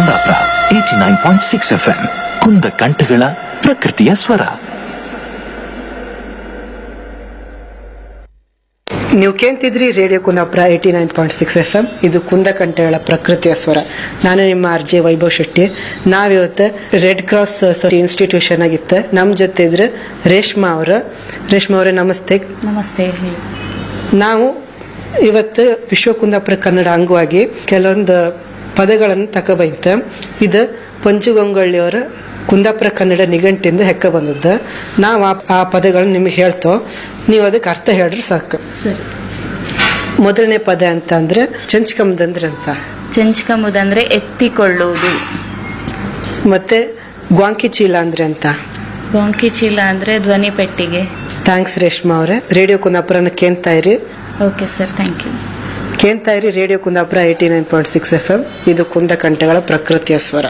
Kundapura eighty nine point six F M ಕುಂದ ಕಂಠಗಳ ಪ್ರಕೃತಿಯ ಸ್ವರ ನೀವು ಕೇಳ್ತಿದ್ರಿ radio Kundapura eighty nine point six F M ಇದು ಕುಂದಕಂಠಗಳ ಪ್ರಕೃತಿಯ ಸ್ವರ ನಾನು ನಿಮ್ಮ ಆರ್ ಜೆ ವೈಭವ್ ಶೆಟ್ಟಿ ನಾವಿವತ್ತು ರೆಡ್ ಕ್ರಾಸ್ ಇನ್ಸ್ಟಿಟ್ಯೂಷನ್ ಆಗಿತ್ತು ನಮ್ಮ ಜೊತೆ ಇದ್ರೆ ರೇಷ್ಮಾ ಅವರು ರೇಷ್ಮಾ ಅವರೇ ನಮಸ್ತೆ ನಮಸ್ತೆ ಹೇಳಿ ನಾವು ಇವತ್ತು ವಿಶ್ವ ಕುಂದಾಪುರ ಕನ್ನಡ ಅಂಗವಾಗಿ ಕೆಲವೊಂದು ಪದಗಳನ್ನು ತಕೊಬೈತ ಇದು ಪಂಚುಗಂಗೊಳ್ಳಿಯವರ ಕುಂದಾಪುರ ಕನ್ನಡ ನಿಘಂಟಿಂದ ಹೆಕ್ಕ ಬಂದದ್ದು ನಾವು ಆ ಆ ಪದಗಳನ್ನು ನಿಮಗೆ ಹೇಳ್ತೋ ನೀವು ಅದಕ್ಕೆ ಅರ್ಥ ಹೇಳ್ರಿ ಸಾಕು ಸರಿ ಮೊದಲನೇ ಪದ ಅಂತ ಅಂದ್ರೆ ಚಂಚ್ಕಂಬದಂದ್ರೆ ಅಂತ ಚಂಚ್ಕಂಬುದಂದ್ರೆ ಎತ್ತಿಕೊಳ್ಳುವುದು ಮತ್ತೆ ಗ್ವಾಂಕಿ ಚೀಲ ಅಂದ್ರೆ ಅಂತ ಗೊಂಕಿ ಚೀಲ ಅಂದ್ರೆ ಧ್ವನಿ ಪೆಟ್ಟಿಗೆ ಥ್ಯಾಂಕ್ಸ್ ರೇಷ್ಮಾ ಅವರೇ ರೇಡಿಯೋ ಕುಂದಾಪುರನ ಕೇಳ್ತಾ ಇರಿ ಓಕೆ ಸರ್ ಥ್ಯಾಂಕ್ ಯು ಕೇಳ್ತಾ ಇರಿ radio Kundapura eighty nine point six F M ಇದು ಕುಂದ ಕಂಠಗಳ ಪ್ರಕೃತಿಯ ಸ್ವರ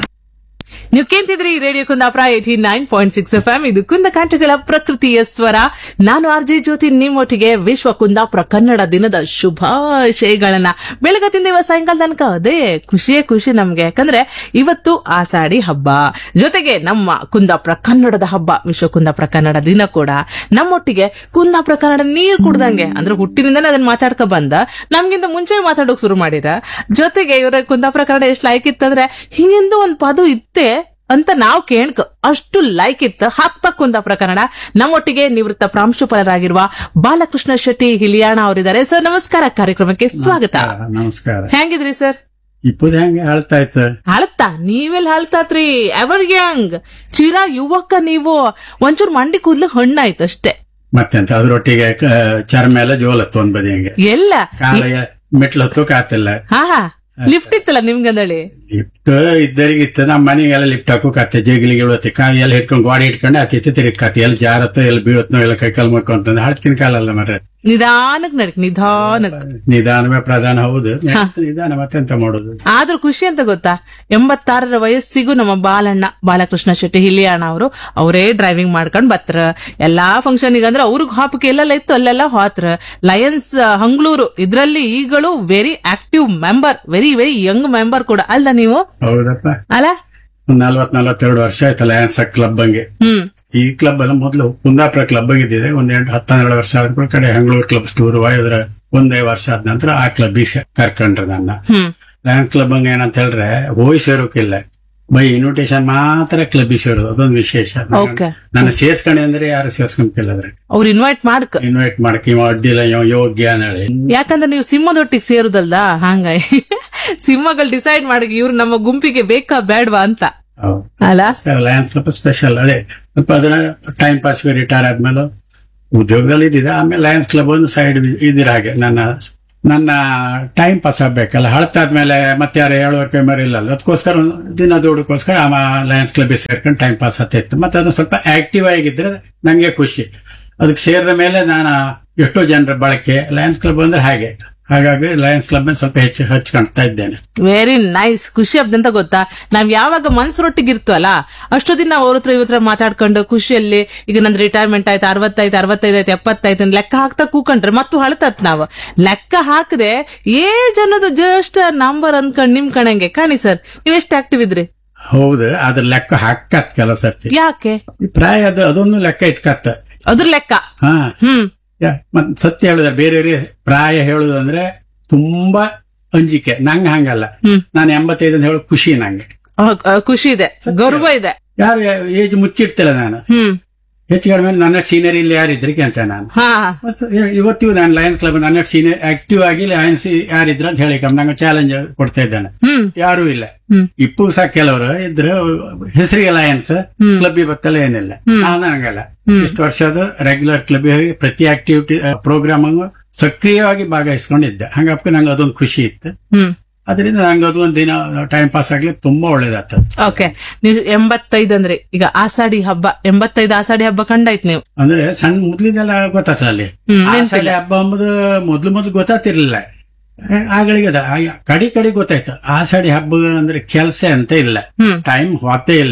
ನೀವು ಕೇಳ್ತಿದ್ರಿ radio Kundapura eighty nine point six F M ಇದು ಕುಂದ ಕಂಠಗಳ ಪ್ರಕೃತಿಯ ಸ್ವರ ನಾನು ಆರ್ ಜೆ ಜ್ಯೋತಿ ನಿಮ್ಮೊಟ್ಟಿಗೆ ವಿಶ್ವ ಕುಂದಾಪುರ ಕನ್ನಡ ದಿನದ ಶುಭಾಶಯಗಳನ್ನ ಬೆಳಗತ್ತಿಂದ ಇವತ್ತು ಸಾಯಂಕಾಲ ತನಕ ಅದೇ ಖುಷಿಯೇ ಖುಷಿ ನಮ್ಗೆ ಯಾಕಂದ್ರೆ ಇವತ್ತು ಆಷಾಢಿ ಹಬ್ಬ ಜೊತೆಗೆ ನಮ್ಮ ಕುಂದಾಪುರ ಕನ್ನಡದ ಹಬ್ಬ ವಿಶ್ವ ಕುಂದಾಪುರ ಕನ್ನಡ ದಿನ ಕೂಡ ನಮ್ಮೊಟ್ಟಿಗೆ ಕುಂದಾಪುರ ಕನ್ನಡ ನೀರ್ ಕುಡ್ದಂಗೆ ಅಂದ್ರೆ ಹುಟ್ಟಿನಿಂದನೇ ಅದನ್ನ ಮಾತಾಡ್ಕೊ ಬಂದ ನಮ್ಗಿಂತ ಮುಂಚೆ ಮಾತಾಡೋಕ್ ಶುರು ಮಾಡಿರ ಜೊತೆಗೆ ಇವರ ಕುಂದಾಪುರ ಕನ್ನಡ ಎಷ್ಟು ಲೈಕ್ ಇತ್ತಂದ್ರೆ ಹಿಂಗೆಂದು ಒಂದ್ ಪದ ಇತ್ತೆ ಅಂತ ನಾವು ಕೇಳ್ಕ ಅಷ್ಟು ಲೈಕ್ ಇತ್ತು ಹತ್ತ ಕುಂದಾಪುರ ಕನ್ನಡ ನಮ್ಮೊಟ್ಟಿಗೆ ನಿವೃತ್ತ ಪ್ರಾಂಶುಪಾಲರಾಗಿರುವ ಬಾಲಕೃಷ್ಣ ಶೆಟ್ಟಿ ಹಿಲಿಯಾಣ ಅವರಿದ್ದಾರೆ ಸರ್ ನಮಸ್ಕಾರ ಕಾರ್ಯಕ್ರಮಕ್ಕೆ ಸ್ವಾಗತ ನಮಸ್ಕಾರ, ನಮಸ್ಕಾರ ಹೆಂಗಿದ್ರಿ ಸರ್ ಇಪ್ಪದ ಹೆಂಗೆ ಹೇಳ್ತಾ ಇತ್ತು ಹಳತ್ತಾ ನೀವೆಲ್ಲ ಹಳ್ತಾತ್ರಿ ಎವರ್ ಯಂಗ್ ಚಿರ ಯುವಕ ನೀವು ಒಂಚೂರು ಮಂಡಿ ಕೂದ್ಲು ಹಣ್ಣಾಯ್ತು ಅಷ್ಟೇ ಮತ್ತೆಂತ ಅದ್ರೊಟ್ಟಿಗೆ ಕ- ಚರ್ಮ ಎಲ್ಲ ಜೋಲತ್ತು ಒಂದ್ ಬದಿ ಹಂಗೆ ಎಲ್ಲ ಕಾಲಿಗೆ ಮೆಟ್ಲು ಹತ್ತು ಕಾತಿಲ್ಲ ಹಾ ಹಾ ಲಿಫ್ಟ್ ಇತ್ತಲ್ಲ ನಿಮ್ಗಂದಳಿ ಲಿಫ್ಟ್ ಇದ್ದರಿಗಿತ್ತು ನಮ್ಮ ಮನೆಗೆಲ್ಲ ಲಿಫ್ಟ್ ಹಾಕು ಕತ್ತೆ ಜಗಿಲಿಗೆ ಇಳುತ್ತೆ ಕಾ ಎಲ್ಲ ಹಿಡ್ಕೊಂಡು ಗಾಡಿ ಹಿಡ್ಕೊಂಡು ಆಚೆ ಈಚೆ ತಿರುಗಿ ಕತ್ತೆ ಎಲ್ಲಿ ಜಾರತ್ತೋ ಎಲ್ಲಿ ಬೀಳತ್ನೋ ಎಲ್ಲ ಕೈ ಕಾಲು ಮಾಡ್ಕೊಂತಂದು ಹಳ್ತಿನ ಕಾಲಲ್ಲ ಮರ್ರೆ ನಿಧಾನಕ್ ನಡಕ್ ನಿಧಾನಕ್ ನಿಧಾನವೇ ಪ್ರಧಾನ ಹೌದು ನಿಧಾನ ಮತ್ತೆಂತ ಮಾಡೋದು ಆದ್ರೂ ಖುಷಿ ಅಂತ ಗೊತ್ತಾ ಎಂಬತ್ತಾರರ ವಯಸ್ಸಿಗೂ ನಮ್ಮ ಬಾಲಣ್ಣ ಬಾಲಕೃಷ್ಣ ಶೆಟ್ಟಿ ಹಿಲಿಯಾಣ ಅವರು ಅವರೇ ಡ್ರೈವಿಂಗ್ ಮಾಡ್ಕೊಂಡ್ ಬತ್ರ ಎಲ್ಲಾ ಫಂಕ್ಷನ್ ಅಂದ್ರೆ ಅವ್ರಿಗೆ ಹಾಪಕ್ಕೆ ಎಲ್ಲೆಲ್ಲ ಇತ್ತು ಅಲ್ಲೆಲ್ಲ ಹೋತ್ರ ಲಯನ್ಸ್ ಹಂಗ್ಳೂರು ಇದ್ರಲ್ಲಿ ಈಗಳು very active member very very young member ಕೂಡ ಅಲ್ದ ನೀವು ಹೌದಪ್ಪ ಅಲ್ಲ ಒಂದ್ ನಲ್ವತ್ ನಲ್ವತ್ತೆರಡು ವರ್ಷ ಆಯ್ತಲ್ಲ ಲ್ಯಾನ್ಸ್ ಕ್ಲಬ್ ಹಂಗೆ ಹ್ಮ್ ಈ ಕ್ಲಬ್ ಎಲ್ಲ ಮೊದಲು ಕುಂದಾಪುರ ಕ್ಲಬ್ ಆಗಿದ್ದಿದೆ ಒಂದ್ ಎಂಟು ಹತ್ತೆರಡು ವರ್ಷ ಆದ ಕಡೆ ಹಂಗಳೂರು ಕ್ಲಬ್ ಟೂರ್ ಅದ್ರ ಒಂದೇ ವರ್ಷ ಆದ ನಂತರ ಆ ಕ್ಲಬ್ ಕರ್ಕೊಂಡ್ರೆ ನನ್ನ ಹ್ಮ್ ಲಯನ್ಸ್ ಕ್ಲಬ್ ಹಂಗೆ ಏನಂತ ಹೇಳಿದ್ರೆ ಹೋಗಿ ಸೇರೋಕಿಲ್ಲ ಬೈ ಇನ್ವಿಟೇಷನ್ ಮಾತ್ರ ಕ್ಲಬ್ ಸೇರೋದು ಅದೊಂದು ವಿಶೇಷ ನನ್ನ- Okay. ನನ್ನ ಸೇರ್ಸ್ಕೊಂಡೆ ಅಂದ್ರೆ ಯಾರು ಸೇರ್ಸ್ಕೊಂತಿಲ್ಲ ಅದ್ರೆ ಅವ್ರು ಇನ್ವೈಟ್ ಮಾಡ್ಕ ಇನ್ವೈಟ್ ಮಾಡಕ್ ಇವ ಅಡ್ಡಿಲ್ಲ ಇವ ಯೋಗ್ಯ ಅನ್ನಳಿ ಯಾಕಂದ್ರೆ ನೀವು ಸಿಂಹದೊಟ್ಟಿಗೆ ಸೇರುದಲ್ದ ಹಂಗಾಗಿ ಸಿಂಹಗಳು ಡಿಸೈಡ್ ಮಾಡಿ ಇವ್ರು ನಮ್ಮ ಗುಂಪಿಗೆ ಬೇಕಾ ಬೇಡ್ವಾ ಅಂತ ಅಲ್ಲ ಲಯನ್ಸ್ ಕ್ಲಬ್ ಸ್ಪೆಷಲ್ ಅದೇ ಸ್ವಲ್ಪ ಅದನ್ನ ಟೈಮ್ ಪಾಸ್ ರಿಟೈರ್ ಆದ್ಮೇಲೆ ಉದ್ಯೋಗದಲ್ಲಿ ಇದ್ದಿದೆ ಆಮೇಲೆ ಲಯನ್ಸ್ ಕ್ಲಬ್ ಒಂದು ಸೈಡ್ ಇದಿರ ಹಾಗೆ ನನ್ನ ನನ್ನ ಟೈಮ್ ಪಾಸ್ ಆಗ್ಬೇಕಲ್ಲ ಹಳತಾದ್ಮೇಲೆ ಮತ್ತೆ ಯಾರು ಹೇಳುವರ್ ಕೈಮರ್ ಇಲ್ಲಲ್ಲ ಅದಕ್ಕೋಸ್ಕರ ಒಂದು ದಿನ ದುಡ್ಕೋಸ್ಕರ ಆ ಲಯನ್ಸ್ ಕ್ಲಬ್ ಸೇರ್ಕೊಂಡು ಟೈಮ್ ಪಾಸ್ ಆಗ್ತಿತ್ತು ಮತ್ತೆ ಅದು ಸ್ವಲ್ಪ ಆಕ್ಟಿವ್ ಆಗಿದ್ರೆ ನಂಗೆ ಖುಷಿ ಅದಕ್ಕೆ ಸೇರಿದ ಮೇಲೆ ನಾನು ಎಷ್ಟೋ ಜನರ ಬಳಕೆ ಲಯನ್ಸ್ ಕ್ಲಬ್ ಅಂದ್ರೆ ಹಾಗೆ ಹಾಗಾಗಿ ಲಯನ್ಸ್ ಕ್ಲಬ್ ಸ್ವಲ್ಪ ಹೆಚ್ಚು ಹಚ್ಕೊಳ್ತಾ ಇದ್ದೇನೆ ವೆರಿ ನೈಸ್ ಖುಷಿ ಅಂತ ಗೊತ್ತಾ ನಾವ್ ಯಾವಾಗ ಮನ್ಸರೊಟ್ಟಿಗೆ ಇರ್ತವಲ್ಲ ಅಷ್ಟೊತ್ತಿನ ನಾವು ಅವ್ರ ಹತ್ರ ಇವ್ರ ಹತ್ರ ಮಾತಾಡ್ಕೊಂಡು ಖುಷಿಯಲ್ಲಿ ಈಗ ನಂದು ರಿಟೈರ್ಮೆಂಟ್ ಆಯ್ತು ಅರವತ್ತೈದು ಅರವತ್ತೈದು ಆಯ್ತು ಎಪ್ಪತ್ತೈದು ಅಂತ ಲೆಕ್ಕ ಹಾಕ್ತಾ ಕೂಕೊಂಡ್ರೆ ಮತ್ತು ಹಳತತ್ ನಾವು ಲೆಕ್ಕ ಹಾಕದೆ ಏಜ್ ಅನ್ನೋದು ಜಸ್ಟ್ ನಂಬರ್ ಅನ್ಕೊಂಡ್ ನಿಮ್ ಕಣಂಗೆ ಕಾಣಿ ಸರ್ ನೀವ್ ಎಷ್ಟು ಆಕ್ಟಿವ್ ಇದ್ರಿ ಹೌದು ಅದ್ರ ಲೆಕ್ಕ ಹಾಕತ್ ಕೆಲವು ಸರ್ತಿ ಯಾಕೆ ಈ ಪ್ರಾಯ ಅದು ಅದೊಂದು ಲೆಕ್ಕ ಇಟ್ಕತ್ತ ಅದ್ರ ಲೆಕ್ಕ ಹಾ ಹ್ಮ್ ಯಾ- ಮತ್ ಸತ್ಯ ಹೇಳಿದ್ರೆ ಬೇರೆಯವರಿಗೆ ಪ್ರಾಯ ಹೇಳುದಂದ್ರೆ ತುಂಬಾ ಅಂಜಿಕೆ ನಂಗೆ ಹಂಗಲ್ಲ ಹ್ಮ್. ನಾನು ಎಂಬತ್ತೈದು ಅಂತ ಹೇಳೋ ಖುಷಿ ನಂಗೆ ಅಹ್, ಅಹ್, ಖುಷಿ ಇದೆ ಗರ್ವ ಇದೆ ಯಾರು ಏಜ್ ಮುಚ್ಚಿಡ್ತಿಲ್ಲ ನಾನು ಹ್ಮ್ ಹೆಚ್ಚು ಕಡಿಮೆ ನನ್ನ ಸೀನಿಯರ್ ಇಲ್ಲಿ ಯಾರಿದ್ರಿಗೆ ಅಂತ ನಾನು ಹಾ ಮಸ್ತ್ ಇ- ಇವತ್ತಿಗೂ ನಾನು ಲಯನ್ಸ್ ಕ್ಲಬ್ ನನ್ನ ಸೀನಿಯರ್ ಆಕ್ಟಿವ್ ಆಗಿ ಲಯನ್ಸ್ ಯಾರಿದ್ರು ಅಂತ ಹೇಳಿ ನಂಗೆ ಚಾಲೆಂಜ್ ಕೊಡ್ತಾ ಇದ್ದಾನೆ ಹ್ಮ್ ಯಾರೂ ಇಲ್ಲ ಹ್ಮ್. ಇಪ್ಪು ಸಹ ಕೆಲವರು ಇದ್ರು ಹೆಸರಿಗೆ ಲಯನ್ಸ್ ಕ್ಲಬ್ ಬತ್ತಲ್ಲ ಏನಿಲ್ಲ ನಾನು ಹಂಗಲ್ಲ ಇಷ್ಟು ವರ್ಷ ಅದು ರೆಗ್ಯುಲರ್ ಕ್ಲಬ್ ಪ್ರತಿ ಆಕ್ಟಿವಿಟಿ ಪ್ರೋಗ್ರಾಮ್ ಸಕ್ರಿಯವಾಗಿ ಭಾಗವಹಿಸ್ಕೊಂಡಿದ್ದೆ ಹಂಗಪ್ಪ ನಂಗೆ ಅದೊಂದು ಖುಷಿ ಇತ್ತು ಹ್ಮ್ ಅದರಿಂದ ನಂಗೆ ಅದು ಒಂದು ದಿನ ಟೈಮ್ ಪಾಸ್ ಆಗ್ಲಿಕ್ಕೆ ತುಂಬಾ ಒಳ್ಳೇದಾಗ್ತದೆ ಓಕೆ ನೀವು ಎಂಬತ್ತೈದು ಅಂದ್ರೆ ಈಗ ಆಷಾಢಿ ಹಬ್ಬ ಎಂಬತ್ತೈದು ಆಷಾಢಿ ಹಬ್ಬ ಕಂಡಾಯ್ತು ನೀವು ಅಂದ್ರೆ ಸಣ್ಣ ಮೊದ್ಲಿದೆಲ್ಲ ಗೊತ್ತಾಗ್ತದೆ ಅಲ್ಲಿ ಹ್ಮ್, ಆ ನೆನ್ಪಿಲ್ಲ. ಸಲ ಹಬ್ಬ ಅಂಬುದು ಮೊದ್ಲು ಮೊದ್ಲು ಗೊತ್ತಾಗ್ತಿರ್ಲಿಲ್ಲ ಆ- ಆಗಳಿಗೆ ಅದ ಆ- ಕಡಿ ಕಡಿ ಗೊತ್ತಾಯ್ತು ಆಷಾಢಿ ಹಬ್ಬ ಅಂದ್ರೆ ಕೆಲ್ಸ ಅಂತ ಇಲ್ಲ ಹ್ಮ್. ಟೈಮ್ ಹೊತ್ತೇ ಇಲ್ಲ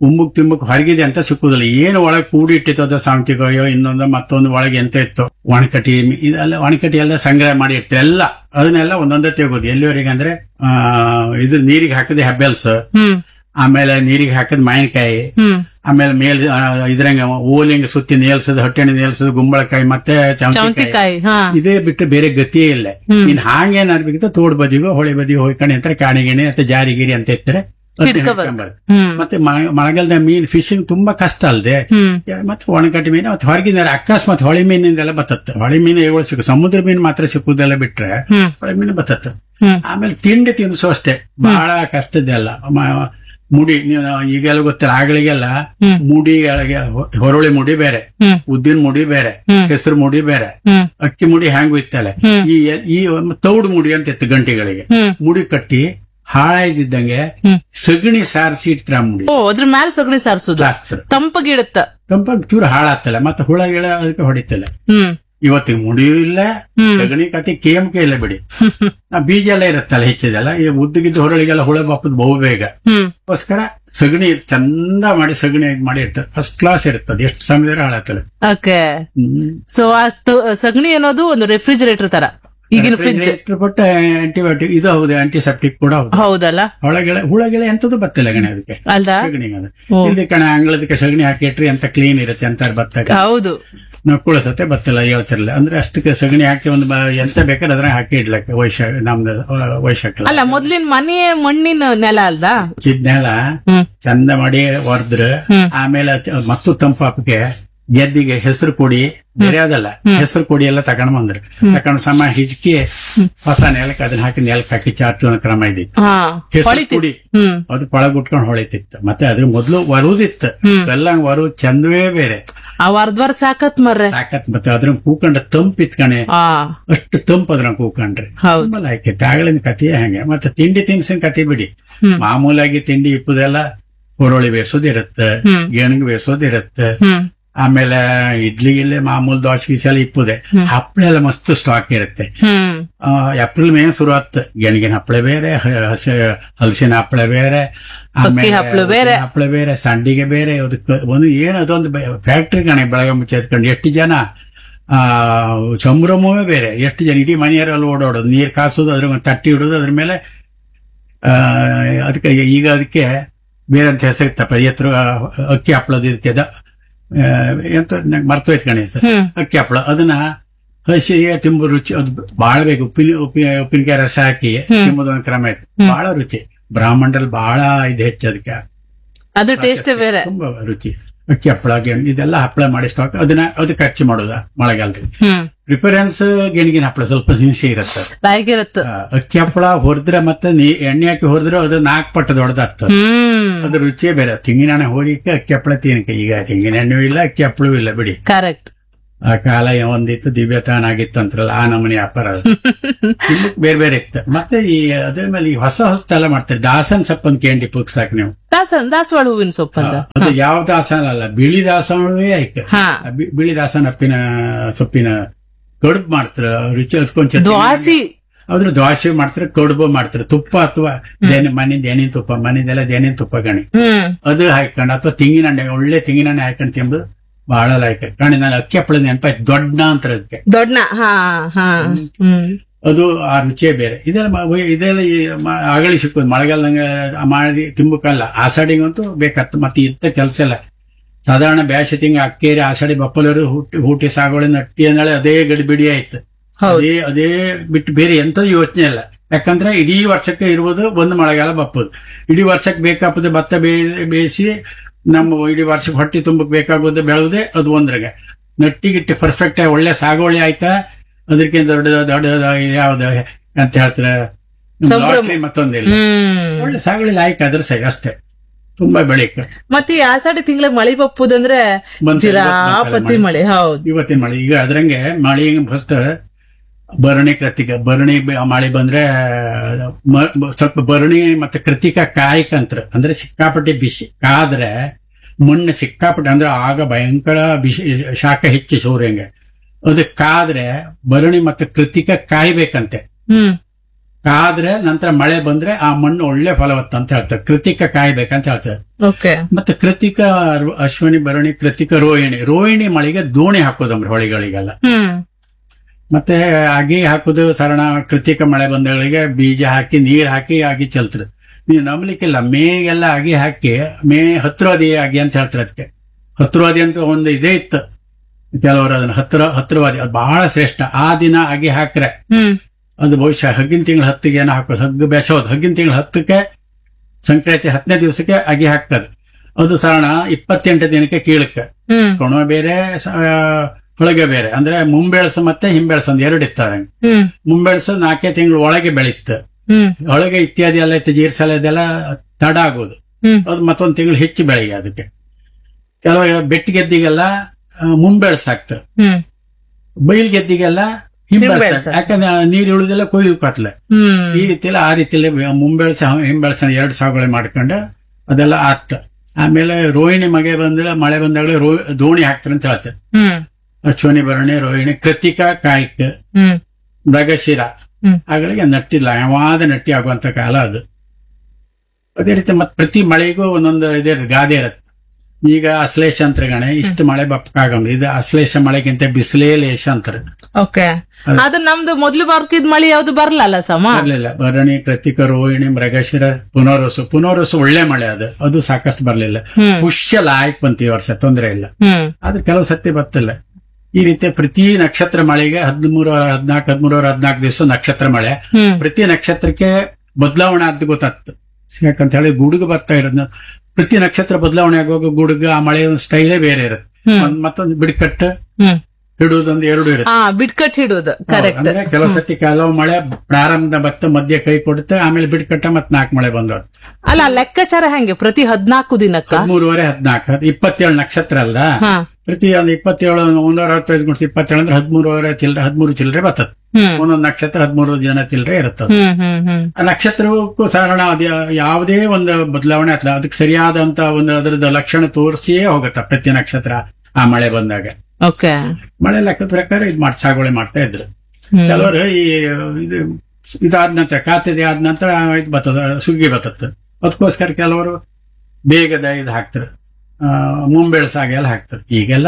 ಉಮ್ಮುಕ್ ತಿಮ್ಮುಕ್ ಹೊರಗಿದೆ ಅಂತ ಸಿಕ್ಕುದಿಲ್ಲ ಏನು ಒಳಗೆ ಕೂಡಿ ಇಟ್ಟಿರ್ತದ ಸಾಂತಿಗೋಯೋ ಇನ್ನೊಂದು ಮತ್ತೊಂದು ಒಳಗೆ ಎಂತ ಇತ್ತು ಒಣಕಟಿ ಇದೆಲ್ಲ ಒಣಕಟಿ ಎಲ್ಲ ಸಂಗ್ರಹ ಮಾಡಿ ಇರ್ತಾರೆ ಎಲ್ಲ ಅದನ್ನೆಲ್ಲ ಒಂದೊಂದೇ ತೆಗೋದು ಎಲ್ಲಿವರೆಗೆ ಅಂದ್ರೆ ಆ ಇದು ನೀರಿಗೆ ಹಾಕಿದ ಹೆಬ್ಬೆಲ್ಸ್ ಹ್ಮ್ ಆಮೇಲೆ ನೀರಿಗೆ ಹಾಕಿದ ಮಾವಿನಕಾಯಿ ಹ್ಮ್ ಆಮೇಲೆ ಮೇಲ್ ಆ, ಇದ್ರಂಗ ಓಲಿಂಗ ಸುತ್ತಿ ನೇಲ್ಸದ್ ಹೊಟ್ಟೆಣ್ಣೆ ನೇಲ್ಸದ್ ಗುಂಬಳಕಾಯಿ ಮತ್ತೆ ಚೌಂತಿಕಾಯಿ ಚೌಂತಿಕಾಯಿ ಹಾ ಇದೇ ಬಿಟ್ಟು ಬೇರೆ ಗತಿಯೇ ಇಲ್ಲ ಇನ್ ಹಾಗೇನಾಗ್ಬೇಕಿತ್ತು ತೋಡ್ ಬದಿಗೋ ಹೊಳೆ ಬದಿಗೋ ಹೋಯ್ಕೊಂಡು ಅಂತ ಕಾಣಿಗಿಣಿ ಅಂತ ಜಾರಿಗಿರಿ ಅಂತ ಇರ್ತಾರೆ ಅದ್ನ ಹಿಡ್ಕೊಬಾರ್ದು. ಹಿಡ್ಕೊಂಬಾರ್ದು. ಹ್ಮ್ ಮತ್ತೆ ಮ- ಮಳೆಗಾಲದ ಮೀನ್ ಫಿಶಿಂಗ್ ತುಂಬಾ ಕಷ್ಟ ಅಲ್ದೆ ಹ್ಮ್ ಮತ್ತೆ ಒಣಗಟ್ಟಿ ಮೀನು ಮತ್ತೆ ಹೊರಗಿನ ಅಕಸ್ಮಾತ್ ಹೊಳೆ ಮೀನಿಂದೆಲ್ಲ ಬತ್ತತ್ತ ಹೊಳೆ ಮೀನು ಇವುಗಳು ಸಿಕ್ಕ ಸಮುದ್ರ ಮೀನು ಮಾತ್ರ ಸಿಕ್ಕುದೆಲ್ಲ ಬಿಟ್ರೆ ಹ್ಮ್ ಹೊಳೆ ಮೀನು ಬತ್ತತ್ತ ಹ್ಮ್ ಆಮೇಲೆ ತಿಂಡಿ ತಿನ್ಸು ಅಷ್ಟೇ ಬಹಳ ಕಷ್ಟದ್ದೆಲ್ಲ ಮ- ಮುಡಿ ನೀವು ಈಗೆಲ್ಲ ಗೊತ್ತಿಲ್ಲ ಆಗಳಿಗೆಲ್ಲ ಹ್ಮ್. ಮುಡಿ ಒಳಗೆ ಹೊ- ಹೊರಳಿ ಮುಡಿ ಬೇರೆ ಹ್ಮ್ ಉದ್ದಿನ ಮುಡಿ ಬೇರೆ ಹ್ಮ್. ಹೆಸರು ಮುಡಿ ಬೇರೆ ಹ್ಮ್ ಅಕ್ಕಿ ಮುಡಿ ಹ್ಯಾಂಗ್ ಇತ್ತಲ್ಲ ಹ್ಮ್. ಈ ಈ ಒಂದು ತೌಡು ಮುಡಿ ಅಂತ ಇತ್ತು ಗಂಟೆಗಳಿಗೆ ಹ್ಮ್ ಮುಡಿ ಕಟ್ಟಿ ಹಾಳಾಯ್ದಿದ್ದಂಗೆ ಹ್ಮ್. ಸಗಣಿ ಸಾರಿಸಿ ಇಡ್ತಾರ ಮುಡಿ ಓ ಅದ್ರ ಮೇಲೆ ಸಗಣಿ ಸಾರಿಸೋದು ಜಾಸ್ತಿ ತಂಪಗಿಡುತ್ತ ತಂಪಾಗಿ ಚೂರು ಹಾಳಾಗ್ತಲ್ಲ ಮತ್ತೆ ಹುಳ ಗಿಳ ಅದಕ್ಕೆ ಹೊಡಿತಲ್ಲ ಹ್ಮ್ ಇವತ್ತಿಗೆ ಮುಡಿಯೂ ಇಲ್ಲ ಹ್ಮ್. ಸಗಣಿ ಕತೆ ಕೇಮಕೆ ಇಲ್ಲ ಬಿಡಿ ಆ ಬೀಜ ಎಲ್ಲ ಇರುತ್ತಲ್ಲ ಹೆಚ್ಚಿದೆಲ್ಲ ಈ ಉದ್ದಗಿದ್ದ ಹೊರಳಿಗೆಲ್ಲ ಹುಳ ಬಾಪದ್ ಬಹು ಬೇಗ ಹ್ಮ್ ಅದಕ್ಕೋಸ್ಕರ ಸಗಣಿ ಚಂದ ಮಾಡಿ ಸಗಣಿ ಇದ್ ಮಾಡಿ ಇರ್ತದೆ ಫಸ್ಟ್ ಕ್ಲಾಸ್ ಇರ್ತದೆ ಎಷ್ಟು ಸಮಯದಲ್ಲಿ ಹಾಳಾಗ್ತದೆ ಓಕೆ ಹ್ಮ್ ಸೊ ಆ ತ- ಸಗಣಿ ಅನ್ನೋದು ಒಂದು ರೆಫ್ರಿಜರೇಟರ್ ತರ ಈಗಿನ ಫ್ರಿಡ್ಜ್ Refrigerator ಬಟ್ ಆಂಟಿಬಯೋಟಿಕ್ ಇದು ಹೌದು ಆಂಟಿಸೆಪ್ಟಿಕ್ ಕೂಡ ಹೌದು ಹೌದಲ್ಲ ಒಳಗೆಳೆ ಹುಳಗೆಳೆ ಎಂತದ್ದು ಬತ್ತಿಲ್ಲ ಗಣೆ ಅದಕ್ಕೆ ಅಲ್ದಾ ಸಗಣಿಗೆ ಅದು ಓ. ಇಲ್ಲಿ ಕಣ ಅಂಗಳದಕ್ಕೆ ಸಗಣಿ ಹಾಕಿಟ್ರಿ ಅಂತ ಕ್ಲೀನ್ ಇರುತ್ತೆ ಅಂತ ಬತ್ತ ಹೌದು ನಾವು ಕುಳಸತ್ತೆ ಬತ್ತಿಲ್ಲ ಹೇಳ್ತಿರ್ಲಿಲ್ಲ ಅಂದ್ರೆ ಅಷ್ಟಕ್ಕೆ ಸಗಣಿ ಹಾಕಿ ಒಂದು ಬ- ಎಂತ ಬೇಕಾದ್ರೆ ಅದ್ರ ಹಾಕಿ ಇಡ್ಲಕ್ಕೆ ವೈಶಾಖ ನಮ್ದು ವೈಶಾಖ ಅಲ್ಲ ಮೊದ್ಲಿನ ಮನೆ ಮಣ್ಣಿನ ನೆಲ ಅಲ್ದಾ ಚಿದ್ನೆಲ್ಲ ಹ್ಮ್ ಚಂದ ಮಾಡಿ ಹೊರದ್ರ ಹ್ಮ್. ಆಮೇಲೆ ಚ- ಮತ್ತು ತಂಪಾಪಕ್ಕೆ ಗೆದ್ದಿಗೆ ಹೆಸರು ಕೊಡಿ ಬೇರೆ ಅದಲ್ಲ ಹೆಸರು ಕೊಡಿ ಎಲ್ಲ ತಗೊಂಡ್ ಬಂದ್ರು ತಗೊಂಡ್ ಸಮ ಹಿಜ್ಕಿ ಹೊಸ ನೆಲಕ್ಕೆ ಅದನ್ನ ಹಾಕಿ ನೆಲಕ್ಕೆ ಹಾಕಿ ಚಾಚು ಅನ್ನೋ ಕ್ರಮ ಇದ್ದಿತ್ತು ಹಾ ಹೆಸರು ಹೊಳಿತಿ ಪುಡಿ ಹ್ಮ್ ಅದು ಪಳಗುಟ್ಕೊಂಡು ಹೊಳಿತಿತ್ತು ಮತ್ತೆ ಅದ್ರ ಮೊದ್ಲು ವರುದಿತ್ತು ಹ್ಮ್. ಎಲ್ಲ ವರು ಚಂದವೇ ಬೇರೆ ಆ ವರ್ದ್ವರ್ ಸಾಕತ್ ಮರ್ರೆ ಸಾಕತ್ ಮತ್ತೆ ಅದ್ರ ಕೂಕೊಂಡ ತಂಪಿತ್ ಕಣೆ ಆ ಅಷ್ಟು ತಂಪು ಅದ್ರ ಕೂಕೊಂಡ್ರೆ ಹೌದು. ತುಂಬಾ ಆಯ್ಕೆ ಆಗಳಿನ ಕಥೆಯೇ ಹಂಗೆ ಮತ್ತೆ ತಿಂಡಿ ತಿನಿಸಿನ ಕತೆ ಬಿಡಿ ಹ್ಮ್. ಮಾಮೂಲಾಗಿ ತಿಂಡಿ ಇಪ್ಪದೆಲ್ಲ ಹುರುಳಿ ಬೇಸೋದಿರುತ್ತೆ ಹ್ಮ್. ಗೆಣಗ್ ಬೇಸೋದಿರುತ್ತೆ ಹ್ಮ್ ಆಮೇಲೆ ಇಡ್ಲಿ ಗಿಡ್ಲಿ ಮಾಮೂಲ್ ದೋಸೆ ಗೀಸೆ ಎಲ್ಲ ಇಪ್ಪದೆ ಹಪ್ಪಳ ಎಲ್ಲ ಮಸ್ತ್ ಸ್ಟಾಕ್ ಇರುತ್ತೆ ಹ್ಮ್ ಆ, ಏಪ್ರಿಲ್ ಮೇ ಶುರು ಆತ್ ಗೆಣಗಿನ ಹಪ್ಪಳ ಬೇರೆ ಹ- ಹಸಿ ಹಲಸಿನ ಹಪ್ಪಳ ಬೇರೆ ಅಕ್ಕಿ ಹಪ್ಳ ಬೇರೆ. ಹಪ್ಪಳ ಬೇರೆ ಸಂಡಿಗೆ ಬೇರೆ ಅದಕ್ಕೆ ಒಂದು ಏನು ಅದೊಂದು ಫ್ಯಾಕ್ಟ್ರಿ ಕಣೆ ಬೆಳಗ್ಗೆ ಮುಂಚೆ ಎತ್ಕೊಂಡು ಎಷ್ಟು ಜನ ಆ ಸಂಭ್ರಮವೇ ಬೇರೆ ಎಷ್ಟು ಜನ ಇಡೀ ಮನೆಯವರೆಲ್ಲ ಓಡಾಡೋದು ನೀರ್ ಕಾಸೋದು ಅದ್ರ ಮೇಲೆ ತಟ್ಟಿ ಇಡೋದು ಅದ್ರ ಮೇಲೆ ಆ ಅದಕ್ಕೆ ಈಗ ಅದಕ್ಕೆ ಬೇರೆ ಅಂತ ಹೆಸರಿತ್ತಪ್ಪ ಎತ್ತರ ಅಕ್ಕಿ ಹಪ್ಪಳದ ಇದಕ್ಕೆ ಅದ ಆ, ಎಂತ ನಂಗೆ ಮರ್ತೋಯ್ತು ಕಣೆ ಸರ್ ಹ್ಮ್ ಅಕ್ಕಿ ಹಪ್ಪಳ ಅದನ್ನ ಹಸಿಗೆ ತಿಂಬು ರುಚಿ ಅದು ಬಹಳ ಬೇಕು ಉಪ್ಪಿನ ಉಪ್ಪಿ ಉಪ್ಪಿನಕಾಯಿ ರಸ ಹಾಕಿ ತಿಂಬುದು ಒಂದು ಕ್ರಮ ಇತ್ತು ಬಹಳ ರುಚಿ ಬ್ರಾಹ್ಮಣರಲ್ಲಿ ಬಹಳ ಇದು ಹೆಚ್ಚು ಅದಕ್ಕೆ ಅದ್ರ ಟೇಸ್ಟ್ ಬೇರೆ ತುಂಬಾ ರುಚಿ ಅಕ್ಕಿ ಹಪ್ಪಳ ಗೆಣ್ ಇದೆಲ್ಲ ಹಪ್ಪಳ ಮಾಡಿ ಸ್ಟಾಕ್ ಅದನ್ನ ಅದಕ್ಕೆ ಹಚ್ಚಿ ಮಾಡೋದ ಮಳೆಗಾಲದಲ್ಲಿ ಹ್ಮ್ ಪ್ರಿಫರೆನ್ಸ್ ಗೆಣಗಿನ ಹಪ್ಪಳ ಸ್ವಲ್ಪ ಸಿಹಿಸಿ ಇರುತ್ತೆ ಬಾಯಿಗಿರತ್ತ ಆ, ಅಕ್ಕಿ ಹಪ್ಪಳ ಹೊರದ್ರೆ ಮತ್ತೆ ನೀ ಎಣ್ಣೆ ಹಾಕಿ ಹೊರದ್ರೆ ಅದು ನಾಲ್ಕು ಪಟ್ಟು ದೊಡ್ಡದಾಗ್ತದೆ ಹ್ಮ್ ಅದು ರುಚಿಯೇ ಬೇರೆ ತೆಂಗಿನ ಎಣ್ಣೆ ಹೋಗಿಕ್ಕೆ ಅಕ್ಕಿ ಹಪ್ಪಳ ತಿನ್ನಕ್ಕೆ ಈಗ ತೆಂಗಿನ ಎಣ್ಣೆಯೂ ಇಲ್ಲ ಅಕ್ಕಿ ಹಪ್ಪಳವೂ ಇಲ್ಲ ಬಿಡಿ ಕರೆಕ್ಟ್ ಆ ಕಾಲ ಒಂದಿತ್ತು ದಿವ್ಯತಾನ ಆಗಿತ್ತು ಅಂತಾರಲ್ಲ ಆ ನಮೂನಿ ವ್ಯಾಪಾರ ಅದು. ತಿನ್ನಕ್ ಬೇರೆ ಬೇರೆ ಇತ್ತು ಮತ್ತೆ ಈ ಅದ್ರ ಮೇಲೆ ಈ ಹೊಸ ಹೊಸದೆಲ್ಲ ಮಾಡ್ತಾರೆ ದಾಸನ್ ಸಪ್ಪನ್ ಕೇಂಡಿ ಪುಕ್ಸಾಕ್ ನೀವು ದಾಸವಾಳ ದಾಸವಾಳ ಹೂವಿನ ಸೊಪ್ಪಂತ ಅದು ಯಾವ ದಾಸನ ಅಲ್ಲ ಬಿಳಿ ದಾಸವೇ ಆಯ್ತು ಹಾ ಆ ಬಿ- ಬಿಳಿ ದಾಸನ ಅಪ್ಪಿನ ಸೊಪ್ಪಿನ ಕಡುಬು ಮಾಡ್ತಾರ ರುಚಿ ಹಚ್ಕೊಂಡ್ ದ್ವಾಸಿ ಅದ್ರ ದ್ವಾಸೆ ಮಾಡ್ತಾರೆ ಕಡುಬು ಮಾಡ್ತಾರೆ ತುಪ್ಪ ಅಥವಾ ದೇನಿ ಮನೆ ದೇನಿನ ತುಪ್ಪ ಮನೆದೆಲ್ಲ ದೇನಿನ ತುಪ್ಪ ಗಣಿ ಹ್ಮ್ ಅದು ಹಾಕೊಂಡು ಅಥವಾ ತೆಂಗಿನ ಎಣ್ಣೆ ಒಳ್ಳೆ ತೆಂಗಿನ ಎಣ್ಣೆ ಹಾಕೊಂಡು ತಿಂಬುದು ಬಹಳ ಲೈಕ್ ಕಾಣಿ ನಾನು ಅಕ್ಕಿ ಹಪ್ಪಳ ನೆನಪಾಯ್ತು ದೊಡ್ಡ ಅಂತ ಅದಕ್ಕೆ ದೊಡ್ಡ ಹಾ ಹಾ ಹ್ಮ್ ಅದು ಆ ರುಚಿಯೇ ಬೇರೆ ಇದೆಲ್ಲ ಮ- ಒಯ್- ಇದೆಲ್ಲ ಈ ಮ- ಅಗಳಿ ಸಿಕ್ಕೋದು ಮಳೆಗಾಲದಂಗೆ ಮಾಡಿ ತಿಂಬಕ್ಕಲ್ಲ ಆಷಾಢಿಗಂತೂ ಬೇಕತ್ತು ಮತ್ತೆ ಇತ್ತ ಕೆಲಸ ಇಲ್ಲ ಸಾಧಾರಣ ಬ್ಯಾಸೆ ತಿಂಗ ಅಕ್ಕೇರಿ ಆಷಾಢಿ ಬಪ್ಪಲರು ಹುಟ್ಟಿ ಹೂಟಿ ಸಾಗೋಳಿ ನಟ್ಟಿ ಅಂದಾಳೆ ಅದೇ ಗಡಿಬಿಡಿ ಆಯ್ತು ಹೌದು. ಅದೇ ಅದೇ ಬಿಟ್ಟು ಬೇರೆ ಎಂತ ಯೋಚನೆ ಇಲ್ಲ ಯಾಕಂದ್ರೆ ಇಡೀ ವರ್ಷಕ್ಕೆ ಇರುವುದು ಒಂದು ಮಳೆಗಾಲ ಬಪ್ಪದು ಇಡೀ ವರ್ಷಕ್ಕೆ ಬೇಕಾಪದ ಭತ್ತ ಬೇ- ಬೇಯಿಸಿ ನಮ್ಮ ಇಡೀ ವರ್ಷಕ್ಕೆ ಹೊಟ್ಟಿ ತುಂಬಕ್ ಬೇಕಾಗೋದು ಬೆಳೆದೇ ಅದು ಒಂದ್ರಾಗ ನಟ್ಟಿಗಿಟ್ಟು ಪರ್ಫೆಕ್ಟ್ ಆಗಿ ಒಳ್ಳೆ ಸಾಗುವಳಿ ಆಯ್ತಾ ಅದಕ್ಕಿಂತ ದೊಡ್ಡ ದೊಡ್ಡ ಯಾವ್ದು ಅಂತ ಹೇಳ್ತಾರೆ ಸಂಭ್ರಮ. ಲಾಟ್ರಿ ಮತ್ತೊಂದಿಲ್ಲ ಹ್ಮ್ ಒಳ್ಳೆ ಸಾಗುವಳಿ ಆಯ್ಕೆ ಅದ್ರ ಸಹ ಅಷ್ಟೇ ತುಂಬಾ ಬೆಳಿಕ ಮತ್ತೆ ಈ ಆಷಾಢಿ ತಿಂಗಳಿಗೆ ಮಳಿ ಬಪ್ಪುದಂದ್ರೆ ಬಂತು, ಜಿರಾಪತಿ ಇವತ್ತು ಮಳೆ ಹೌದು ಇವತ್ತಿನ ಮಳೆ ಈಗ ಅದ್ರಂಗೆ ಮಳೆ ಫಸ್ಟ್ ಭರಣಿ ಕೃತಿಕ ಭರಣಿ ಬ- ಮಳೆ ಬಂದ್ರೆ ಮ- ಬ- ಸ್ವಲ್ಪ ಭರಣಿ ಮತ್ತೆ ಕೃತಿಕ ಕಾಯ್ಕಂತ್ರ ಅಂದ್ರೆ ಸಿಕ್ಕಾಪಟ್ಟೆ ಬಿಸಿ ಕಾದ್ರೆ ಮಣ್ಣು ಸಿಕ್ಕಾಪಟ್ಟೆ ಅಂದ್ರೆ ಆಗ ಭಯಂಕರ ಬಿಸಿ ಶಾಖ ಹೆಚ್ಚು ಸೂರ್ಯಂಗೆ ಅದು ಕಾದ್ರೆ ಭರಣಿ ಮತ್ತೆ ಕೃತಿಕ ಕಾಯ್ಬೇಕಂತೆ ಹ್ಮ್ ಕಾದ್ರೆ ನಂತರ ಮಳೆ ಬಂದ್ರೆ ಆ ಮಣ್ಣು ಒಳ್ಳೆ ಫಲವತ್ತ ಅಂತ ಹೇಳ್ತಾರೆ ಕೃತಿಕ ಕಾಯ್ಬೇಕಂತ ಹೇಳ್ತಾರೆ ಓಕೆ ಮತ್ತೆ ಕೃತಿಕ ಅಶ್ವಿನಿ ಭರಣಿ ಕೃತಿಕ ರೋಹಿಣಿ ರೋಹಿಣಿ ಮಳೆಗೆ ದೋಣಿ ಹಾಕೋದಮ್ರಿ ಹೊಳಿಗಳಿಗೆಲ್ಲ ಹ್ಮ್ ಮತ್ತೆ ಅಗಿ ಹಾಕುದು ಸರಣ ಕೃತಿಕ ಮಳೆ ಬಂದಗಳಿಗೆ ಬೀಜ ಹಾಕಿ ನೀರ್ ಹಾಕಿ ಅಗಿ ಚೆಲ್ತದೆ ನೀವು ನಂಬಲಿಕ್ಕಿಲ್ಲ ಮೇಗೆಲ್ಲ ಅಗಿ ಹಾಕಿ ಮೇ ಹತ್ರವಾದಿ ಅಗಿ ಅಂತ ಹೇಳ್ತಾರೆ ಅದಕ್ಕೆ ಹತ್ರವಾದಿ ಅಂತ ಒಂದು ಇದೇ ಇತ್ತು ಕೆಲವರು ಅದನ್ನ ಹತ್ರ ಹತ್ರವಾದಿ ಅದು ಬಹಳ ಶ್ರೇಷ್ಠ ಆ ದಿನ ಅಗಿ ಹಾಕ್ರೆ ಹ್ಮ್ ಅದು ಬಹುಶಃ ಹಗ್ಗಿನ ತಿಂಗಳ ಹತ್ತಿಗೆ ಏನೋ ಹಾಕೋದು ಹಗ್ಗು ಬೆಸೋದು ಹಗ್ಗಿನ ತಿಂಗಳ ಹತ್ತಕ್ಕೆ ಸಂಕ್ರಾಂತಿ ಹತ್ತನೇ ದಿವಸಕ್ಕೆ ಅಗಿ ಹಾಕ್ತದೆ ಅದು ಸರಣ ಇಪ್ಪತ್ತೆಂಟು ದಿನಕ್ಕೆ ಕೀಳಕ್ಕೆ ಹ್ಮ್ ಕಣುವ ಬೇರೆ ಸ- ಹೊಳಗೆ ಬೇರೆ ಅಂದ್ರೆ ಮುಂಬೆಳಸು ಮತ್ತೆ ಹಿಂಬೆಳಸು ಅಂತ ಎರಡು ಇರ್ತವೆ ಹ್ಮ್ ಮುಂಬೆಳಸು ನಾಲ್ಕೇ ತಿಂಗಳು ಒಳಗೆ ಬೆಳೀತು ಹ್ಮ್ ಒಳಗೆ ಇತ್ಯಾದಿ ಎಲ್ಲ ಇತ್ತು ಜೀರ್ಸಲ ಇದೆಲ್ಲ ತಡ ಆಗೋದು ಹ್ಮ್ ಅದು ಮತ್ತೊಂದು ತಿಂಗಳು ಹೆಚ್ಚು ಬೆಳೆಯ ಅದಕ್ಕೆ ಕೆಲವು ಬೆಟ್ಟಿಗೆದ್ದಿಗೆಲ್ಲ ಆ, ಮುಂಬೆಳಸು ಹಾಕ್ತಾರೆ ಹ್ಮ್ ಬೈಲ್ ಗೆದ್ದಿಗೆಲ್ಲ ಹಿಂಬೆಳಸು ಹಿಂಬೆಳ್ಸು. ಯಾಕಂದ್ರೆ ನೀರು ಇಳುವುದಿಲ್ಲ ಕೊಯ್ಯು ಕತ್ಲೆ ಹ್ಮ್ ಈ ರೀತಿಯಲ್ಲಿ ಆ ರೀತಿಯಲ್ಲಿ ಮುಂಬೆಳಸ ಹಿಂಬೆಳಸನ ಎರಡು ಸಾಗುವಳಿ ಮಾಡ್ಕೊಂಡು ಅದೆಲ್ಲ ಆತ್ ಆಮೇಲೆ ರೋಹಿಣಿ ಮಗೆ ಬಂದ್ರೆ ಮಳೆ ಬಂದಾಗಲೇ ರೋ ದೋಣಿ ಹಾಕ್ತಾರೆ ಅಂತ ಹೇಳ್ತಾರೆ ಹ್ಮ್ ಅಶ್ವನಿ ಭರಣಿ ರೋಹಿಣಿ ಕೃತಿಕಾ ಕಾಯ್ಕ ಹ್ಮ್ ಮೃಗಶಿರ ಹ್ಮ್. ಅಗಳಿಗೆ ನಟ್ಟಿಲ್ಲ ಯಾವಾದ ನಟ್ಟಿ ಆಗುವಂತ ಕಾಲ ಅದು ಅದೇ ರೀತಿ ಮತ್ತೆ ಪ್ರತಿ ಮಳೆಗೂ ಒಂದೊಂದು ಇದೇ ಗಾದೆ ಇರುತ್ತೆ ಈಗ ಅಶ್ಲೇಷ ಅಂತ ಗಣೆ ಇಷ್ಟು ಮಳೆ ಬಪ್ಪಕಾಗಮ್ ಇದು ಅಶ್ಲೇಷ ಮಳೆಗಿಂತ ಬಿಸಿಲೇ ಲೇಷ ಅಂತಾರೆ ಓಕೆ ಅದು ನಮ್ದು ಮೊದ್ಲು ಬರ್ಕಿದ್ ಮಳಿ ಯಾವ್ದು ಬರ್ಲಲ್ಲ ಸಮ ಬರ್ಲಿಲ್ಲ ಭರಣಿ ಕೃತಿಕ ರೋಹಿಣಿ ಮೃಗಶಿರ ಪುನರ್ವಸು ಪುನರ್ವಸು ಒಳ್ಳೆ ಮಳೆ ಅದು ಅದು ಸಾಕಷ್ಟು ಬರ್ಲಿಲ್ಲ ಹ್ಮ್. ಪುಷ್ಯ ಲಾಯಕ್ ಬಂತು ಈ ವರ್ಷ ತೊಂದರೆ ಇಲ್ಲ ಹ್ಮ್ ಆದ್ರೆ ಕೆಲವು ಸತಿ ಬರ್ತಿಲ್ಲ ಈ ರೀತಿ ಪ್ರತಿ ನಕ್ಷತ್ರ ಮಳೆಗೆ ಹದಿಮೂರು ಹದಿನಾಲ್ಕು ಹದಿಮೂರು ಹದಿನಾಲ್ಕು ದಿವಸ ನಕ್ಷತ್ರ ಮಳೆ ಹ್ಮ್ ಪ್ರತಿ ನಕ್ಷತ್ರಕ್ಕೆ ಬದಲಾವಣೆ ಆದ್ದು ಗೊತ್ತಾಗ್ತದೆ ಯಾಕಂತ ಹೇಳಿ ಗುಡುಗು ಬರ್ತಾ ಇರೋದ್ನ ಪ್ರತಿ ನಕ್ಷತ್ರ ಬದಲಾವಣೆ ಆಗುವಾಗ ಗುಡುಗು ಆ ಮಳೆಯ ಸ್ಟೈಲೇ ಬೇರೆ ಇರುತ್ತೆ ಹ್ಮ್. ಒಂದ್ ಮತ್ತೊಂದು ಬಿಡ್ಕಟ್ಟು ಹ್ಮ್ ಹಿಡುವುದೊಂದು ಎರಡು ಇರುತ್ತೆ ಆ ಬಿಟ್ಕಟ್ ಹಿಡುದು ಕರೆಕ್ಟ್ ಅಂದ್ರೆ ಕೆಲವು ಸತಿ ಕೆಲವು ಮಳೆ ಪ್ರಾರಂಭ ಬತ್ತ ಮಧ್ಯ ಕೈ ಕೊಡುತ್ತೆ ಆಮೇಲೆ ಬಿಡ್ಕಟ್ಟ ಮತ್ ನಾಲ್ಕು ಮಳೆ ಬಂದವು ಅಲ್ಲ ಲೆಕ್ಕಾಚಾರ ಹೆಂಗೆ ಪ್ರತಿ ಹದ್ನಾಲ್ಕು ದಿನಕ್ಕ ಮೂರುವರೆ ಹದಿನಾಲ್ಕು ಇಪ್ಪತ್ತೇಳು ನಕ್ಷತ್ರ ಅಲ್ಲ ಹಾ ಪ್ರತಿ ಒಂದು ಇಪ್ಪತ್ತೇಳು ಒಂದೂರ ಅರವತ್ತೈದು ಗುಣಿಸಿ ಇಪ್ಪತ್ತೇಳು ಅಂದ್ರೆ ಹದಿಮೂರುವರೆ ಚಿಲ್ಲರೆ ಹದಿಮೂರು ಚಿಲ್ಲರೆ ಬರ್ತದೆ ಹ್ಮ್ ಒಂದೊಂದು ನಕ್ಷತ್ರ ಹದಿಮೂರು ಜನ ಚಿಲ್ಲರೆ ಇರುತ್ತದೆ ಹ್ಮ್ ಹ್ಮ್ ಹ್ಮ್ ಆ ನಕ್ಷತ್ರಕ್ಕೂ ಸಾಧಾರಣ ಅದು ಯಾವುದೇ ಒಂದು ಬದಲಾವಣೆ ಅಲ್ಲ ಅದಕ್ಕೆ ಸರಿಯಾದಂತ ಒಂದು ಅದರದ ಲಕ್ಷಣ ತೋರಿಸಿಯೇ ಹೋಗುತ್ತೆ ಪ್ರತಿ ನಕ್ಷತ್ರ ಆ ಮಳೆ ಬಂದಾಗ ಓಕೆ ಮಳೆ ಲೆಕ್ಕದ ಪ್ರಕಾರ ಇದು ಮಾಡಿ ಸಾಗುವಳಿ ಮಾಡ್ತಾ ಇದ್ರು ಹ್ಮ್. ಕೆಲವರು ಈ ಇದು ಇದಾದ ನಂತರ ಖಾತೆದೆ ಆದ ನಂತರ ಇದು ಬರ್ತದ ಸುಗ್ಗಿ ಬರ್ತದೆ ಅದಕ್ಕೋಸ್ಕರ ಕೆಲವರು ಬೇಗದ ಇದು ಹಾಕ್ತಾರೆ ಆ, ಮುಂಬೆಳಸಾಗೆ ಎಲ್ಲ ಹಾಕ್ತಾರೆ ಈಗೆಲ್ಲ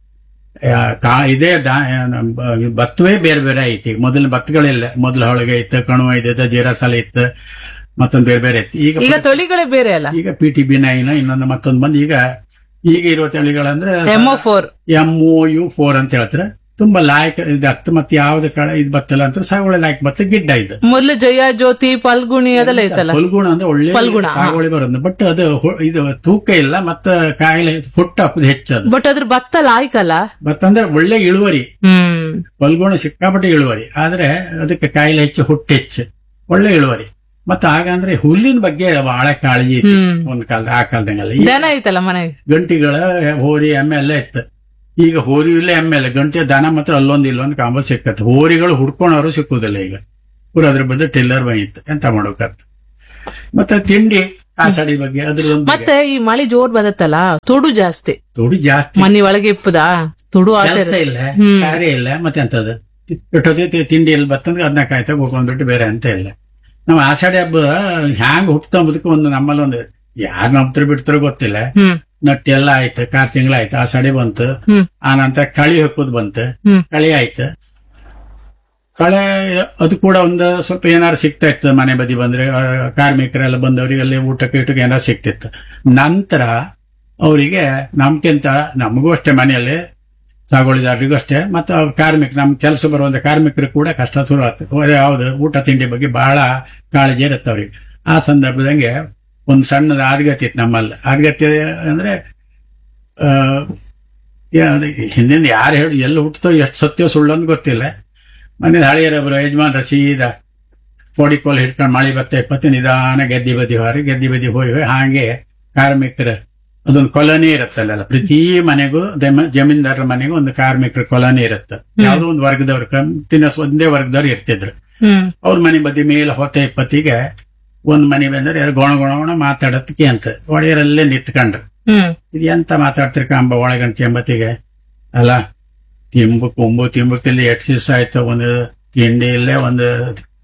ಆ, ಕಾ ಇದೇ ದಾ- ಆ, ಭತ್ತವೇ ಬೇರೆ ಬೇರೆ ಐತಿ ಈಗ ಮೊದಲು ಭತ್ತಗಳಿಲ್ಲ ಮೊದಲು ಹೋಳಿಗೆ ಇತ್ತು ಕಣುವ ಇದ್ದಿತ್ತು ಜೀರಾಸಾಲ ಇತ್ತು ಮತ್ತೊಂದು ಬೇರೆ ಬೇರೆ ಇತ್ತು ಈಗ ಈಗ ತಳಿಗಳೇ ಬೇರೆ ಅಲ್ಲ ಈಗ ಪಿ ಟಿ ಬಿ ನೈನ್ ಇನ್ನೊಂದು ಮತ್ತೊಂದು ಬಂದು ಈಗ ಈಗ ಇರುವ ತಳಿಗಳಂದ್ರೆ MO four M O U four ಅಂತ ಹೇಳ್ತಾರೆ ತುಂಬಾ ಲಾಯಕ್ ಇದಾಗ್ತದೆ ಮತ್ತೆ ಯಾವ್ದು ಕಳೆ ಇದು ಬತ್ತಲ್ಲ ಅಂತ ಸಾಗುವಳಿ ಲಾಯಕ್ ಬತ್ತ ಗಿಡ್ಡ ಇದು ಮೊದ್ಲು ಜಯ ಜ್ಯೋತಿ ಫಲ್ಗುಣಿ ಅದೆಲ್ಲ ಐತಲ್ಲ ಫಲ್ಗುಣ ಅಂದ್ರೆ ಒಳ್ಳೆ ಫಲ್ಗುಣ, ಹಾ. ಸಾಗುವಳಿ ಬರೋದು ಬಟ್ ಅದು ಹೊ- ಇದು ತೂಕ ಇಲ್ಲ ಮತ್ತೆ ಕಾಯಿಲೆ ಫುಟ್ ಅಪ್ ಹೆಚ್ಚದು ಬಟ್ ಅದ್ರ ಭತ್ತ ಲಾಯ್ಕಲ್ಲ ಭತ್ತ ಅಂದ್ರೆ ಒಳ್ಳೆ ಇಳುವರಿ ಹ್ಮ್ ಫಲ್ಗುಣ ಸಿಕ್ಕಾಪಟ್ಟೆ ಇಳುವರಿ ಆದ್ರೆ ಅದಕ್ಕೆ ಕಾಯಿಲೆ ಹೆಚ್ಚು ಹುಟ್ಟು ಹೆಚ್ಚು ಒಳ್ಳೆ ಇಳುವರಿ ಮತ್ತೆ ಆಗ ಅಂದ್ರೆ ಹುಲ್ಲಿನ ಬಗ್ಗೆ ಬಹಳ ಕಾಳಜಿ ಇತ್ತು ಹ್ಮ್. ಒಂದ್ ಕಾಲದ ಆ ಕಾಲದಂಗೆಲ್ಲ ಈ ದನ ಐತಲ್ಲ ಮನೆಗೆ ಗಂಟಿಗಳ ಹೋರಿ ಎಮ್ಮೆ ಎಲ್ಲ ಇತ್ತು ಈಗ ಹೋರಿ ಇಲ್ಲ ಎಮ್ಮೆ ಇಲ್ಲ ಗಂಟೆ ದನ ಮಾತ್ರ ಅಲ್ಲೊಂದು ಇಲ್ಲೊಂದು ಕಾಂಬ ಸಿಕ್ಕತ್ತೆ ಹೋರಿಗಳು ಹುಡ್ಕೊಂಡವರು ಸಿಕ್ಕುದಿಲ್ಲ ಈಗ ಪೂರ ಅದ್ರ ಬದಲು ಟಿಲ್ಲರ್ ಬಂದಿತ್ತು ಎಂತ ಮಾಡ್ಬೇಕತ್ತ ಮತ್ತೆ ತಿಂಡಿ ಆಷಾಢಿ ಬಗ್ಗೆ ಅದ್ರದೊಂದು ಮತ್ತೆ ಈ ಮಳಿ ಜೋರ್ ಬದತ್ತಲ್ಲ ತುಡು ಜಾಸ್ತಿ ತೊಡಿ ಜಾಸ್ತಿ ಮನಿ ಒಳಗೆ ಇಪ್ಪದ ತುಡು ಕೆಲಸ ಆತರ ಇಲ್ಲ ಹ್ಮ್. ಕಾರ್ಯ ಇಲ್ಲ ಮತ್ತೆ ಎಂತದು ಇಟ್ಟೊತ್ತಿ ತಿಂಡಿ ಇಲ್ಲಿ ಬತ್ತಂದ್ರೆ ಅದನ್ನ ಕಾಯ್ತಾ ಹೋಗ್ಕೊಂಡ್ಬಿಟ್ಟು ಬೇರೆ ಅಂತ ಇಲ್ಲ ನಾವು ಆಷಾಢಿ ಹಬ್ಬ ಹ್ಯಾಂಗ್ ಹುಟ್ಟಂಬುದಕ್ಕೆ ಒಂದು ನಮ್ಮಲ್ಲಿ ಒಂದು ಯಾರು ನಂಬ್ತಾರ ಬಿಡ್ತಾರೋ ಗೊತ್ತಿಲ್ಲ ಹ್ಮ್ ನಟ್ಟಿ ಎಲ್ಲ ಆಯ್ತು ಕಾರ್ ತಿಂಗಳಾಯ್ತು ಆಷಾಢಿ ಬಂತು ಹ್ಮ್ ಆ ನಂತರ ಕಳಿ ಹಾಕೋದು ಬಂತು ಹ್ಮ್ ಕಳಿ ಆಯ್ತು ಕಳೆ ಅದು ಕೂಡ ಒಂದು ಸ್ವಲ್ಪ ಏನಾರು ಸಿಗ್ತಾ ಇತ್ತು ಮನೆ ಬದಿ ಬಂದ್ರೆ ಆ, ಕಾರ್ಮಿಕರೆಲ್ಲ ಬಂದವರಿಗೆ ಅಲ್ಲಿ ಊಟಕ್ಕೆ ಇಟ್ಟಕ್ಕೆ ಏನಾರು ಸಿಗ್ತಿತ್ತು ನಂತರ ಅವರಿಗೆ ನಮ್ಗಿಂತ ನಮಗೂ ಅಷ್ಟೇ ಮನೆಯಲ್ಲಿ ಸಾಗುವಳಿದಾರರಿಗೂ ಅಷ್ಟೇ ಮತ್ತು ಅವ್ರ ಕಾರ್ಮಿಕ ನಮ್ ಕೆಲಸ ಬರುವಂತ ಕಾರ್ಮಿಕರು ಕೂಡ ಕಷ್ಟ ಶುರು ಆಗ್ತದೆ ಯಾವ್ದು ಊಟ ತಿಂಡಿ ಬಗ್ಗೆ ಬಹಳ ಕಾಳಜಿ ಇರುತ್ತೆ ಅವ್ರಿಗೆ ಆ ಸಂದರ್ಭದಂಗೆ ಒಂದು ಸಣ್ಣದ ಆದ್ಗತಿ ಇತ್ತು ನಮ್ಮಲ್ಲಿ ಆದ್ಗತಿ ಅಂದ್ರೆ ಆ, ಯಾ- ಅದು ಹಿಂದಿಂದ ಯಾರು ಹೇಳಿ ಎಲ್ಲಿ ಹುಟ್ಟತೋ ಎಷ್ಟು ಸತ್ಯ ಸುಳ್ಳು ಅಂತ ಗೊತ್ತಿಲ್ಲ ಮನೆ ಹಳೆಯರೊಬ್ಬರು ಯಜಮಾನ್ರ ಸೀದಾ ಕೋಡಿ ಕೋಲ್ ಹಿಡ್ಕೊಂಡು ಮಳೆ ಬತ್ತೆ ಇಪ್ಪತ್ತು ನಿಧಾನ ಗೆದ್ದಿ ಬದಿ ಹೊರ ಗೆದ್ದಿ ಬದಿ ಹೋಗಿ ಹಾಗೆ ಕಾರ್ಮಿಕರ ಅದೊಂದು ಕೊಲನಿ ಇರುತ್ತಲ್ಲ ಪ್ರತಿ ಮನೆಗೂ ದಮ- ಜಮೀನ್ದಾರರ ಮನೆಗೂ ಒಂದು ಕಾರ್ಮಿಕರ ಕೊಲನಿ ಇರುತ್ತೆ ಯಾವುದೋ ಒಂದು ವರ್ಗದವ್ರು ಕಂಟಿನ್ಯೂಸ್ ಒಂದೇ ವರ್ಗದವ್ರು ಇರ್ತಿದ್ರು ಹ್ಮ್ ಅವ್ರ ಮನೆ ಬದಿ ಮೇಲೆ ಹೊತ್ತೆ ಇಪ್ಪತ್ತಿಗೆ ಒಂದ್ ಮನೆ ಬಂದ್ರೆ ಗೊಣ ಗೊಣ ಗೊಣ ಮಾತಾಡತ್ಕೆ ಅಂತ ಒಡೆಯರಲ್ಲೇ ನಿಂತ್ಕೊಂಡ್ರು ಹ್ಮ್ ಇದು ಎಂತ ಮಾತಾಡ್ತಿರ್ ಕಂಬ ಒಳಗಂತ ಎಂಬತ್ತಿಗೆ ಅಲ್ಲ ತಿಂಬು ಕೊಂಬು ತಿಂಬುಕಲ್ಲಿ ಎಷ್ಟು ದಿವಸ ಆಯ್ತು ಒಂದು ತಿಂಡಿ ಇಲ್ಲೇ ಒಂದು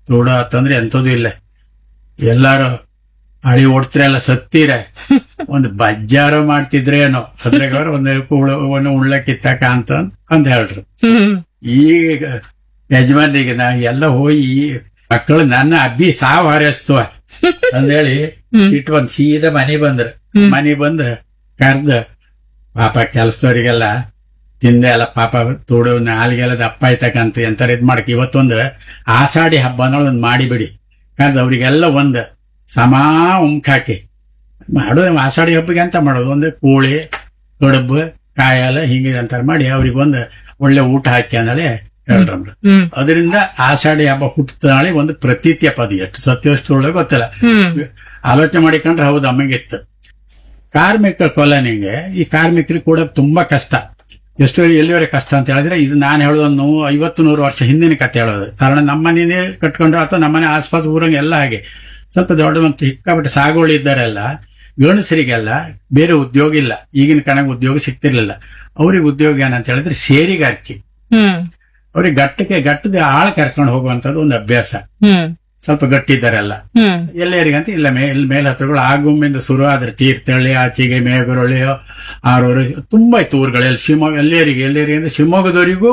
ತೋಡ ತಂದ್ರೆ ಎಂತದೂ ಇಲ್ಲ ಎಲ್ಲಾರು ಹಳಿ ಓಡ್ತಿರಲ್ಲ ಸತ್ತೀರ ಒಂದು ಬಜ್ಜಾರು ಮಾಡ್ತಿದ್ರೇನೋ ಅದ್ರಾಗ ಅವ್ರು ಒಂದು ಉಳ್ಳ ಒಂದು ಉಳ್ಳ ಕಿತ್ತಾಕ ಅಂತ ಅಂತ ಹೇಳ್ರು ಹ್ಮ್ ಈಗ ಯಜಮಾನ್ರಿಗೆ ನಾ ಎಲ್ಲ ಹೋಗಿ ಮಕ್ಕಳು ನನ್ನ ಅಬ್ಬಿ ಸಾವು ಹಾರೈಸ್ತವ ಅಂದೇಳಿ ಸಿಟ್ಟು ಬಂದ್ ಸೀದಾ ಮನೆ ಬಂದ್ರ ಮನೆ ಬಂದ್ ಕರ್ದ ಪಾಪ ಕೆಲ್ಸದವ್ರಿಗೆಲ್ಲ ತಿಂದೆ ಎಲ್ಲ ಪಾಪ ತೋಡು ನಾಲಿಗೆಲ್ಲ ದಪ್ಪ ಆಯ್ತಕ್ಕಂತ ಎಂತಾರ ಇದ್ ಮಾಡಕ್ ಇವತ್ತೊಂದು ಆಷಾಢಿ ಹಬ್ಬ ಅನ್ನೋದು ಒಂದು ಮಾಡಿಬಿಡಿ ಕರ್ದ ಅವ್ರಿಗೆಲ್ಲ ಒಂದ್ ಸಮ ಉಂಕ್ ಹಾಕಿ ಮಾಡೋದು ಆಷಾಢಿ ಹಬ್ಬಕ್ಕೆ ಅಂತ ಮಾಡೋದು ಒಂದು ಕೋಳಿ ಕಡುಬು ಕಾಯಲ್ಲ ಹಿಂಗೆ ಅಂತಾರ ಮಾಡಿ ಅವ್ರಿಗೆ ಒಂದು ಒಳ್ಳೆ ಊಟ ಹಾಕಿ ಅಂದೇಳಿ ಹೇಳ್ರಮ್ರು ಹ್ಮ್ ಅದರಿಂದ ಆಷಾಢಿ ಹಬ್ಬ ಹುಟ್ಟಿದ ನಾಳೆ ಒಂದು ಪ್ರತೀತ್ಯ ಪದ ಎಷ್ಟು ಸತ್ಯವಷ್ಟು ಒಳ್ಳೆ ಗೊತ್ತಿಲ್ಲ ಹ್ಮ್ ಆಲೋಚನೆ ಮಾಡಿಕೊಂಡ್ರೆ ಹೌದು ಅಮ್ಮಂಗಿತ್ತು ಕಾರ್ಮಿಕ ಕೊಲನಿಗೆ ಈ ಕಾರ್ಮಿಕರಿಗೆ ಕೂಡ ತುಂಬಾ ಕಷ್ಟ ಎಷ್ಟು ಎಲ್ಲಿವರೆಗೆ ಕಷ್ಟ ಅಂತ ಹೇಳಿದ್ರೆ ಇದು ನಾನು ಹೇಳೋದು ಐವತ್ತು ನೂರು ವರ್ಷ ಹಿಂದಿನ ಕತೆ ಹೇಳೋದು ಕಾರಣ ನಮ್ಮನೇನೆ ಕಟ್ಕೊಂಡ್ರೆ ಅಥವಾ ನಮ್ಮನೆ ಆಸ್ಪಾಸ್ ಊರಂಗೆ ಎಲ್ಲ ಹಾಗೆ ಸ್ವಲ್ಪ ದೊಡ್ಡ ಮತ್ತು ಸಿಕ್ಕಾಪಟ್ಟೆ ಸಾಗುವಳಿ ಇದ್ದಾರೆಲ್ಲ ಗಂಡಸರಿಗೆಲ್ಲ ಬೇರೆ ಉದ್ಯೋಗ ಇಲ್ಲ ಈಗಿನ ಕಣಗೆ ಉದ್ಯೋಗ ಸಿಗ್ತಿರ್ಲಿಲ್ಲ ಅವ್ರಿಗೆ ಉದ್ಯೋಗ ಏನಂತ ಹೇಳಿದ್ರೆ ಸೇರಿಗಾರಿಕೆ ಹ್ಮ್ ಅವ್ರಿಗೆ ಗಟ್ಟಕ್ಕೆ ಗಟ್ಟದ ಆಳ ಕರ್ಕೊಂಡು ಹೋಗುವಂತದ್ದು ಒಂದು ಅಭ್ಯಾಸ ಹ್ಮ್ ಸ್ವಲ್ಪ ಗಟ್ಟಿದ್ದಾರೆಲ್ಲ ಹ್ಮ್ ಎಲ್ಲರಿಗಂತ ಇಲ್ಲ ಮೇ ಇಲ್ಲಿ ಮೇಲತ್ರಗಳು ಆಗುಂಬಿಂದ ಶುರು ಆದ್ರೆ ತೀರ್ಥಹಳ್ಳಿ ಆಚೆಗೆ ಮೇಘರೊಳ್ಳಿ ಆರೂರು ತುಂಬಾ ಇತ್ತು ಊರುಗಳಲ್ಲಿ ಶಿವಮೊಗ್ಗ ಎಲ್ಲರಿಗೆ ಎಲ್ಲರಿಗೆ ಅಂದ್ರೆ ಶಿವಮೊಗ್ಗದವರಿಗೂ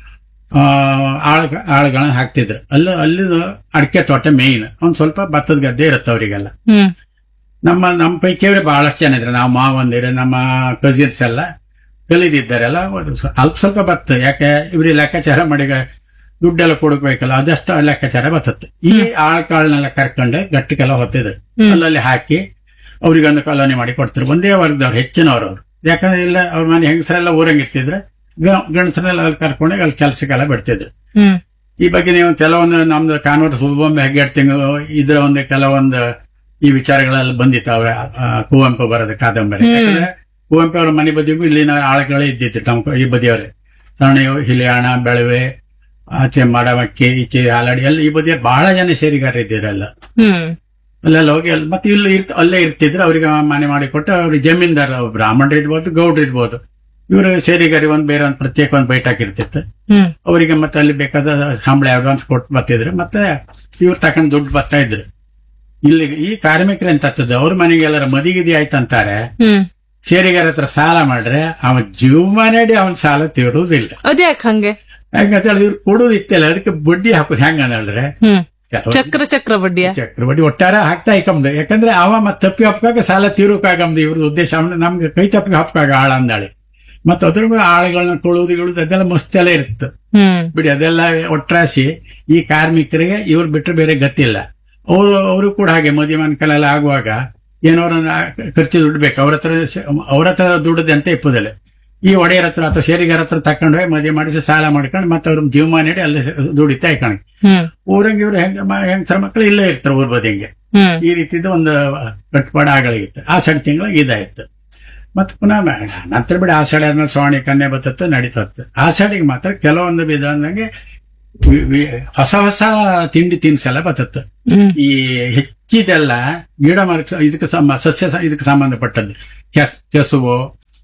ಆ ಆಳ ಆಳುಗಳನ್ನ ಹಾಕ್ತಿದ್ರು ಅಲ್ಲಿ ಅಲ್ಲಿ ಅಡಿಕೆ ತೋಟ ಮೇಯ್ನ್ ಒಂದ್ ಸ್ವಲ್ಪ ಭತ್ತದ ಗದ್ದೆ ಇರುತ್ತೆ ಅವರಿಗೆಲ್ಲ ಹ್ಮ್ ನಮ್ಮ ನಮ್ಮ ಪೈಕಿಯವ್ರೆ ಬಹಳಷ್ಟು ಜನ ಇದ್ರೆ ನಾವು ಮಾವಂದಿರು ನಮ್ಮ ಕಸಿನ್ಸ್ ಎಲ್ಲ ಕಲಿದಿದ್ದಾರೆಲ್ಲ ಒಂದು ಸ್ವ- ಅಲ್ಪ ಸ್ವಲ್ಪ ಬರ್ತದೆ ಯಾಕೆ ಇವ್ರಿಗೆ ಲೆಕ್ಕಾಚಾರ ಮಾಡಿ ದುಡ್ಡೆಲ್ಲ ಕೊಡಬೇಕಲ್ಲ ಅದಷ್ಟು ಲೆಕ್ಕಾಚಾರ ಬರ್ತದೆ ಈ ಆಳ್ಕಾಳನ್ನೆಲ್ಲ ಕರ್ಕೊಂಡು ಗಟ್ಟಿಗೆಲ್ಲ ಹೊತ್ತಿದ್ರು ಅಲ್ಲಲ್ಲಿ ಹಾಕಿ ಅವ್ರಿಗೊಂದು ಕಾಲೋನಿ ಮಾಡಿ ಕೊಡ್ತಾರೆ ಒಂದೇ ವರ್ಗದವ್ರು ಹೆಚ್ಚಿನವ್ರು ಅವ್ರು ಯಾಕಂದ್ರೆ ಇಲ್ಲ ಅವ್ರ ಮನೆ ಹೆಂಗಸರೆಲ್ಲ ಊರಂಗಿರ್ತಿದ್ರೆ ಗಂಡಸರೆಲ್ಲ ಅಲ್ಲಿ ಕರ್ಕೊಂಡೋಗಿ ಅಲ್ಲಿ ಕೆಲಸಕ್ಕೆಲ್ಲ ಬಿಡ್ತಿದ್ರು ಹ್ಮ್ ಈ ಬಗ್ಗೆ ನೀವು ಕೆಲವೊಂದು ನಮ್ದು ಕಾನೂರು ಸುಬ್ಬೊಮ್ಮೆ ಹೆಗ್ಗೆಡ್ತಿಂಗ್ ಇದರ ಒಂದು ಕೆಲವೊಂದು ಈ ವಿಚಾರಗಳೆಲ್ಲ ಬಂದಿತ್ತು ಅವ್ರ ಆ, ಕುವೆಂಪು ಬರದ ಕಾದಂಬರಿ ಯಾಕಂದ್ರೆ ಕುವೆಂಪು ಅವರ ಮನೆ ಬದಿಗೂ ಇಲ್ಲಿನ ಆಳುಗಳೇ ಇದ್ದಿತ್ತು ತಮ್ಮ ಈ ಬದಿಯವರೇ ಸರಣೆಯು ಹಿಲಿಯಾಣ ಬೆಳವೆ ಆಚೆ ಮಾಡಮಕ್ಕಿ ಈಚೆ ಹಾಲಾಡಿ ಎಲ್ಲ ಈ ಬದಿಯ ಬಹಳ ಜನ ಸೇರಿಗಾರ ಇದ್ದೀರಲ್ಲ ಹ್ಮ್ ಅಲ್ಲೆಲ್ಲ ಹೋಗಿ ಅಲ್ಲಿ ಮತ್ತೆ ಇಲ್ಲಿ ಇರ್ತ ಅಲ್ಲೇ ಇರ್ತಿದ್ರು ಅವ್ರಿಗೆ ಮನೆ ಮಾಡಿಕೊಟ್ಟು ಅವ್ರಿಗೆ ಜಮೀನ್ದಾರ ಬ್ರಾಹ್ಮಣರು ಇರ್ಬೋದು ಗೌಡ್ರು ಇರ್ಬೋದು ಇವರು ಸೇರಿಗಾರಿ ಒಂದು ಬೇರೆ ಒಂದು ಪ್ರತ್ಯೇಕ ಒಂದು ಬೈಠಕ್ ಇರ್ತಿತ್ತು ಹ್ಮ್ ಅವರಿಗೆ ಮತ್ತೆ ಅಲ್ಲಿ ಬೇಕಾದ ಸಂಬಳ ಅಡ್ವಾನ್ಸ್ ಕೊಟ್ಟು ಬರ್ತಿದ್ರು ಮತ್ತೆ ಇವ್ರು ತಕೊಂಡ್ ದುಡ್ಡು ಬರ್ತಾ ಇದ್ರು ಇಲ್ಲಿ ಈ ಕಾರ್ಮಿಕರು ಎಂತ ಆಗ್ತದೆ ಅವ್ರ ಮನೆಗೆ ಎಲ್ಲರ ಮದಿಗಿದಿ ಆಯ್ತಂತಾರೆ ಹ್ಮ್ ಶೇರಿಗಾರ ಹತ್ರ ಸಾಲ ಮಾಡ್ರೆ ಅವನ್ ಜೀವಮಾನಡಿ ಅವನ್ ಸಾಲ ತೀರುವುದಿಲ್ಲ ಅದ್ಯಾಕ್ ಹಂಗೆ ಯಾಕಂತ ಹೇಳಿ ಇವ್ರು ಕೊಡುದು ಇತ್ತಿಲ್ಲ ಅದಕ್ಕೆ ಬಡ್ಡಿ ಹಾಕೋದು ಹೆಂಗ ಹೇಳಿದ್ರೆ ಹ್ಮ್ ಚಕ್ರ ಚಕ್ರ ಬಡ್ಡಿಯ ಚಕ್ರ ಬಡ್ಡಿ ಒಟ್ಟಾರೆ ಹಾಕ್ತಾ ಇಕ್ಕಮ್ದು ಯಾಕಂದ್ರೆ ಅವ ಮತ್ತೆ ತಪ್ಪಿ ಹಪ್ಪಾಗ ಸಾಲ ತೀರುಕಾಗಮ್ದು ಇವ್ರದ್ದು ಉದ್ದೇಶ ಅವ್ನ ನಮ್ಗೆ ಕೈ ತಪ್ಪಿ ಹಪ್ಪಾಗ ಆಳ ಅಂದಾಳೆ ಮತ್ತೆ ಅದ್ರ ಮೇಲೆ ಆಳುಗಳನ್ನ ಕೊಡುವುದು ಗಿಳುದು ಅದೆಲ್ಲ ಮಸ್ತೆಲ್ಲ ಇರುತ್ತೆ ಹ್ಮ್ ಬಿಡಿ ಅದೆಲ್ಲ ಒಟ್ರಾಸಿ ಈ ಕಾರ್ಮಿಕರಿಗೆ ಇವ್ರು ಬಿಟ್ಟರೆ ಬೇರೆ ಗತಿಲ್ಲ ಅವರು ಅವರು ಕೂಡ ಹಾಗೆ ಮದುವೆ ಮನ್ಕಲೆಲ್ಲ ಆಗುವಾಗ ಏನೋರ ಖರ್ಚು ದುಡ್ಡು ಬೇಕು ಅವ್ರ ಹತ್ರ ಸ- ಅವ್ರ ಹತ್ರ ದುಡ್ಡದೆ ಅಂತ ಇಪ್ಪುದಿಲ್ಲ ಈ ಒಡೆಯರ ಹತ್ರ ಅಥವಾ ಶೇರಿಗಾರ ಹತ್ರ ತಕೊಂಡು ಹೋಗಿ ಮದುವೆ ಮಾಡಿಸಿ ಸಾಲ ಮಾಡ್ಕೊಂಡು ಮತ್ತೆ ಅವ್ರ ಜೀವಮಾನ ನೀಡಿ ಅಲ್ಲಿ ದುಡಿತಾ ಇಕೊಂಡು ಹ್ಮ್ ಊರಂಗ ಇವ್ರು ಹೆಂಗ ಹೆಂಗಸರ ಮಕ್ಕಳು ಇಲ್ಲೇ ಇರ್ತಾರೆ ಊರ್ ಬದಿಗೆ ಹ್ಮ್ ಈ ರೀತಿದು ಒಂದು ಕಟ್ಪಾಡ ಆಗಲಿಗಿತ್ತು ಆಷಾಢ ತಿಂಗಳಿಗೆ ಇದಾಯ್ತು ಮತ್ತೆ ಪುನಃ ಮ- ನಂತರ ಬಿಡಿ ಆಷಾಢ ಆದ್ಮೇಲೆ ಶ್ರಾವಣಿ ಕನ್ಯೆ ಬತ್ತತ್ತು ನಡೀತತ್ತು ಆಷಾಢಿಗೆ ಮಾತ್ರ ಕೆಲವೊಂದು ವಿಧಾನಗೆ ವಿ- ವಿ- ಹೊಸ ಹೊಸ ತಿಂಡಿ ತಿನಿಸೆಲ್ಲ ಬತ್ತತ್ತು ಹ್ಮ್ ಈ ಹೆಚ್ಚಿದೆಲ್ಲ ಗಿಡ ಮರ ಇದಕ್ಕೆ ಸಮ ಸಸ್ಯ ಸ- ಇದಕ್ಕೆ ಸಂಬಂಧಪಟ್ಟದ್ದು ಕೆಸ್ ಕೆಸುವು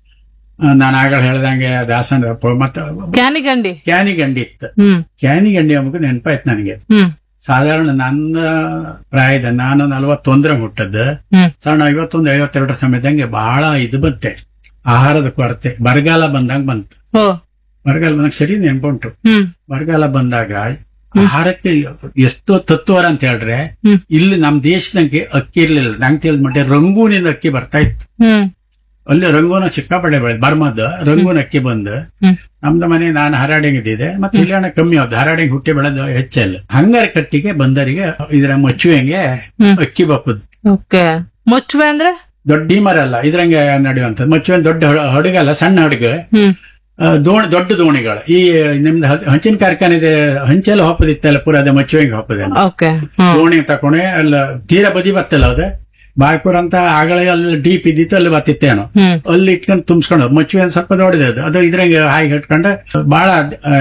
ಆ, ನಾನು ಆಗಳ ಹೇಳ್ದಂಗೆ ದಾಸನ ಮತ್ತೆ ಕ್ಯಾನಿಗಂಡಿ ಕ್ಯಾನಿಗಂಡಿ ಇತ್ತು ಹ್ಮ್ ಕ್ಯಾನಿಗಂಡಿ ಅಂಬಕ್ಕೆ ನೆನಪಾಯ್ತು ನನಗೆ ಹ್ಮ್ ಸಾಧಾರಣ ನನ್ನ ಪ್ರಾಯದ ನಾನು ನಲವತ್ತೊಂದರ ಹುಟ್ಟದ್ದು ಹ್ಮ್ ಸಣ್ಣ ಐವತ್ತೊಂದು ಐವತ್ತೆರಡರ ಸಮಯದಂಗೆ ಬಹಳ ಇದು ಬಂತೆ ಆಹಾರದ ಕೊರತೆ ಬರಗಾಲ ಬಂದಂಗ ಬಂತು ಓ ಬರಗಾಲ ಬಂದಾಗ ಸರಿ ನೆನ್ಪುಂಟು ಹ್ಮ್ ಬರಗಾಲ ಬಂದಾಗ ಆಹಾರಕ್ಕೆ ಎಷ್ಟು ತತ್ವರ ಅಂತ ಹೇಳ್ರೆ ಹ್ಮ್. ಇಲ್ಲಿ ನಮ್ ದೇಶದಂಗೆ ಅಕ್ಕಿ ಇರ್ಲಿಲ್ಲ ನಂಗೆ ತಿಳಿದ ಮಟ್ಟ ರಂಗೂನಿಂದ ಅಕ್ಕಿ ಬರ್ತಾ ಇತ್ತು ಹ್ಮ್ ಅಲ್ಲಿ ರಂಗೂನ ಸಿಕ್ಕಾಪಟ್ಟೆ ಬೆಳೆದ ಬರ್ಮದ ರಂಗೂನ್ ಅಕ್ಕಿ ಬಂದು ಹ್ಮ್. ನಮ್ದು ಮನೆ ನಾನು ಹರಾಡಿಂಗ್ ಇದ್ದಿದೆ ಮತ್ತೆ ಇಲ್ಲಿಯಣ ಕಮ್ಮಿ ಆಯ್ತು ಹರಾಡಿಂಗ್ ಹುಟ್ಟಿ ಬೆಳೆದ ಹೆಚ್ಚಲ್ಲ ಹಂಗಾರ ಕಟ್ಟಿಗೆ ಬಂದರಿಗೆ ಇದರ ಮಚ್ಚುವೆಂಗೆ ಹ್ಮ್. ಅಕ್ಕಿ ಬಪ್ಪದು ಓಕೆ ಮುಚ್ಚುವೆ ಅಂದ್ರೆ ದೊಡ್ಡ ಮರಲ್ಲ ಇದ್ರಂಗೆ ನಡೆಯುವಂಥದ್ದು ಮಚ್ಚುವೆ ದೊಡ್ಡ ಹಡ- ಹಡಗಲ್ಲ ಸಣ್ಣ ಹಡಗು ಹ್ಮ್ ಆ, ದೋಣಿ ದೊಡ್ಡ ದೋಣಿಗಳು ಈ ನಿಮ್ದು ಹ- ಹಂಚಿನ ಕಾರ್ಖಾನೆ ಇದೆ ಹಂಚೆಲ್ಲ ಹೊಪ್ಪದಿತ್ತಲ್ಲ ಪೂರ ಅದೇ ಮಚ್ಚುವೆಂಗೆ ಹೊಪ್ಪದೆ ಓಕೆ ಹ್ಮ್ ದೋಣಿ ತಕೊಂಡೆ ಅಲ್ಲ ತೀರ ಬದಿ ಬತ್ತಲ್ಲ ಅದು ಬಾಯ್ಪುರ ಅಂತ ಆಗಲೇ ಅಲ್ಲಿ ಡೀಪ್ ಇದ್ದಿತ್ತು ಅಲ್ಲಿ ಬತ್ತಿತ್ತೇನೋ ಹ್ಮ್ ಅಲ್ಲಿ ಇಟ್ಕೊಂಡು ತುಂಬಿಸ್ಕೊಂಡು ಮುಚ್ಚುವೆ ಒಂದ್ ಸ್ವಲ್ಪ ದೊಡ್ಡದು ಅದು ಅದು ಇದ್ರಂಗೆ ಹಾಗೆ ಇಟ್ಕೊಂಡು ಬಹಳ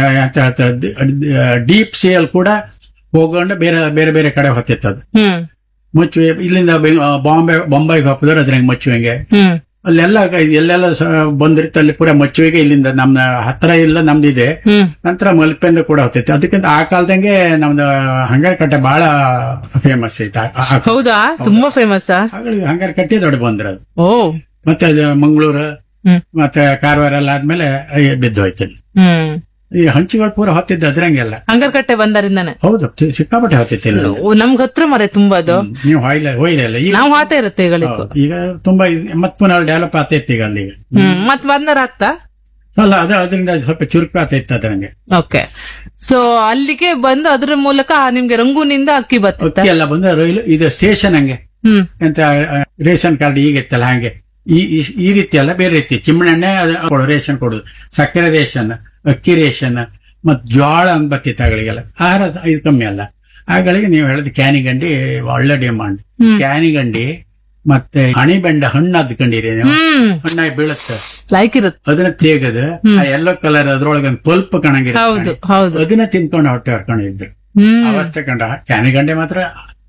ಡೀಪ್ ಸೇಲ್ ಕೂಡ ಹೋಗೊಂಡು ಬೇರೆ ಬೇರೆ ಬೇರೆ ಕಡೆ ಹೊತ್ತಿತ್ತು ಅದು ಹ್ಮ್ ಮುಚ್ಚುವೆ ಇಲ್ಲಿಂದ ಬೆಂಗ್- ಆ, ಬಾಂಬೆ ಬೊಂಬೈಗೆ ಹೋಗ್ತಿದ್ರು ಅದ್ರಂಗೆ ಮುಚ್ಚುವೆಂಗೆ ಹ್ಮ್ ಅಲ್ಲೆಲ್ಲ ಎಲ್ಲೆಲ್ಲ ಸ- ಬಂದಿರುತ್ತೆ ಅಲ್ಲಿ ಪೂರ ಮಚ್ಚುವಿಗೆ ಇಲ್ಲಿಂದ ನಮ್ಮ ಹತ್ರ ಇಲ್ಲ ನಮ್ದಿದೆ ಹ್ಮ್ ನಂತರ ಮಲ್ಪೆಂದ ಕೂಡ ಹೋಗ್ತೈತೆ ಅದಕ್ಕಿಂತ ಆ ಕಾಲದಂಗೆ ನಮ್ದು ಹಂಗಾರ ಕಟ್ಟೆ ಬಹಳ ಫೇಮಸ್ ಐತೆ ಆ- ಆ- ಹೌದಾ ತುಂಬಾ ಫೇಮಸ್ ಹಾಗಾಗಿ ಹಂಗಾರ ಕಟ್ಟಿ ದೊಡ್ಡ ಬಂದ್ರದು ಓ ಮತ್ತೆ ಅದು ಮಂಗಳೂರು ಹ್ಮ್ ಮತ್ತೆ ಕಾರವಾರ ಎಲ್ಲ ಆದ್ಮೇಲೆ ಅಯ್ಯ ಬಿದ್ದು ಹೋಯ್ತು ಇಲ್ಲಿ. ಹ್ಮ್ ಈ ಹಂಚಿಗಳು ಪೂರ ಹೊತ್ತಿದ್ದು ಅದ್ರಂಗೆಲ್ಲ ಹಂಗರ್ಕಟ್ಟೆ ಬಂದರಿಂದಾನೆ ಹೌದು ಸಿ- ಸಿಕ್ಕಾಪಟ್ಟೆ ಹೊತ್ತಿತ್ತು ಇಲ್ಲಿ ಓ, ನಮ್ಗ್ ಹತ್ರ ಮರೆ ತುಂಬಾ ಅದು ನೀವು ಹೊಯ್ಲ ಹೊಯ್ಲಿಲ್ಲ ಈಗ ನಾವ್ ಹಾತ ಇರುತ್ತೆ ಈಗಳಿಗೂ ಹೌದು. ಈಗ ತುಂಬಾ ಇದ್- ಮತ್ ಪುನಃ ಡೆವಲಪ್ ಆಗ್ತೈತಿ ಈಗ ಅಲ್ಲಿ ಹ್ಮ್ ಮತ್ ಬಂದರ ಆಗ್ತಾ ಅಲ್ಲ ಅದು ಅದರಿಂದ ಸ್ವಲ್ಪ ಚುರುಕು ಆಗ್ತೈತಿ ಅದ್ರಂಗೆ ಓಕೆ ಸೊ ಅಲ್ಲಿಗೆ ಬಂದು ಅದ್ರ ಮೂಲಕ ನಿಮ್ಗೆ ರಂಗೂನಿಂದ ಅಕ್ಕಿ ಬರ್ತೈತ ಅಕ್ಕಿ ಎಲ್ಲ ಬಂದು ರೈಲು ಇದು ಸ್ಟೇಷನ್ ಹಂಗೆ ಹ್ಮ್ ಎಂತ ಆ, ರೇಷನ್ ಕಾರ್ಡ್ ಈಗ ಇತ್ತಲ್ಲ ಹಂಗೆ ಈ ಈ- ಈ ರೀತಿ ಅಲ್ಲ ಬೇರೆ ರೀತಿ ಚಿಮ್ಮಣ್ಣೆ ಅದು ಕೊಡೋದು, ರೇಷನ್ ಕೊಡುದು ಸಕ್ಕರೆ ರೇಷನ್ ಅಕ್ಕಿ ರೇಷನ್ ಮತ್ ಜೋಳ ಅಂತ ಬತ್ತಿತ್ತು ಆಗಳಿಗೆಲ್ಲ ಆಹಾರ ಇದು ಕಮ್ಮಿ ಅಲ್ಲ ಆಗಳಿಗೆ ನೀವು ಹೇಳಿದ ಕ್ಯಾನಿಗಂಡಿ ಒಳ್ಳೆ ಡಿಮಾಂಡ್ ಕ್ಯಾನಿಗಂಡಿ ಮತ್ತೆ ಹಣಿಬೆಂಡ ಹಣ್ಣು ಅದ್ಕೊಂಡಿರಿ ನೀವು ಹ್ಮ್ ಹಣ್ಣಾಗಿ ಬೀಳುತ್ತೆ ಲೈಕ್ ಇರುತ್ತೆ ಅದನ್ನ ತೇಗದು ಆ ಎಲ್ಲೋ ಕಲರ್ ಅದ್ರೊಳಗೆ ಒಂದು ಪಲ್ಪ್ ಹೌದು ಕಣಂಗಿರುತ್ತೆ ಹೌದು ಅದನ್ನ ತಿನ್ಕೊಂಡು ಹೊಟ್ಟೆ ಹೊರ್ಕೊಂಡಿದ್ರು ಹ್ಮ್ ಅವಸ್ಥೆ ಕಂಡ ಕ್ಯಾನಿಗಂಡೆ ಮಾತ್ರ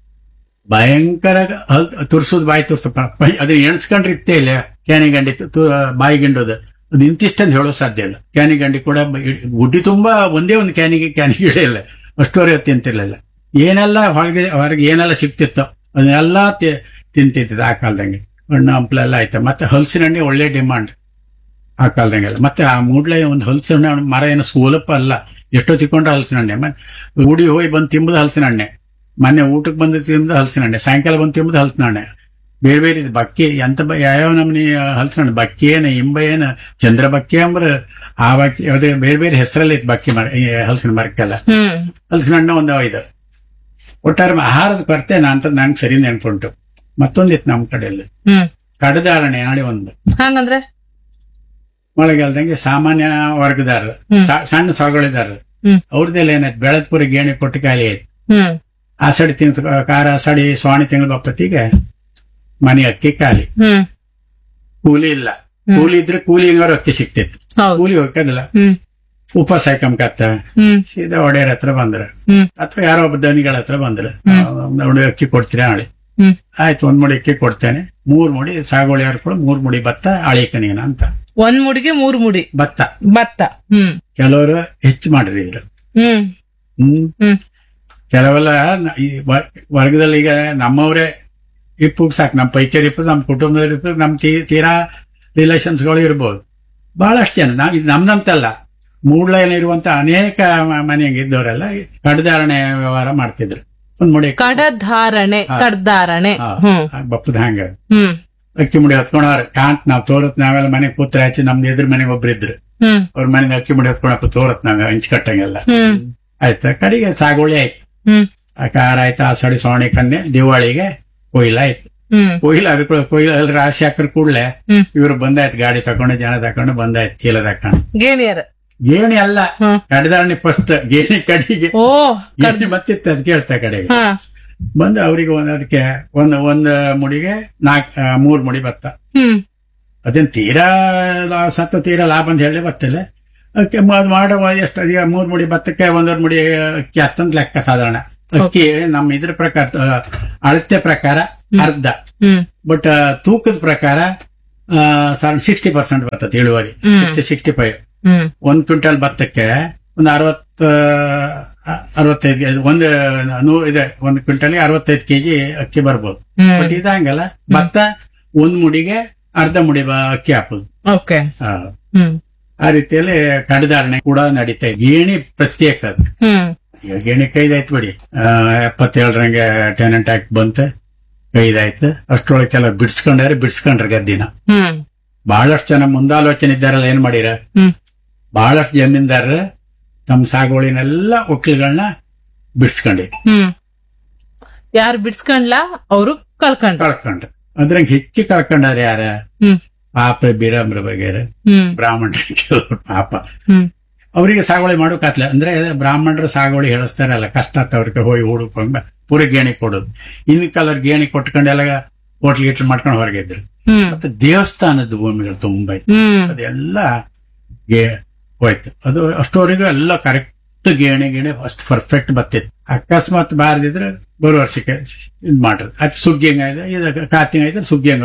ಭಯಂಕರ ಹಲ್ ತುರ್ಸುದ್ ಬಾಯಿ ತುರ್ಸ ಅದನ್ನ ಎಣಿಸ್ಕೊಂಡ್ರೆ ಇತ್ತೇ ಇಲ್ಲ ಕ್ಯಾನಿಗಂಡಿ ತು- ತು- ಬಾಯಿ ಗಿಂಡೋದು ಅದು ಇಂತಿಷ್ಟಂದು ಹೇಳೋ ಸಾಧ್ಯ ಇಲ್ಲ ಕ್ಯಾನಿಗಂಡಿ ಕೂಡ ಬ- ಗುಡ್ಡಿ ತುಂಬಾ ಒಂದೇ ಒಂದು ಕ್ಯಾನಿಗೆ ಕ್ಯಾನಿಗೆ ಇಲ್ಲ ಅಷ್ಟುವರೆ ಹೊತ್ತು ತಿಂತಿರ್ಲಿಲ್ಲ ಏನೆಲ್ಲ ಹೊರಗೆ ಹೊರಗೆ ಏನೆಲ್ಲ ಸಿಕ್ತಿತ್ತೋ ಅದನ್ನೆಲ್ಲ ತಿ- ತಿಂತಿತ್ತು ಆ ಕಾಲದಂಗೆ ಹಣ್ಣು ಹಂಪ್ಲೆಲ್ಲ ಆಯ್ತು ಮತ್ತೆ ಹಲಸಿನ ಹಣ್ಣಿ ಒಳ್ಳೆ ಡಿಮಾಂಡ್ ಆ ಕಾಲದಂಗೆಲ್ಲ ಮತ್ತೆ ಆ ಮೂಡ್ಲೆ ಒಂದು ಹಲಸಿನ ಹಣ್ಣು ಮರ ಏನು ಸೋಲಪ್ಪ ಅಲ್ಲ ಎಷ್ಟೋ ತಿಕ್ಕೊಂಡ್ರೆ ಹಲಸಿನ ಹಣ್ಣೆ ಮತ್ತೆ ಉಡಿ ಹೋಗಿ ಬಂದು ತಿಂಬುದು ಹಲಸಿನ ಹಣ್ಣೆ ಮೊನ್ನೆ ಊಟಕ್ಕೆ ಬಂದು ತಿಂಬುದು ಹಲಸಿನ ಹಣ್ಣೆ ಸಾಯಂಕಾಲ ಬಂದು ತಿಂಬುದು ಹಲಸಿನ ಹಣ್ಣೆ ಬೇರೆ ಬೇರೆ ಇದು ಬಕ್ಕಿ ಎಂತ ಬ- ಯಾವ್ಯಾವ ನಮ್ನಿ ಹಲಸಿನ ಹಣ್ಣು ಬಕ್ಕಿ ಏನ ಇಂಬ ಏನ ಚಂದ್ರ ಬಕ್ಕಿ ಅಂಬ್ರ ಆ ಬಕ್ಕಿ ಅದೇ ಬೇರೆ ಬೇರೆ ಹೆಸರಲ್ಲಿ ಇತ್ತು ಬಕ್ಕಿ ಮರ ಈ ಹಲಸಿನ ಮರಕ್ಕೆಲ್ಲ ಹ್ಮ್ ಹಲಸಿನ ಹಣ್ಣು ಒಂದು ಇದು ಒಟ್ಟಾರೆ ಆಹಾರದ ಕೊರತೆ ಅಂತ ನಂಗೆ ಸರಿ ನೆನ್ಪುಂಟು ಮತ್ತೊಂದಿತ್ತು ನಮ್ಮ ಕಡೆಯಲ್ಲಿ ಹ್ಮ್ ಕಡದಾರಣೆ ನಾಳೆ ಒಂದು ಹಂಗಂದ್ರೆ ಮಳೆಗಾಲದಂಗೆ ಸಾಮಾನ್ಯ ವರ್ಗದಾರರು ಸ- ಸಣ್ಣ ಸಾಗುಳಿದಾರರು ಹ್ಮ್. ಅವ್ರದ್ದೆಲ್ಲ ಏನಾಯ್ತು ಬೆಳತ್ಪುರಿ ಗೇಣಿ ಕೊಟ್ಟು ಖಾಲಿ ಆಯ್ತು ಹ್ಮ್ ಆಸಡಿ ತಿಂದು ಕಾರ ಸಡಿ ಸೋಣಿ ತಿಂಗಳ ಬಪ್ಪತ್ತಿಗೆ ಮನೆ ಅಕ್ಕಿ ಖಾಲಿ ಹ್ಮ್ ಕೂಲಿ ಇಲ್ಲ ಕೂಲಿ ಇದ್ರೆ ಕೂಲಿಗವ್ರ ಅಕ್ಕಿ ಸಿಕ್ತಿತ್ತು ಹೌದು ಕೂಲಿ ಹೋಗೋದಿಲ್ಲ ಹ್ಮ್ ಉಪವಾಸ ಹಾಕಂಕತ್ತ ಹ್ಮ್ ಸೀದಾ ಒಡೆಯರ್ ಹತ್ರ ಬಂದ್ರ ಹ್ಮ್ ಅಥವಾ ಯಾರೋ ಒಬ್ಬ ದನಿಗಳ ಹತ್ರ ಬಂದ್ರ ನೋಡಿ ಅಕ್ಕಿ ಕೊಡ್ತೀರಾ ನಾಳೆ ಹ್ಮ್ ಆಯ್ತು ಒಂದ್ ಮುಡಿ ಅಕ್ಕಿ ಕೊಡ್ತೇನೆ ಮೂರ್ ಮುಡಿ ಸಾಗುವಳಿಯವ್ರು ಕೂಡ ಮೂರ್ ಮುಡಿ ಭತ್ತ ಅಳಿಕನೀನ ಅಂತ ಒಂದ್ ಮುಡಿಗೆ ಮೂರ್ ಮುಡಿ ಭತ್ತ ಭತ್ತ ಹ್ಮ್ ಕೆಲವರು ಹೆಚ್ಚು ಮಾಡಿದ್ರು ಹ್ಮ್ ಹ್ಮ್ ಹ್ಮ್ ಕೆಲವೆಲ್ಲ ನ- ಈ ವರ್- ವರ್ಗದಲ್ಲಿ ಈಗ ನಮ್ಮವರೇ ಇಪ್ಪು ಸಾಕು ನಮ್ಮ ಪೈಕರ್ ಇಪ್ಪು ನಮ್ಮ ಕುಟುಂಬದಲ್ಲಿ ಇಪ್ಪು ನಮ್ಮ ತೀ- ತೀರಾ ರಿಲೇಷನ್ಸ್ಗಳು ಇರ್ಬೋದು ಬಹಳಷ್ಟು ಜನ ನಾವ್ ಇದು ನಮ್ದಂತಲ್ಲ ಮೂಡ್ಲೈನಲ್ಲಿರುವಂತ ಅನೇಕ ಮ- ಮನೆಗೆ ಇದ್ದವರೆಲ್ಲ ಈ ಕಡದಾರಣೆ ವ್ಯವಹಾರ ಮಾಡ್ತಿದ್ರು ಒಂದ್ ಮುಡಿ ಕಡಧಾರಣೆ ಕಡ್ದಾರಣೆ ಹಾ, ಹ್ಮ್ ಬಪ್ಪದ ಹಂಗ ಹ್ಮ್ ಅಕ್ಕಿ ಮುಡಿ ಹೊತ್ಕೊಂಡವ್ರ ಕಾಂತ್ ನಾವ್ ತೋರತ್ ನಾವೆಲ್ಲ ಮನೆಗೆ ಕೂತ್ರ ಹಚ್ಚಿ ನಮ್ದು ಎದುರು ಮನೆಗೆ ಒಬ್ರು ಇದ್ರು ಹ್ಮ್ ಅವ್ರ ಮನೆಗೆ ಅಕ್ಕಿ ಮುಡಿ ಹೊತ್ಕೊಳಕ್ ತೋರತ್ ನಾವ್ ಹಂಚ್ ಕಟ್ಟಂಗೆಲ್ಲ ಹ್ಮ್ ಆಯ್ತಾ ಕಡೆಗೆ ಸಾಗುವಳಿ ಆಯ್ತು ಹ್ಮ್ ಆ ಕಾರ ಆಯ್ತು ಆ ಸಡಿ ಸೋಣಿ ಕನ್ನೆ ದಿವಾಳಿಗೆ ಕೊಯ್ಲ ಆಯ್ತು ಹ್ಮ್ ಕೊಯ್ಲ ಅದಕ್ಕೆ ಕೊಯ್ಲ ಅಲ್ಲಿ ರಾಶಿ ಹಾಕ್ರ ಕೂಡ್ಲೆ ಹ್ಮ್. ಇವ್ರು ಬಂದಾಯ್ತು ಗಾಡಿ ತಕೊಂಡು ಜನ ತಕೊಂಡು ಬಂದಾಯ್ತು ಚೀಲ ತಕೊಂಡು ಗೇಣಿಯರ್ ಗೇಣಿ ಅಲ್ಲ ಹ್ಮ್. ಕಡದಾಣಿ ಫಸ್ಟ್ ಗೇಣಿ ಕಡಿಗೆ ಓ ಗೇಣಿ ಮತ್ತಿತ್ತು ಅದ್ ಕೇಳ್ತಾ ಕಡೆಗೆ ಹಾ ಬಂದು ಅವ್ರಿಗೆ ಒಂದ್ ಅದಕ್ಕೆ ಒಂದು ಒಂದ್ ಮುಡಿಗೆ ನಾಕ್ ಆ, ಮೂರ್ ಮುಡಿ ಭತ್ತ ಹ್ಮ್ ಅದೇನ್ ತೀರಾ ಲಾ- ಸತ್ತ ತೀರಾ ಲಾಭ ಅಂತ ಹೇಳಿ ಬತ್ತಿಲ್ಲ ಅದಕ್ಕೆ ಅದ್ ಮಾಡುವ ಎಷ್ಟು ಈಗ ಮೂರ್ ಮುಡಿ ಭತ್ತಕ್ಕೆ ಒಂದೂವರೆ ಮುಡಿ ಅಕ್ಕಿ ಹತ್ತಂತ ಲೆಕ್ಕ ಸಾಧಾರಣ ಅಕ್ಕಿ ನಮ್ಮ ಇದ್ರ ಪ್ರಕಾರ ಆ, ಅಳತೆ ಪ್ರಕಾರ ಅರ್ಧ ಹ್ಮ್ ಬಟ್ ತೂಕದ ಪ್ರಕಾರ ಸಿಕ್ಸ್ಟಿ ಪರ್ಸೆಂಟ್ ಬರ್ತದೆ ಇಳುವರಿ ಸಿಕ್ಸ್ಟಿ ಸಿಕ್ಸ್ಟಿ ಫೈವ್ ಹ್ಮ್ ಒಂದ್ ಕ್ವಿಂಟಲ್ ಭತ್ತಕ್ಕೆ ಒಂದು ಅರವತ್ತ ಅರವತ್ತೈದು ಕೆ- ಒಂದು ನೂ ಇದೆ ಒಂದು ಕ್ವಿಂಟಲ್ಗೆ ಅರವತ್ತೈದು ಕೆಜಿ ಅಕ್ಕಿ ಬರ್ಬೋದು ಹ್ಮ್ ಬಟ್ ಇದಂಗಲ್ಲ ಭತ್ತ ಒಂದ್ ಮುಡಿಗೆ ಅರ್ಧ ಮುಡಿ ಬ- ಅಕ್ಕಿ ಹಾಕುದು ಓಕೆ ಆ, ಹ್ಮ್ ಆ ರೀತಿಯಲ್ಲಿ ಕಡಿದಾರಣೆ ಕೂಡ ನಡೀತಾ ಇದೆ ಗೇಣಿ ಪ್ರತ್ಯೇಕ ಅದು ಹ್ಮ್ ಈಗ ಗೇಣಿ ಕೈದಾಯ್ತು ಬಿಡಿ ಆ, ಎಪ್ಪತ್ತೇಳರಂಗೆ ಟೆನೆಂಟ್ ಆಕ್ಟ್ ಬಂತ ಕೈದಾಯ್ತು ಅಷ್ಟ್ರೊಳಗೆ ಕೆಲವು ಬಿಡ್ಸ್ಕೊಂಡಾರೆ ಬಿಡ್ಸ್ಕೊಂಡ್ರೆ ಗದ್ದಿನ ಹ್ಮ್ ಬಹಳಷ್ಟು ಜನ ಮುಂದಾಲೋಚನೆ ಇದ್ದಾರಲ್ಲ ಏನ್ ಮಾಡಿರ ಹ್ಮ್ ಬಹಳಷ್ಟು ಜಮೀನ್ದಾರರು ತಮ್ಮ ಸಾಗುವಳಿನೆಲ್ಲ ಒಕ್ಕಲುಗಳನ್ನ ಬಿಡ್ಸ್ಕೊಂಡಿ ಹ್ಮ್ ಯಾರು ಬಿಡ್ಸ್ಕೊಂಡ್ಲ ಅವರು ಕಳ್ಕೊಂಡ್ರು ಕಳ್ಕೊಂಡ್ರು ಅದ್ರಂಗ್ ಹೆಚ್ಚು ಕಳ್ಕೊಂಡಾರ ಯಾರ ಹ್ಮ್ ಪಾಪ ಬೀರಾಮ್ರ ಬಗೆರೆ ಹ್ಮ್ ಬ್ರಾಹ್ಮಣರ ಕೆಲವರು ಪಾಪ ಹ್ಮ್ ಅವರಿಗೆ ಸಾಗುವಳಿ ಮಾಡೋಕಾತ್ಲ ಅಂದ್ರೆ ಬ್ರಾಹ್ಮಣರು ಸಾಗುವಳಿ ಹೇಳಿಸ್ತಾರಲ್ಲ ಕಷ್ಟ ಆತ ಅವ್ರಿಗೆ ಹೋಗಿ ಹುಡುಕೊಂಡು ಪೂರ ಗೇಣಿ ಕೊಡೋದು ಇನ್ ಕಲರ್ ಗೇಣಿ ಕೊಟ್ಕೊಂಡೆಲ್ಲ ಹೋಟ್ಲ್ ಗಿಟ್ಲ್ ಮಾಡ್ಕೊಂಡು ಹೊರಗಿದ್ರು ಹ್ಮ್ ಮತ್ತೆ ದೇವಸ್ಥಾನದ ಭೂಮಿಗಳು ತುಂಬಾ ಇತ್ತು ಹ್ಮ್ ಅದೆಲ್ಲ ಗೇ ಹೋಯ್ತು ಅದು ಅಷ್ಟೋವರೆಗೂ ಎಲ್ಲ ಕರೆಕ್ಟ್ ಗೇಣಿ ಗೇಣಿ ಅಷ್ಟು ಪರ್ಫೆಕ್ಟ್ ಬತ್ತಿತ್ತು ಅಕಸ್ಮಾತ್ ಬಾರದಿದ್ರೆ ಬರೋ ವರ್ಷಕ್ಕೆ ಇದ್ ಮಾಡ್ರಿ ಅದು ಸುಗ್ಗಿಂಗ ಇದೆ ಇದು ಕಾತಿಂಗ ಇದ್ರೆ ಸುಗ್ಗಿಂಗರು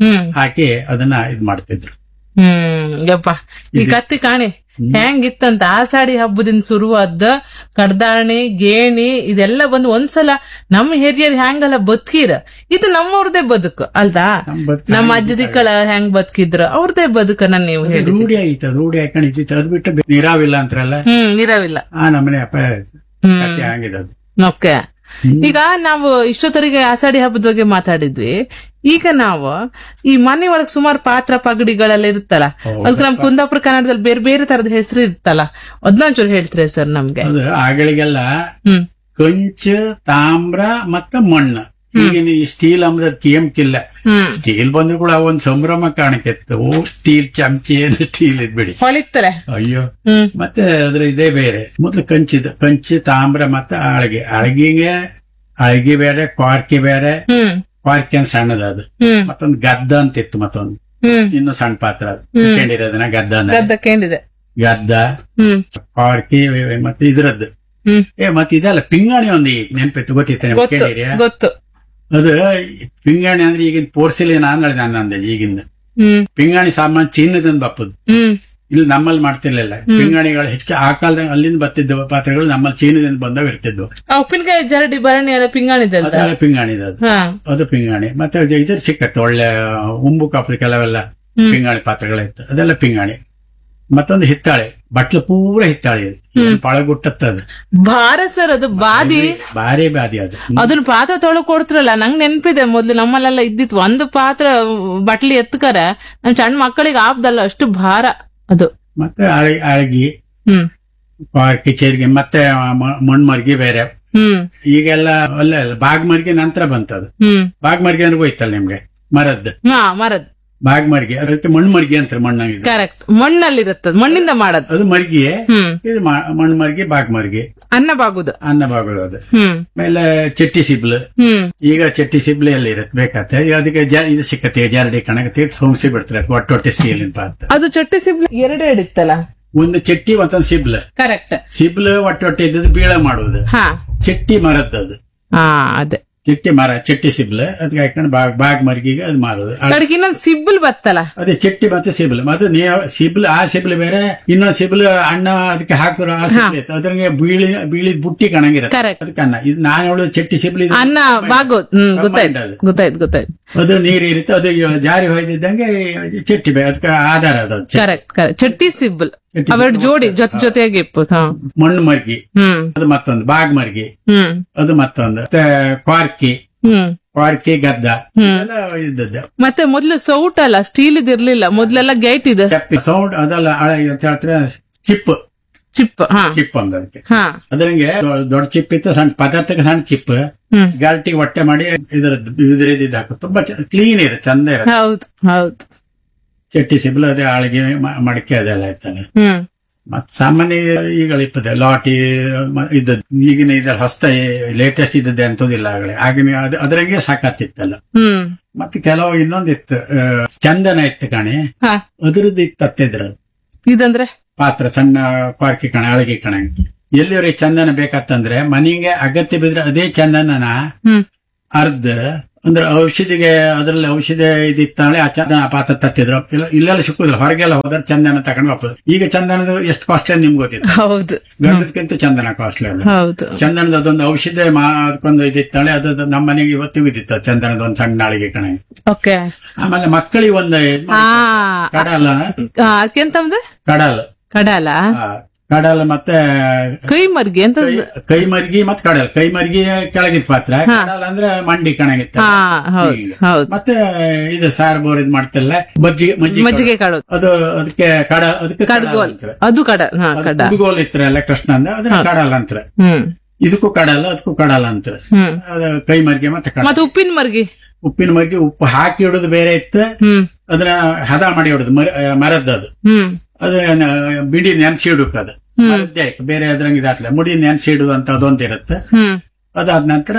ಹ್ಮ್ ಹಾಕಿ ಅದನ್ನ ಇದ್ ಮಾಡ್ತಿದ್ರು ಹ್ಮ್ ಯಪ್ಪ ಈ ಕತ್ತಿ ಕಾಣಿ ಹೆಂಗಿತ್ತಂತ ಆಷಾಢಿ ಹಬ್ಬದಿಂದ ಶುರುವಾದ ಕಡ್ದಾಣಿ ಗೇಣಿ ಇದೆಲ್ಲ ಬಂದು ಒಂದ್ಸಲ ನಮ್ಮ ಹಿರಿಯರ್ ಹೆಂಗಲ್ಲ ಬದುಕಿರ ಇದು ನಮ್ಮವ್ರದೇ ಬದುಕು ಅಲ್ದಾ ನಮ್ ಬದುಕು ನಮ್ಮ ಅಜ್ಜದಿಕ್ಕಳ ಹೆಂಗ್ ಬದುಕಿದ್ರು ಅವ್ರದೇ ಬದುಕನ್ನ ನೀವು ಹೇಳಿ ರೂಢಿ ಆಯ್ತು ರೂಢಿ ಹಾಕೊಂಡಿತ್ತು ಅದ್ ಬಿಟ್ಟು ಬೆ- ನೀರಾವಿಲ್ಲ ಅಂತಾರಲ್ಲ ಹ್ಮ್ ಇರವಿಲ್ಲ ಆ ನಮ್ಮನೆ ಅಪ್ಪ ಹ್ಮ್ ಕತೆ ಹಂಗಿದೆ ಅದು ಓಕೆ ಈಗ ನಾವು ಇಷ್ಟೊತ್ತರಿಗೆ ಆಷಾಢಿ ಹಬ್ಬದ ಬಗ್ಗೆ ಮಾತಾಡಿದ್ವಿ ಈಗ ನಾವು ಈ ಮನೆ ಒಳಗ್ ಸುಮಾರು ಪಾತ್ರ ಪಗಡಿಗಳೆಲ್ಲ ಇರುತ್ತಲ್ಲ ಅದಕ್ಕೆ ನಮ್ ಕುಂದಾಪುರ ಕನ್ನಡದಲ್ಲಿ ಬೇರೆ ಬೇರೆ ತರದ ಹೆಸರು ಇರುತ್ತಲ್ಲ ಅದನ್ನೊಂಚೂರು ಹೇಳ್ತೀರಿ ಸರ್ ನಮ್ಗೆ ಅದು ಆಗಳಿಗೆಲ್ಲ ಹ್ಮ್ ಕಂಚು ತಾಮ್ರ ಮತ್ತ ಮಣ್ಣು ಈಗಿನ ಈ ಸ್ಟೀಲ್ ಅಂಬದ ಕೇಮ್ಕಿಲ್ಲ ಹ್ಮ್ ಸ್ಟೀಲ್ ಬಂದ್ರು ಕೂಡ ಒಂದ್ ಸಂಭ್ರಮ ಕಾಣಕ್ಕಿತ್ತು ಓ ಸ್ಟೀಲ್ ಚಮಚಿ ಏನು ಸ್ಟೀಲ್ ಇದ್ ಬಿಡಿ ಹೊಳಿತಲೆ ಅಯ್ಯೋ ಹ್ಮ್ ಮತ್ತೆ ಅದ್ರ ಇದೇ ಬೇರೆ ಮೊದ್ಲು ಕಂಚಿದ ಕಂಚು ತಾಮ್ರ ಮತ್ತೆ ಆಳ್ಗೆ ಆಳ್ಗಿಗೆ ಆಳ್ಗಿ ಬೇರೆ ಕ್ವಾರ್ಕಿ ಬೇರೆ ಹ್ಮ್ ಕ್ವಾರ್ಕಿ ಅಂತ ಸಣ್ಣದ ಅದು ಹ್ಮ್ ಮತ್ತೊಂದು ಗದ್ದ ಅಂತ ಇತ್ತು ಮತ್ತೊಂದು ಹ್ಮ್ ಇನ್ನು ಸಣ್ಣ ಪಾತ್ರ ಅದು ಇಟ್ಕೊಂಡಿರೋದನ್ನ ಗದ್ದ ಅಂದ್ರೆ ಗದ್ದ ಕೇಂದಿದೆ ಗದ್ದ ಹ್ಮ್ ಕ್ವಾರ್ಕಿ ಮತ್ತೆ ಇದ್ರದ್ದು ಹ್ಮ್ ಏ ಮತ್ತೆ ಇದೆಲ್ಲ ಪಿಂಗಾಣಿ ಒಂದು ಈಗ ನೆನ್ಪಿತ್ತು ಗೊತ್ತಿತ್ತು ನಿಮ್ಗೆ ಗೊತ್ತು ಕೇಳಿರ್ಯಾ? ಗೊತ್ತು ಅದು ಪಿಂಗಾಣಿ ಅಂದ್ರೆ ಈಗಿನ ಪೋರ್ಸಿಲಿನ ಅಂದ್ರೆ ನಾನು ಅಂದೆ ಈಗಿಂದ ಹ್ಮ್ ಪಿಂಗಾಣಿ ಸಾಮಾನು ಚೀನದಿಂದ ಬಪ್ಪದು ಹ್ಮ್ ಇಲ್ಲಿ ನಮ್ಮಲ್ಲಿ ಮಾಡ್ತಿರ್ಲಿಲ್ಲ ಪಿಂಗಾಣಿಗಳು ಹೆಚ್ಚು ಆ ಕಾಲದಾಗ ಅಲ್ಲಿಂದ ಬರ್ತಿದ್ದ ಪಾತ್ರೆಗಳು ನಮ್ಮಲ್ಲಿ ಚೀನದಿಂದ ಬಂದವ್ ಇರ್ತಿದ್ವು ಆ ಉಪ್ಪಿನಕಾಯಿ ಜರಡಿ ಭರಣಿ ಎಲ್ಲ ಪಿಂಗಾಣಿದೆ ಅಲ್ದ ಅದು ಪಿಂಗಾಣಿದ ಅದು ಹಾ ಅದು ಪಿಂಗಾಣಿ ಮತ್ತೆ ಅದು ಇದ್ರ ಸಿಕ್ಕತ್ತೆ ಒಳ್ಳೆ ಉಂಬು ಕಾಪು ಕೆಲವೆಲ್ಲ ಪಿಂಗಾಣಿ ಪಾತ್ರೆಗಳಿತ್ತು ಅದೆಲ್ಲ ಪಿಂಗಾಣಿ ಮತ್ತೊಂದು ಹಿತ್ತಾಳೆ ಬಟ್ಲು ಪೂರ ಹಿತ್ತಾಳೆ ಅದು ಏನ್ ಪಳಗುಟ್ಟತ್ತದು ಭಾರ ಸರ್ ಅದು ಬಾದಿ ಭಾರಿ ಬಾದಿ ಅದು ಅದನ್ನ ಪಾತ್ರ ತೊಳಗ್ ಕೊಡ್ತಿರಲ್ಲ ನಂಗ್ ನೆನ್ಪಿದೆ ಮೊದ್ಲು ನಮ್ಮಲ್ಲೆಲ್ಲ ಇದ್ದಿತ್ತು ಒಂದು ಪಾತ್ರ ಬಟ್ಲಿ ಎತ್ಕರ ನಮ್ ಸಣ್ಣ ಮಕ್ಕಳಿಗೆ ಆಪ್ದಲ್ಲ ಅಷ್ಟು ಭಾರ ಅದು ಮತ್ತೆ ಆಳ್ ಆಳ್ಗಿ ಹ್ಮ್ ಕಿಚೇರಿಗೆ ಮತ್ತೆ ಮ- ಮಣ್ಮರ್ಗಿ ಬೇರೆ ಹ್ಮ್ ಈಗೆಲ್ಲ ಅಲ್ಲ ಅಲ್ಲ ಬಾಗ್ಮರ್ಗಿ ನಂತರ ಬಂತದು ಹ್ಮ್ ಬಾಗ್ಮರ್ಗಿ ಅಂದ್ರೆ ಹೋಯ್ತಲ್ಲ ನಿಮ್ಗೆ ಮರದ್ದು ಹಾ ಮರದ್ ಬಾಗ್ಮರ್ಗಿ ಅದಕ್ಕೆ ಮಣ್ಮರ್ಗಿ ಅಂತಾರೆ ಮಣ್ಣಾಗಿದೆ ಕರೆಕ್ಟ್ ಮಣ್ಣಲ್ಲಿರತ್ತದ ಮಣ್ಣಿಂದ ಮಾಡದ್ ಅದು ಮರ್ಗಿಯೇ ಹ್ಮ್ ಇದು ಮ- ಮಣ್ಮರ್ಗಿ ಬಾಗ್ಮರ್ಗಿ ಅನ್ನ ಬಾಗುದು ಅನ್ನ ಬಾಗಳು ಅದು ಹ್ಮ್ ಆಮೇಲೆ ಚಟ್ಟಿ ಸಿಬ್ಲು ಹ್ಮ್ ಈಗ ಚಟ್ಟಿ ಸಿಬ್ಲು ಎಲ್ಲಿ ಇರುತ್ತೆ ಬೇಕಾತ್ತೆ ಈಗ ಅದಕ್ಕೆ ಜ- ಇದು ಸಿಕ್ಕತ್ತೆ ಜಾರಡಿ ಕಣಕ್ಕೆ ಸೋಂಸಿ ಬಿಡ್ತಾರೆ ಒಟ್ಟೊಟ್ಟೆ ಸ್ಟೀಲಿನ ಪಾತ್ರ ಅದು ಚೊಟ್ಟಿ ಸಿಬ್ಲಿ ಎರಡೇ ಹಿಡಿತ್ತಲ್ಲ ಒಂದು ಚಟ್ಟಿ ಮತ್ತೊಂದು ಸಿಬ್ಲು ಕರೆಕ್ಟ್ ಸಿಬ್ಲು ಒಟ್ಟೊಟ್ಟೆ ಇದ್ದದ್ದು ಬೀಳ ಮಾಡುವುದು ಹಾ ಚಟ್ಟಿ ಮರದ್ದು ಹಾ ಅದೇ ಚಟ್ಟಿ ಮರ ಚಟ್ಟಿ ಸಿಬ್ಲು ಅದಕ್ಕೆ ಹಾಕೊಂಡು ಬಾಗ್ ಬಾಗ್ ಮರ್ಗಿಗೆ ಅದು ಮಾರೋದು ಆ- ಕಡೆಗೆ ಇನ್ನೊಂದ್ ಸಿಬ್ಬಲ್ ಬತ್ತಲ್ಲ ಅದೇ ಚಟ್ಟಿ ಮತ್ತೆ ಸಿಬ್ಲು ಮತ್ತೆ ನೀವು ಸಿಬ್ಲು ಆ ಸಿಬ್ಲು ಬೇರೆ ಇನ್ನೊಂದು ಸಿಬ್ಲು ಅಣ್ಣ ಅದಕ್ಕೆ ಹಾಕಿದ್ರು ಆ ಸಿಬ್ಲು ಇತ್ತು ಅದ್ರಂಗೆ ಬೀಳಿ ಬೀಳಿದ ಬುಟ್ಟಿ ಕಣಂಗಿರುತ್ತೆ Correct. ಅದಕ್ಕೆ ಅನ್ನ ಇದು ನಾನು ಹೇಳೋದು ಚಟ್ಟಿ ಸಿಬ್ಲು ಇದು ಅನ್ನ ಬಾಗೋದ್ ಹ್ಮ್ Combined ಗೊತ್ತಾಯ್ತು ಅದು. ಗೊತ್ತಾಯ್ತು ಗೊತ್ತಾಯ್ತು ಅದು ನೀರು ಇರುತ್ತೆ ಅದು ಜಾರಿ ಹೊಯ್ದಿದ್ದಂಗೆ ಚಟ್ಟಿ ಬೇ ಅದಕ್ಕೆ ಆಧಾರ ಅದು ಚಟ್ಟಿ. ಕರೆಕ್ಟ್ ಕರೆಕ್ಟ್ ಚಟ್ಟಿ ಸಿಬ್ಬಲ್ ಚಟ್ಟಿ ಅವೆರಡು ಜೋಡಿ ಜೊತೆ ಜೊತೆಯಾಗಿ ಇಪ್ಪು ಹಾ ಮಣ್ಣು ಮರ್ಗಿ ಹ್ಮ್ ಅದು ಮತ್ತೊಂದು ಬಾಗ್ ಮರ್ಗಿ ಹ್ಮ್ ಅದು ಮತ್ತೊಂದು ಮತ್ತೆ ಕ್ವಾರ್ಕಿ ಹ್ಮ್ ಕ್ವಾರ್ಕಿ ಗದ್ದ ಇದೆಲ್ಲ ಇದ್ದದ್ದು ಮತ್ತೆ ಮೊದ್ಲು ಸೌಟ್ ಅಲ್ಲ ಸ್ಟೀಲ್ ಇದಿರ್ಲಿಲ್ಲ ಮೊದ್ಲೆಲ್ಲ ಗೇಟ್ ಇದೆ ಚಪ್ಪಿ ಸೌಂಡ್ ಅದೆಲ್ಲ ಹಳೆ ಅಂತ ಹೇಳ್ತಾರೆ ಚಿಪ್ ಚಿಪ್ ಹಾ ಚಿಪ್ ಅಂದ ಅದಕ್ಕೆ ಹಾ ಅದ್ರಂಗೆ ದೊ- ದೊಡ್ಡ ಚಿಪ್ ಇತ್ತು ಸಣ್ಣ ಪದಾರ್ಥಕ್ಕೆ ಸಣ್ಣ ಚಿಪ್ ಹ್ಮ್ ಗಾಲ್ಟಿಗೆ ಹೊಟ್ಟೆ ಮಾಡಿ ಇದರ ಇದ್ರದ್ದು ಹಾಕು ತುಂಬಾ ಕ್ಲೀನ್ ಇರುತ್ತೆ ಚಂದ ಇರುತ್ತೆ ಹೌದು ಹೌದು ಚಟ್ಟಿ ಸಿಬ್ಲು ಅದೇ ಆಳಿಗೆ ಮ- ಮಡಿಕೆ ಅದೆಲ್ಲ ಇರ್ತಾನೆ ಹ್ಮ್ ಮತ್ ಸಾಮಾನ್ಯ ಈಗ ಇಪ್ಪದೆ ಲಾಟಿ ಮ- ಇದ್ದದ್ದು ಈಗಿನ ಇದ್ರ ಹೊಸ್ತ ಲೇಟೆಸ್ಟ್ ಇದ್ದದ್ದೇ ಅಂತದಿಲ್ಲ ಆಗಲೇ ಆಗಿನ ಅದ್- ಅದ್ರಂಗೆ ಸಾಕಾತಿತ್ತಲ್ಲ ಹ್ಮ್ ಮತ್ತೆ ಕೆಲವು ಇನ್ನೊಂದಿತ್ತು ಆ, ಚಂದನ ಇತ್ತು ಕಣೆ ಹಾ ಅದ್ರದ್ದು ಇತ್ತು ತತ್ತಿದ್ರ ಇದಂದ್ರೆ ಪಾತ್ರ ಸಣ್ಣ ಪಾರ್ಕಿ ಕಣ ಅಳಗಿ ಕಣ ಎಲ್ಲಿವರೆಗೆ ಚಂದನ ಬೇಕಾತಂದ್ರೆ ಮನೆಗೆ ಅಗತ್ಯ ಬಿದ್ರೆ ಅದೇ ಚಂದನನ ಹ್ಮ್ ಅರ್ಧ ಅಂದ್ರೆ ಔಷಧಿಗೆ ಅದ್ರಲ್ಲಿ ಔಷಧಿ ಇದಿತ್ತಾಳೆ ಆ ಚಂದನ ಪಾತ್ರ ತತ್ತಿದ್ರು ಇಲ್ಲ ಇಲ್ಲೆಲ್ಲ ಸಿಕ್ಕುದಿಲ್ಲ ಹೊರಗೆಲ್ಲ ಹೋದ್ರೆ ಚಂದನ ತಗೊಂಡು ವಾಪಸ್ ಈಗ ಚಂದನದ ಎಷ್ಟು ಕಾಸ್ಟ್ಲಿ ಅಂತ ನಿಮ್ಗೆ ಗೊತ್ತಿತ್ತು ಹೌದು ಗಂಧದಕ್ಕಿಂತ ಚಂದನ ಕಾಸ್ಟ್ಲಿ ಅಲ್ಲ ಹೌದು ಚಂದನದ ಅದೊಂದು ಔಷಧಿ ಮಾ ಅದಕ್ಕೊಂದು ಇದಿತ್ತಾಳೆ ಅದು ನಮ್ಮ ಮನೆಗೆ ಇವತ್ತಿಗೂ ಇದ್ದಿತ್ತು ಚಂದನದ ಒಂದು ಸಣ್ಣ ನಾಳಿಗೆ ಕಣ ಓಕೆ ಆಮೇಲೆ ಮಕ್ಕಳಿಗೆ ಒಂದು ಇದ್ ಆ ಮಾಡಿ- ಕಡಲ ಅದಕ್ಕೆಂತಮ್ದು ಕಡಲ ಕಡಲ ಆ, ಕಡಲ ಮತ್ತೆ ಕೈ ಮರ್ಗಿ ಅಂತ ಕೈ- ಕೈ ಮರ್ಗಿ ಮತ್ತೆ ಕಡಲ ಕೈ ಮರ್ಗಿ ಕೆಳಗಿದ ಪಾತ್ರ ಕಡಲ ಅಂದ್ರೆ ಮಂಡಿ ಕಣಗಿತ್ತ ಹಾ ಹೌದು ಹೌದು ಮತ್ತೆ ಇದು ಸಾರ್ ಬೋರ್ ಇದ್ ಮಾಡ್ತಿಲ್ಲ ಮಜ್ಜಿಗೆ ಮಜ್ಜಿಗೆ ಮಜ್ಜಿಗೆ ಕಾಳು ಅದು ಅದಕ್ಕೆ ಕಡ ಅದಕ್ಕೆ ಕಡಲ ಕಡ್ಗೋಲ್ ಅಂತಾರೆ. ಅದು ಕಡ ಹಾ ಅದು ಕಡ ಕುಡುಗೋಲ್ ಇತ್ರಲ್ಲ ಕೃಷ್ಣ ಅಂದ್ರೆ ಅದನ್ನ ಕಡಲ ಅಂತಾರೆ ಹ್ಮ್ ಇದಕ್ಕೂ ಕಡಲ ಅದಕ್ಕೂ ಕಡಲ ಅಂತಾರೆ ಹ್ಮ್ ಅದು ಕೈ ಮರ್ಗೆ ಮತ್ತೆ ಕಡಲ ಮತ್ತೆ ಉಪ್ಪಿನ ಮರ್ಗಿ ಉಪ್ಪಿನ ಮರ್ಗೆ ಉಪ್ಪು ಹಾಕಿ ಇಡೋದು ಬೇರೆ ಇತ್ತು ಹ್ಮ್ ಅದನ್ನ ಹದ ಮಾಡಿ ಇಡೋದು ಮರ- ಆ, ಮರದ್ದು ಅದು ಹ್ಮ್ ಅದು ನ- ಬಿಡಿ ನೆನ್ಸಿ ಇಡುಕ್ ಅದು ಮರದ್ದೇ ಆಯ್ತು. ಬೇರೆ ಅದ್ರಂಗೆ ಇದಾಗ್ಲ ಮುಡಿ ನೆನ್ಸಿ ಇಡುದು ಅಂತ ಅದೊಂದು ಇರುತ್ತೆ ಹ್ಮ್ ಅದಾದ ನಂತರ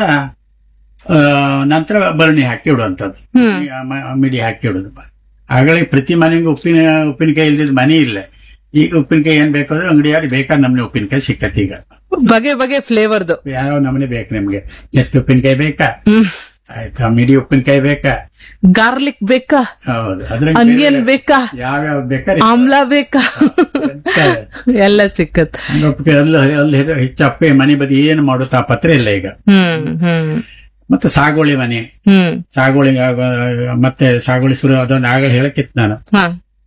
ಆ, ನಂತರ ಬರಣಿ ಹಾಕಿ ಇಡುವಂತದ್ದು ಈ ಮ- ಮಿಡಿ ಹಾಕಿ ಇಡುದು ಆಗಲೇ ಪ್ರತಿ ಮನೆಗೂ ಉಪ್ಪಿನ ಉಪ್ಪಿನಕಾಯಿ ಇಲ್ದಿದ್ ಮನೆ ಇಲ್ಲ ಈಗ ಉಪ್ಪಿನಕಾಯಿ ಏನ್ ಬೇಕಾದ್ರೆ ಅಂಗಡಿಯಾರಿ ಬೇಕಾದ ನಮ್ನೆ ಉಪ್ಪಿನಕಾಯಿ ಸಿಕ್ಕತ್ತೆ ಈಗ ಬಗೆ ಬಗೆ ಫ್ಲೇವರ್ದು ಯಾವ ನಮನೆ ಬೇಕು ನಿಮ್ಗೆ ಎತ್ತು ಉಪ್ಪಿನಕಾಯಿ ಬೇಕಾ ಹ್ಮ್ ಆಯ್ತಾ ಮಿಡಿ ಉಪ್ಪಿನಕಾಯಿ ಬೇಕಾ ಗಾರ್ಲಿಕ್ ಬೇಕಾ ಹೌದು ಅದ್ರಾಗ ಅನಿಯನ್ ಬೇರೆ- ಬೇಕಾ ಯಾವ್ಯಾವ ಬೇಕಾ ಆಮ್ಲ ಬೇಕಾ ಎಲ್ಲ ಸಿಕ್ಕತ್ ಹಂಗಪ್ಪ ಅಲ್ಲಿ ಅಲ್ಲಿ ಹೆಚ್ಚಪ್ಪೆ ಮನೆ ಬದಿ ಏನು ಮಾಡೋ ತಾಪತ್ರ ಇಲ್ಲ ಈಗ ಹ್ಮ್ ಹ್ಮ್ ಮತ್ತೆ ಸಾಗೋಳಿ ಮನೆ ಹ್ಮ್ ಸಾಗೋಳಿ ಆಗ- ಮತ್ತೆ ಸಾಗೋಳಿ ಶುರು ಅದೊಂದು ಆಗಲೇ ಹೇಳಕ್ಕಿತ್ತು ನಾನು ಹಾ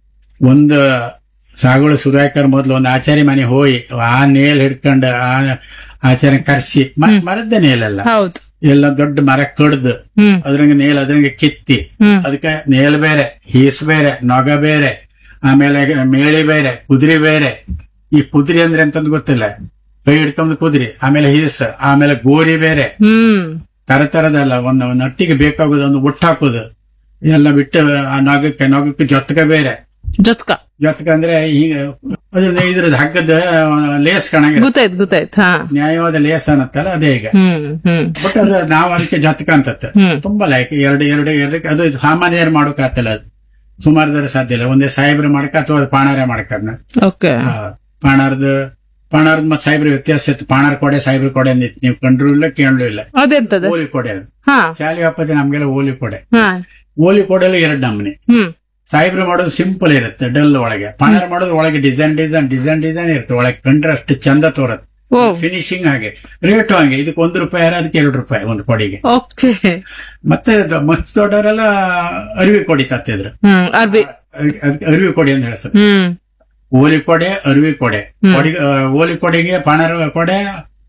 ಒಂದು ಸಾಗೋಳಿ ಶುರು ಹಾಕಾರ ಮೊದ್ಲು ಒಂದು ಆಚಾರಿ ಮನೆ ಹೋಗಿ ಆ ನೇಲ್ ಹಿಡ್ಕೊಂಡು ಆ ಆಚಾರ್ಯ ಕರ್ಸಿ ಮ- ಮರದ್ದೇ ನೇಲಲ್ಲ ಹೌದು ಎಲ್ಲ ದೊಡ್ಡ ಮರ ಕಡ್ದು ಹ್ಮ್ ಅದ್ರಂಗ ನೇಲ್ ಅದ್ರಂಗ ಕಿತ್ತಿ ಹ್ಮ್. ಅದಕ್ಕೆ ನೇಲ್ ಬೇರೆ ಹೀಸ್ ಬೇರೆ ನೊಗ ಬೇರೆ ಆಮೇಲೆ ಮೇಳಿ ಬೇರೆ ಕುದುರೆ ಬೇರೆ ಈ ಕುದುರೆ ಅಂದ್ರೆ ಅಂತಂದ್ ಗೊತ್ತಿಲ್ಲ ಕೈ ಹಿಡ್ಕೊಂಡು ಕುದುರೆ ಆಮೇಲೆ ಹೀಸ್ ಆಮೇಲೆ ಗೋರಿ ಬೇರೆ ಹ್ಮ್ ತರ ತರದಲ್ಲ ಒಂದು ಒಂದು ಒಟ್ಟಿಗೆ ಬೇಕಾಗೋದು ಒಂದು ಒಟ್ಟು ಹಾಕೋದು ಎಲ್ಲ ಬಿಟ್ಟು ಆ ನೊಗಕ್ಕೆ ನೊಗಕ್ಕೆ ಜೊತ್ಕ ಬೇರೆ ಜೊತ್ಕ ಜೊತ್ಕ ಅಂದ್ರೆ ಈಗ ಅದನ್ನ ಇದ್ರದ್ದು ಹಗ್ಗದ ಲೇಸ್ ಕಾಣಂಗ ಗೊತ್ತಾಯ್ತು ಗೊತ್ತಾಯ್ತು ಹಾ ನ್ಯಾಯವಾದ ಲೇಸ್ ಅನ್ನತ್ತಲ್ಲ ಅದೇ ಈಗ ಹ್ಮ್ ಹ್ಮ್ ಬಟ್ ಅದು ನಾವು ಅದಕ್ಕೆ ಜೊತ್ಕ ಅಂತತ್ತ ಹ್ಮ್. ತುಂಬಾ ಲೈಕ್ ಎರಡು ಎರಡು ಎರಡು ಅದು ಸಾಮಾನ್ಯರು ಮಾಡೋಕಾತಲ್ಲ ಅದು ಸುಮಾರು ದರ ಸಾಧ್ಯ ಇಲ್ಲ ಒಂದೇ ಸಾಹೇಬ್ರು ಮಾಡಕ ಅಥವಾ ಅದು ಪಾಣಾರ ಮಾಡಕದ್ನ ಓಕೆ ಪಾಣಾರ್ದು ಪಾಣಾರ್ದು ಮತ್ತೆ ಸಾಹೇಬ್ರ ವ್ಯತ್ಯಾಸ ಇತ್ತು ಪಾಣಾರ್ ಕೊಡೆ ಸಾಹೇಬ್ರ ಕೊಡೆ ಅಂದಿತ್ತು ನೀವು ಕಂಡ್ರು ಇಲ್ಲ ಕೇಳಲು ಇಲ್ಲ ಅದೆಂತದ ಓಲಿ ಕೊಡೆ ಅದು ಹಾ ಶಾಲೆ ಹಬ್ಬದ ನಮ್ಗೆಲ್ಲ ಓಲಿ ಕೊಡೆ ಹಾ ಓಲಿ ಕೊಡೆಲ್ಲ ಎರಡು ನಮೂನೆ ಹ್ಮ್ ಸಾಹೇಬ್ರು ಮಾಡೋದು ಸಿಂಪಲ್ ಇರುತ್ತೆ ಡಲ್ ಒಳಗೆ ಪಾಣಾರ್ ಮಾಡೋದು ಒಳಗೆ ಡಿಸೈನ್ ಡಿಸೈನ್ ಡಿಸೈನ್ ಡಿಸೈನ್ ಇರುತ್ತೆ ಒಳಗೆ ಕಂಡ್ರೆ ಅಷ್ಟು ಚಂದ ತೋರತ್ತೆ ಓ ಫಿನಿಶಿಂಗ್ ಹಾಗೆ ರೇಟು ಹಂಗೆ ಇದಕ್ಕೆ ಒಂದು ರೂಪಾಯಿ ಅದಕ್ಕೆ ಎರಡು ರೂಪಾಯಿ ಒಂದು ಕೊಡಿಗೆ ಓಕೆ ಮತ್ತೆ ದ- ಮಸ್ತ್ ದೊಡ್ಡವರೆಲ್ಲ ಅರಿವಿ ಕೊಡಿ ತತ್ತಿದ್ರು ಹ್ಮ್ ಅರ್ಬಿ ಅದ್- ಅದಕ್ಕೆ ಅರಿವಿ ಕೊಡಿ ಅಂತ ಹೇಳ್ತಾರೆ ಹ್ಮ್ ಓಲಿ ಕೊಡೆ ಅರಿವಿ ಕೊಡೆ ಕೊಡಿ ಆ, ಓಲಿ ಕೊಡೆಗೆ ಪಾಣರ ಕೊಡೆ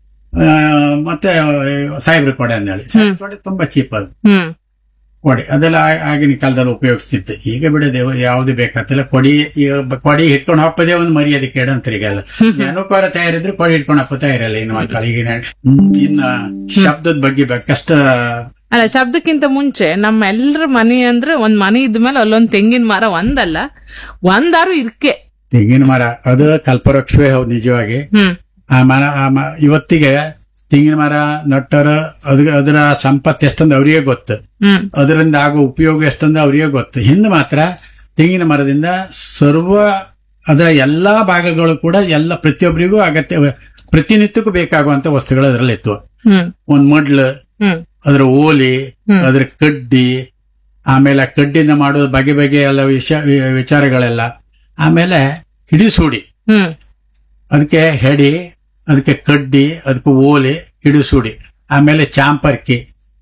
ಆ, ಮತ್ತೆ ಸಾಹೇಬ್ರ ಕೊಡೆ ಅಂತ ಹೇಳಿ ಸಾಹೇಬ್ರ ಕೊಡೆ ತುಂಬಾ ಚೀಪ್ ಅದು ಹ್ಮ್ ಕೊಡಿ ಅದೆಲ್ಲ ಆ- ಆಗಿನ ಕಾಲದಲ್ಲಿ ಉಪಯೋಗಿಸ್ತಿತ್ತು ಈಗ ಬಿಡೋದೇವ ಯಾವ್ದು ಬೇಕಾಗ್ತಿಲ್ಲ ಕೊಡಿ ಈಗ ಬ- ಕೊಡಿ ಹಿಡ್ಕೊಂಡು ಹಾಕೋದೇ ಒಂದು ಮರ್ಯಾದೆ ಕೇಡು ಅಂತ ಈಗೆಲ್ಲ ಅನುಕಾರ ತಯಾರಿದ್ರೆ ಕೊಡಿ ಹಿಡ್ಕೊಂಡು ಹಾಕೋ ತಯಾರಿಲ್ಲ ಇನ್ನು ಮಕ್ಕಳು ಈಗಿನ ಇನ್ನ ಶಬ್ದದ ಬಗ್ಗೆ ಬೇಕಷ್ಟ ಅಲ್ಲ ಶಬ್ದಕ್ಕಿಂತ ಮುಂಚೆ ನಮ್ಮ ಎಲ್ಲರ ಮನೆ ಅಂದ್ರೆ ಒಂದ್ ಮನೆ ಇದ್ಮೇಲೆ ಅಲ್ಲೊಂದ್ ತೆಂಗಿನ ಮರ ಒಂದಲ್ಲ ಒಂದಾರು ಇರ್ಕೆ ತೆಂಗಿನ ಮರ ಅದು ಕಲ್ಪವೃಕ್ಷವೇ ಹೌದು ನಿಜವಾಗಿ ಹ್ಮ್ ಆ ಮರ ಆ ಮ- ಇವತ್ತಿಗೆ ತೆಂಗಿನ ಮರ ನಟ್ಟರ ಅದ್ರ ಅದರ ಸಂಪತ್ತು ಎಷ್ಟೊಂದು ಅವರಿಗೆ ಗೊತ್ತು ಹ್ಮ್ ಅದರಿಂದ ಆಗೋ ಉಪಯೋಗ ಎಷ್ಟೊಂದು ಅವರಿಗೆ ಗೊತ್ತು ಹಿಂದೆ ಮಾತ್ರ ತೆಂಗಿನ ಮರದಿಂದ ಸರ್ವ ಅದರ ಎಲ್ಲಾ ಭಾಗಗಳು ಕೂಡ ಎಲ್ಲ ಪ್ರತಿಯೊಬ್ಬರಿಗೂ ಅಗತ್ಯ ಪ್ರತಿನಿತ್ಯಕ್ಕೂ ಬೇಕಾಗುವಂತ ವಸ್ತುಗಳು ಅದರಲ್ಲಿತ್ತು ಹ್ಮ್ ಒಂದ್ ಮಡ್ಲು ಹ್ಮ್ ಅದರ ಓಲಿ ಅದರ ಕಡ್ಡಿ ಆಮೇಲೆ ಆ ಕಡ್ಡಿಯಿಂದ ಮಾಡೋದು ಬಗೆ ಬಗೆ ಎಲ್ಲ ವಿಷ ವಿಚಾರಗಳೆಲ್ಲ ಆಮೇಲೆ ಹಿಡಿಸೂಡಿ ಹ್ಮ್ ಅದಕ್ಕೆ ಹೆಡಿ ಅದಕ್ಕೆ ಕಡ್ಡಿ ಅದಕ್ಕೆ ಓಲೆ ಹಿಡಿಸೂಡಿ ಆಮೇಲೆ ಚಾಂಪರ್ಕಿ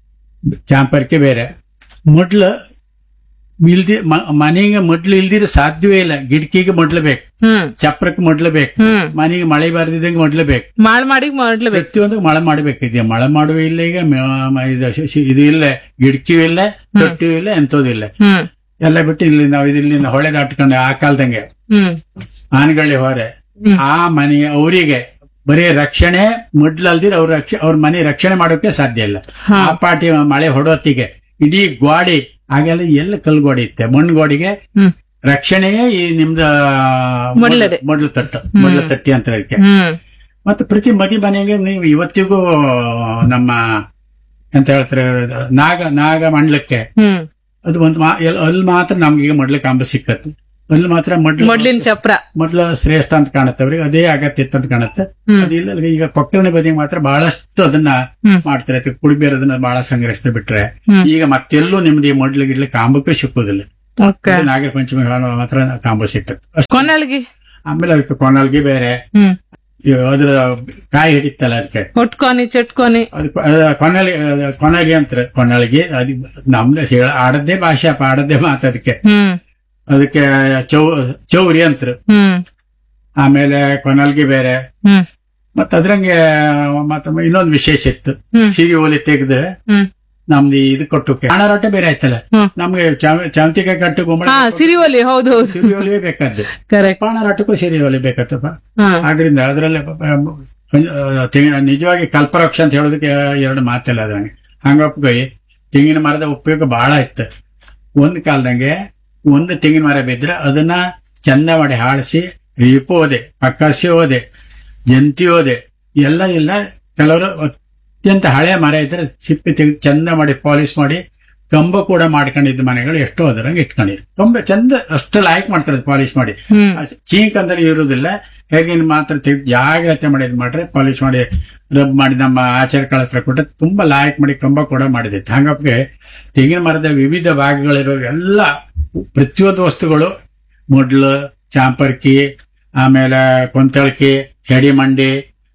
ಚಾಂಪರ್ಕಿ ಬೇರೆ ಮೊಡ್ಲು ಇಲ್ದಿ ಮ- ಮನೆಗೆ ಮೊಡ್ಲು ಇಲ್ದಿರ ಸಾಧ್ಯವೇ ಇಲ್ಲ ಗಿಡಕಿಗೆ ಮೊಡ್ಲು ಬೇಕು ಹ್ಮ್ ಚಪ್ರಕ್ಕೆ ಮೊಡ್ಲು ಬೇಕು ಹ್ಮ್ ಮನೆಗೆ ಮಳೆ ಬರ್ದಿದ್ದಂಗೆ ಮೊಡ್ಲು ಬೇಕು ಮಾಡ್ ಮಾಡಿ ಮಾಡ್ಲೇಬೇಕು ಪ್ರತಿಯೊಂದು ಮಳೆ ಮಾಡಬೇಕಿದೆ ಮಳೆ ಮಾಡುವ ಇಲ್ಲ ಈಗ ಮ- ಮ- ಇದು ಶಿ- ಶಿ- ಇದು ಇಲ್ಲ ಗಿಡಕಿಯೂ ಇಲ್ಲ ತೊಟ್ಟಿಯೂ ಇಲ್ಲ ಎಂತದೂ ಇಲ್ಲ ಹ್ಮ್ ಎಲ್ಲ ಬಿಟ್ಟು ಇಲ್ಲಿ ನಾವು ಇಲ್ಲಿಂದ ಹೊಳೆ ದಾಟ್ಕೊಂಡು ಆ ಕಾಲದಂಗೆ ಹ್ಮ್ ಆನೆಗಳ್ಳಿ ಹೊರೆ ಹ್ಮ್. ಆ ಮನೆ ಅವರಿಗೆ ಬರೀ ರಕ್ಷಣೆ ಮುಡ್ಲಲ್ದಿರ ಅವ್ರ ರಕ್ಷ ಅವ್ರ ಮನೆ ರಕ್ಷಣೆ ಮಾಡೋಕೆ ಸಾಧ್ಯ ಇಲ್ಲ ಹಾ. ಆ ಪಾಟಿ ಮಳೆ ಹೊಡೋತ್ತಿಗೆ ಇಡೀ ಗೋಡಿ ಆಗೆಲ್ಲ ಎಲ್ಲ ಕಲ್ಗೋಡಿ ಇತ್ತೆ ಮಣ್ಣು ಗೋಡಿಗೆ ಹ್ಮ್ ರಕ್ಷಣೆಯೇ ಈ ನಿಮ್ದ ಮೊಡ್ಲದೆ. ಮೊಡ್ಲು ತಟ್ಟು ಮೊಡ್ಲು ತಟ್ಟಿ ಅಂತ ಇದಕ್ಕೆ ಹ್ಮ್ ಮತ್ತೆ ಪ್ರತಿ ಮದಿ ಮನೆಗೆ ನೀವು ಇವತ್ತಿಗೂ ನಮ್ಮ ಎಂತ ಹೇಳ್ತಾರೆ ನಾಗ ನಾಗ ಮಂಡ್ಲಕ್ಕೆ ಹ್ಮ್ ಅದು ಒಂದು ಮಾ- ಎಲ್- ಅಲ್ಲಿ ಮಾತ್ರ ನಮ್ಗೆ ಈಗ ಮೊಡ್ಲಿಕ್ಕೆ ಅಂಬ ಸಿಕ್ಕತ್ತೆ ಅಲ್ಲಿ ಮಾತ್ರ ಮೊಡ್ಲು ಮೊಡ್ಲಿನ ಚಪ್ರ ಮೊದ್ಲು ಶ್ರೇಷ್ಠ ಅಂತ ಕಾಣುತ್ತೆ ಅವ್ರಿಗೆ ಅದೇ ಅಗತ್ಯ ಇತ್ತು ಅಂತ ಕಾಣುತ್ತೆ ಹ್ಮ್. ಅದಿಲ್ಲ ಈಗ ಕೊಕ್ಕರಣೆ ಬದಿಗೆ ಮಾತ್ರ ಬಹಳಷ್ಟು ಅದನ್ನ ಹ್ಮ್. ಮಾಡ್ತಾರೆ ಅದಕ್ಕೆ ಕುಡಿಬೇರೋದನ್ನ ಬಹಳ ಸಂಗ್ರಹಿಸ್ತಾ ಬಿಟ್ರೆ ಹ್ಮ್. ಈಗ ಮತ್ತೆಲ್ಲೂ ನಿಮ್ದು ಈ ಮೊಡ್ಲು ಗಿಡ್ಲಿ ಕಾಂಬಕ್ಕೆ ಸಿಕ್ಕುದಿಲ್ಲ ಓಕೆ ಅದೇ ನಾಗರ ಪಂಚಮಿ ಕಾಲ ಮಾತ್ರ ಕಾಂಬ ಸಿಕ್ಕತ್ತೆ ಅಷ್ಟೇ. ಕೊನಲ್ಗಿ ಆಮೇಲೆ ಅದಕ್ಕೆ ಕೊನಲ್ಗೆ ಬೇರೆ ಹ್ಮ್ ಇವ್ ಅದ್ರ ಕಾಯಿ ಹಿಡಿತಲ್ಲ ಅದಕ್ಕೆ ಒಟ್ಕೊನಿ ಚಟ್ಕೊನಿ ಅದಕ್ಕೆ ಕೊನಲಿ ಕೊನಲಿ ಅಂತಾರೆ ಕೊನಲ್ಗೆ ಅದ್ ನಮ್ದು ಹೇಳ ಆಡದ್ದೇ ಭಾಷೆ ಅಪ್ಪ, ಆಡದ್ದೇ ಮಾತು ಅದಕ್ಕೆ ಹ್ಮ್ ಅದಕ್ಕೆ ಚೌ ಚೌರಿ ಅಂತಾರೆ ಹ್ಮ್ ಆಮೇಲೆ ಕೊನಲ್ಗೆ ಬೇರೆ ಹ್ಮ್ ಮತ್ತ ಅದ್ರಂಗೆ ಮತ್ತ ಇನ್ನೊಂದು ವಿಶೇಷ ಇತ್ತು ಹ್ಮ್. ಸಿರಿ ಓಲಿ ತೆಗ್ದು ಹ್ಮ್ ನಮ್ದು ಇದು ಕೊಟ್ಟಕ್ಕೆ ಹಣರಾಟ ಬೇರೆ ಆಯ್ತಲ್ಲ ಹ್ಮ್. ನಮ್ಗೆ ಚಾವ- ಚಾವಂತಿಕಾಯಿ ಕಟ್ಟು ಗುಂಬಳ ಹಾ ಸಿರಿವಲಿ ಹೌದು ಹೌದು ಸಿರಿ ಒಲಿಯೇ ಬೇಕಾದ್ದು ಕರೆಕ್ಟ್ ಪಾಣರಾಟಕ್ಕೂ ಸಿರಿ ಒಲಿ ಬೇಕತ್ತಪ್ಪ ಹಾ ಆದ್ರಿಂದ ಅದರಲ್ಲಿ ನಿಜವಾಗಿ ಕಲ್ಪವೃಕ್ಷ ಅಂತ ಹೇಳೋದಕ್ಕೆ ಎರಡು ಮಾತಿಲ್ಲ ಅದ್ರಂಗೆ ಹಂಗಪ್ಪಗೋಯಿ ತೆಂಗಿನ ಮರದ ಉಪಯೋಗ ಬಹಳ ಇತ್ತು ಒಂದ್ ಕಾಲದಂಗೆ ಒಂದು ತೆಂಗಿನ ಮರ ಬಿದ್ರೆ ಅದನ್ನ ಚಂದ ಮಾಡಿ ಹಾಳಿಸಿ ರೀಪೋದೆ ಪಕ್ಕಸಿ ಹೋದೆ ಜಂತಿ ಹೋದೆ ಎಲ್ಲ ಇಲ್ಲ ಕೆಲವರು ಅತ್ಯಂತ ಹಳೆ ಮರ ಇದ್ರೆ ಸಿಪ್ಪಿ ತೆಗೆದು ಚಂದ ಮಾಡಿ ಪಾಲಿಶ್ ಮಾಡಿ ಕಂಬ ಕೂಡ ಮಾಡ್ಕೊಂಡಿದ್ದ ಮನೆಗಳು ಎಷ್ಟೋ ಅದರಂಗೆ ಇಟ್ಕೊಂಡಿರು ಕಂಬ ಚಂದ ಅಷ್ಟು ಲಾಯ್ಕ್ ಮಾಡ್ತಾರೆ ಪಾಲಿಶ್ ಮಾಡಿ ಹ್ಮ್ ಚೀಂಕ್ ಅಂದ್ರೆ ಇರುವುದಿಲ್ಲ ಹೇಗಿನ ಮಾತ್ರ ತೆಗ್ದು ಜಾಗ್ರತೆ ಮಾಡಿ ಇದ್ ಮಾಡ್ರೆ ಪಾಲಿಶ್ ಮಾಡಿ ರಬ್ ಮಾಡಿ ನಮ್ಮ ಆಚಾರ್ಯಗಳ ಹತ್ರ ಕೊಟ್ಟು ತುಂಬಾ ಲಾಯಕ್ ಮಾಡಿ ಕಂಬ ಕೂಡ ಮಾಡಿದಿತ್ತು ಹಂಗಪ್ಗೆ ತೆಂಗಿನ ಮರದ ವಿವಿಧ ಭಾಗಗಳಿರೋ ಎಲ್ಲ ಪ್ರತಿಯೊಂದು ವಸ್ತುಗಳು ಮುಡ್ಲು ಚಾಂಪರ್ಕಿ ಆಮೇಲೆ ಕೊಂತಳ್ಕಿ ಮಂಡಿ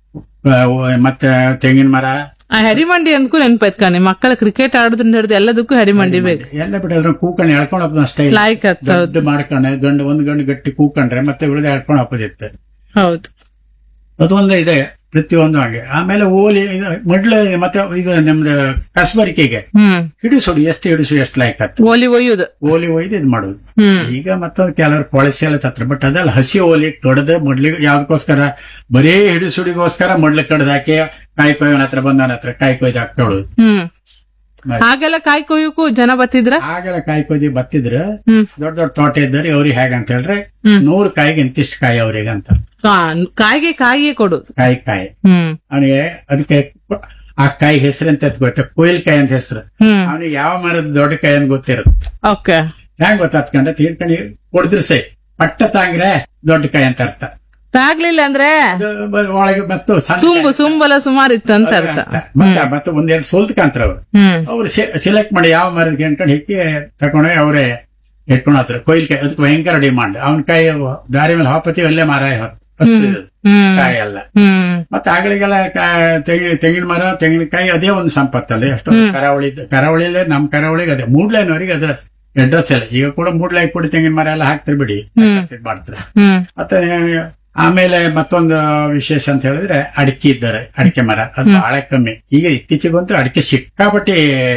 ಮತ್ತೆ ತೆಂಗಿನ ಮರ ಆ ಹೆಡಿಮಂಡಿ ಅನ್ಕೂ ನೆನ್ಪಾಯ್ತು ಕಾಣಿ ಮಕ್ಕಳ ಕ್ರಿಕೆಟ್ ಆಡೋದ್ರಿಂದ ಹಿಡಿದು ಎಲ್ಲದಕ್ಕೂ ಹೆಡಿಮಂಡಿ ಬೇಕು ಎಲ್ಲ ಬಿಟ್ಟದ್ರ ಕೂಕಣಿ ಎಳ್ಕೊಂಡು ಹೋಗ್ಬೋದು ಅಷ್ಟೇ ಲಾಯ್ಕ್ ಹತ್ತು ದೊಡ್ಡ ಮಾಡ್ಕೊಂಡೆ ಗಂಡು ಒಂದ್ ಗಂಡು ಗಟ್ಟಿ ಕೂಕೊಂಡ್ರೆ ಮತ್ತೆ ಉಳಿದ ಎಳ್ಕೊಂಡು ಹೋಗೋದಿತ್ತು ಹೌದು ಅದೊಂದು ಇದೆ ಪ್ರತಿಯೊಂದು ಹಾಗೆ ಆಮೇಲೆ ಓಲಿ ಇದು ಮಡ್ಲು ಮತ್ತೆ ಇದು ನಮ್ದು ಕಸಬರಿಕೆಗೆ ಹ್ಮ್ ಹಿಡಿಸೋಡು ಎಷ್ಟು ಹಿಡಿಸು ಎಷ್ಟು ಲೈಕ್ ಆಯ್ತು ಓಲಿ ಒಯ್ಯುದು ಓಲಿ ಒಯ್ದು ಇದು ಮಾಡೋದು ಹ್ಮ್ ಈಗ ಮತ್ತೊಂದು ಕೆಲವರು ಕೊಳಸಿ ಎಲ್ಲ ತತ್ರ ಬಟ್ ಅದಲ್ಲ ಹಸಿ ಓಲಿ ಕಡ್ದು ಮಡ್ಲಿಗೆ ಯಾವ್ದಕ್ಕೋಸ್ಕರ ಬರೀ ಹಿಡಿಸುಡಿಗೋಸ್ಕರ ಮಡ್ಲಿಗೆ ಕಡ್ದು ಹಾಕಿ ಕಾಯಿ ಕೊಯ್ಯವನ ಹತ್ರ ಬಂದವನ ಹತ್ರ ಕಾಯಿ ಕೊಯ್ದು ಹಾಕ್ತೋಳು ಹ್ಮ್ ಹಾಗೆಲ್ಲ ಕಾಯಿ ಕೊಯ್ಯಕ್ಕೂ ಜನ ಬತ್ತಿದ್ರ ಆಗೆಲ್ಲ ಕಾಯಿ ಕೊಯ್ದು ಬತ್ತಿದ್ರು ಹ್ಮ್ ದೊಡ್ಡ ದೊಡ್ಡ ತೋಟ ಇದ್ದಾರೆ ಅವ್ರಿಗೆ ಹೇಗಂತ ಹೇಳ್ರೆ ಹ್ಮ್. ನೂರು ಕಾಯಿಗೆ ಇಂತಿಷ್ಟು ಕಾಯಿ ಅವ್ರಿಗೆ ಅಂತ ಕಾ- ಕಾಯಿಗೆ ಕಾಯಿಯೇ ಕೊಡುದು ಕಾಯಿ ಕಾಯಿ ಹ್ಮ್ ಅವನಿಗೆ ಅದಕ್ಕೆ ಆ ಕಾಯಿ ಹೆಸರು ಅಂತ ಗೊತ್ತ ಕೊಯ್ಲ್ ಕಾಯಿ ಅಂತ ಹೆಸರು ಹ್ಮ್ ಅವನಿಗೆ ಯಾವ ಮರದ ದೊಡ್ಡ ಕಾಯಿ ಅಂತ ಗೊತ್ತಿರುತ್ತೆ ಓಕೆ ಹೆಂಗ್ ಗೊತ್ತಾತ್ಕೊಂಡ ತೀರ್ಕಣಿ ಕೊಡಿದ್ರೆ ಸೈ ಪಟ್ಟ ತಾಂಗ್ರೆ ದೊಡ್ಡ ಕಾಯಿ ಅಂತ ಅರ್ಥ ತಾಗ್ಲಿಲ್ಲ ಅಂದ್ರೆ ಅದು ಬ- ಒಳಗೆ ಮತ್ತು ಸಣ್ಣ ಸುಂಬು ಕಾಯಿ ಸುಂಬಲ ಸುಮಾರು ಇತ್ತಂತ ಅದು ಅರ್ಥ ಅರ್ಥ. ಮತ್ತೆ ಮತ್ತೆ ಒಂದೆರಡು ಸೋಲ್ತ್ಕಂತ್ರ ಅವ್ರು ಹ್ಮ್ ಅವ್ರು ಸೆಲೆಕ್ಟ್ ಮಾಡಿ ಯಾವ ಮರದ ಅನ್ಕೊಂಡು ಹಿಕ್ಕಿ ತಕೊಂಡೋಗಿ ಅವರೇ ಇಟ್ಕೊಂಡು ಹತ್ರ ಕೊಯ್ಲ್ ಕಾಯಿ ಅದಕ್ಕೆ ಭಯಂಕರ ಡಿಮಾಂಡ್ ಅವನ ಕಾಯಿ ದಾರಿ ಮೇಲೆ ಹಾಪತಿ ಅಲ್ಲೇ ಮಾರಾಯ ಹೊತ್ತು ಅಷ್ಟು ಇದು. ಹ್ಮ್ ಕಾಯಿ ಎಲ್ಲ ಹ್ಮ್ ಮತ್ತೆ ಆಗಳಿಗೆಲ್ಲ ತೆಂಗಿನ ತೆಂಗಿನ ಮರ ತೆಂಗಿನಕಾಯಿ ಅದೇ ಒಂದು ಸಂಪತ್ತಲ್ಲ ಎಷ್ಟು ಕರಾವಳಿ ಕರಾವಳಿಯಲ್ಲೇ ನಮ್ ಕರಾವಳಿಗೆ ಅದೇ ಮೂಡ್ಲೈನವರಿಗೆ ಅದರ ಅಡ್ರೆಸ್ ಇಲ್ಲ ಈಗ ಕೂಡ ಮೂಡ್ಲೈ ಕೂಡ ತೆಂಗಿನ ಮರ ಎಲ್ಲ ಹಾಕ್ತಿರ್ ಬಿಡಿ ಇದ್ ಮಾಡ್ತಾರೆ ಹ್ಮ್ ಮತ್ತೆ ಆಮೇಲೆ ಮತ್ತೊಂದು ವಿಶೇಷ ಅಂತ ಹೇಳಿದ್ರೆ ಅಡಿಕೆ ಇದ್ದಾರೆ ಅಡಿಕೆ ಮರ ಅದು ಬಹಳ ಕಮ್ಮಿ ಈಗ ಇತ್ತೀಚೆಗಂತೂ ಅಡಿಕೆ ಸಿಕ್ಕಾಪಟ್ಟಿ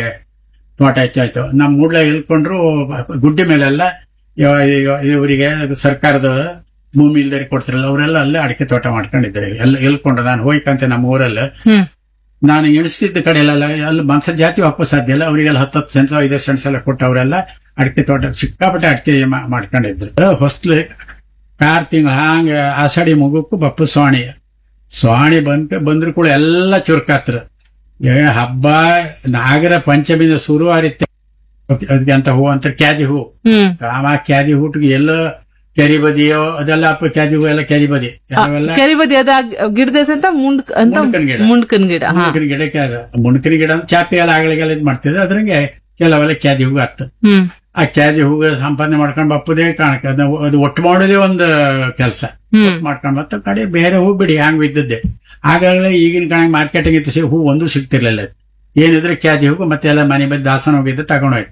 ತೋಟ ಹೆಚ್ಚಾಯ್ತು ನಮ್ಮ ಮೂಡ್ಲ ಇಲ್ಕೊಂಡ್ರು ಗುಡ್ಡೆ ಮೇಲೆಲ್ಲ ಇವ- ಇವ- ಇವರಿಗೆ ಸರ್ಕಾರದ ಭೂಮಿ ಇಲ್ದರಿ ಕೊಡ್ತಿರಲ್ಲ ಅವರೆಲ್ಲ ಅಲ್ಲೇ ಅಡಿಕೆ ತೋಟ ಮಾಡ್ಕೊಂಡಿದ್ದಾರೆ ಎಲ್ಲ ಎಲ್ಕೊಂಡು ನಾನು ಹೋಯ್ಕಂತೆ ನಮ್ಮ ಊರಲ್ಲಿ ಹ್ಮ್ ನಾನು ಎಣಿಸ್ತಿದ್ದ ಕಡೆ ಎಲ್ಲ ಅಲ್ಲಿ ಮಂಸ ಜಾತಿ ವಾಪಸ್ ಸಾಧ್ಯ ಇಲ್ಲ ಅವರಿಗೆಲ್ಲ ಹತ್ತತ್ತು ಸೆನ್ಸ್ ಐದು ಸೆನ್ಸ್ ಎಲ್ಲ ಕೊಟ್ಟು ಅವರೆಲ್ಲ ಅಡಿಕೆ ತೋಟ ಸಿಕ್ಕಾಪಟ್ಟೆ ಅಡಿಕೆ ಮಾ- ಮಾಡ್ಕೊಂಡಿದ್ರು ಹೊಸ್ಲು ಕಾರ್ ತಿಂಗಳ ಹಾಂಗ ಆಷಾಢಿ ಮಗುಕ್ಕೂ ಬಪ್ಪು ಸ್ವಾಣಿ ಸ್ವಾಣಿ ಬಂದ್ ಬಂದ್ರು ಕೂಡ ಎಲ್ಲ ಚುರುಕಾತ್ರ ಏ ಹಬ್ಬ ನಾಗರ ಪಂಚಮಿದ ಶುರು ಆರಿತ್ತೆ ಅದಕ್ಕೆ ಅಂತ ಹೂ ಅಂತ ಕ್ಯಾದಿ ಹೂ ಹ್ಮ್ ಕಾಮ ಕ್ಯಾದಿ ಹೂಟಿಗೆ ಎಲ್ಲೋ ಕೆರಿ ಬದಿಯೋ ಅದೆಲ್ಲ ಅಪ್ಪ ಕ್ಯಾದಿ ಹೂ ಎಲ್ಲ ಕೆರಿ ಬದಿ ಕೆಲವೆಲ್ಲ ಕೆರಿ ಬದಿ ಅದ ಗಿಡದೇಸ ಅಂತ ಮುಂಡ್ಕ್ ಅಂತ ಮುಂಡ್ಕನ್ ಗಿಡ. ಮುಂಡ್ಕನ್ ಗಿಡ ಹಾ ಮುಣಕಿನ ಗಿಡಕ್ಕೆ ಅದು ಮುಣಕಿನ ಗಿಡ ಅಂತ ಚಾಪಿ ಎಲ್ಲ ಆಗಳಿಗೆಲ್ಲ ಇದು ಮಾಡ್ತಿದ್ದೆ ಅದ್ರಂಗೆ ಕೆಲವೆಲ್ಲ ಕ್ಯಾದಿ ಹೂ ಆತ್ತು ಹ್ಮ್ ಆ ಕ್ಯಾದಿ ಹೂಗ ಸಂಪಾದನೆ ಮಾಡ್ಕೊಂಡು ಬಪ್ಪದೇ ಕಾಣಕ ಅದು ಅದು ಒಟ್ಟು ಮಾಡೋದೇ ಒಂದು ಕೆಲಸ ಹ್ಮ್ ಮಾಡ್ಕೊಂಡು ಮತ್ತೆ ಕಡೆ ಬೇರೆ ಹೂ ಬಿಡಿ ಹಂಗ್ ಬಿದ್ದದ್ದೆ ಆಗಾಗಲೇ ಈಗಿನ ಕಣ ಮಾರ್ಕೆಟಿಂಗ್ ಇತ್ತು ಸಿ- ಹೂ ಒಂದು ಸಿಗ್ತಿರ್ಲಿಲ್ಲ ಏನಿದ್ರೆ ಕ್ಯಾದಿ ಹೂವು ಮತ್ತೆ ಎಲ್ಲ ಮನೆ ಬಂದು ದಾಸನ ಹೋಗಿದ್ದು ತಗೊಂಡೋಯ್ತು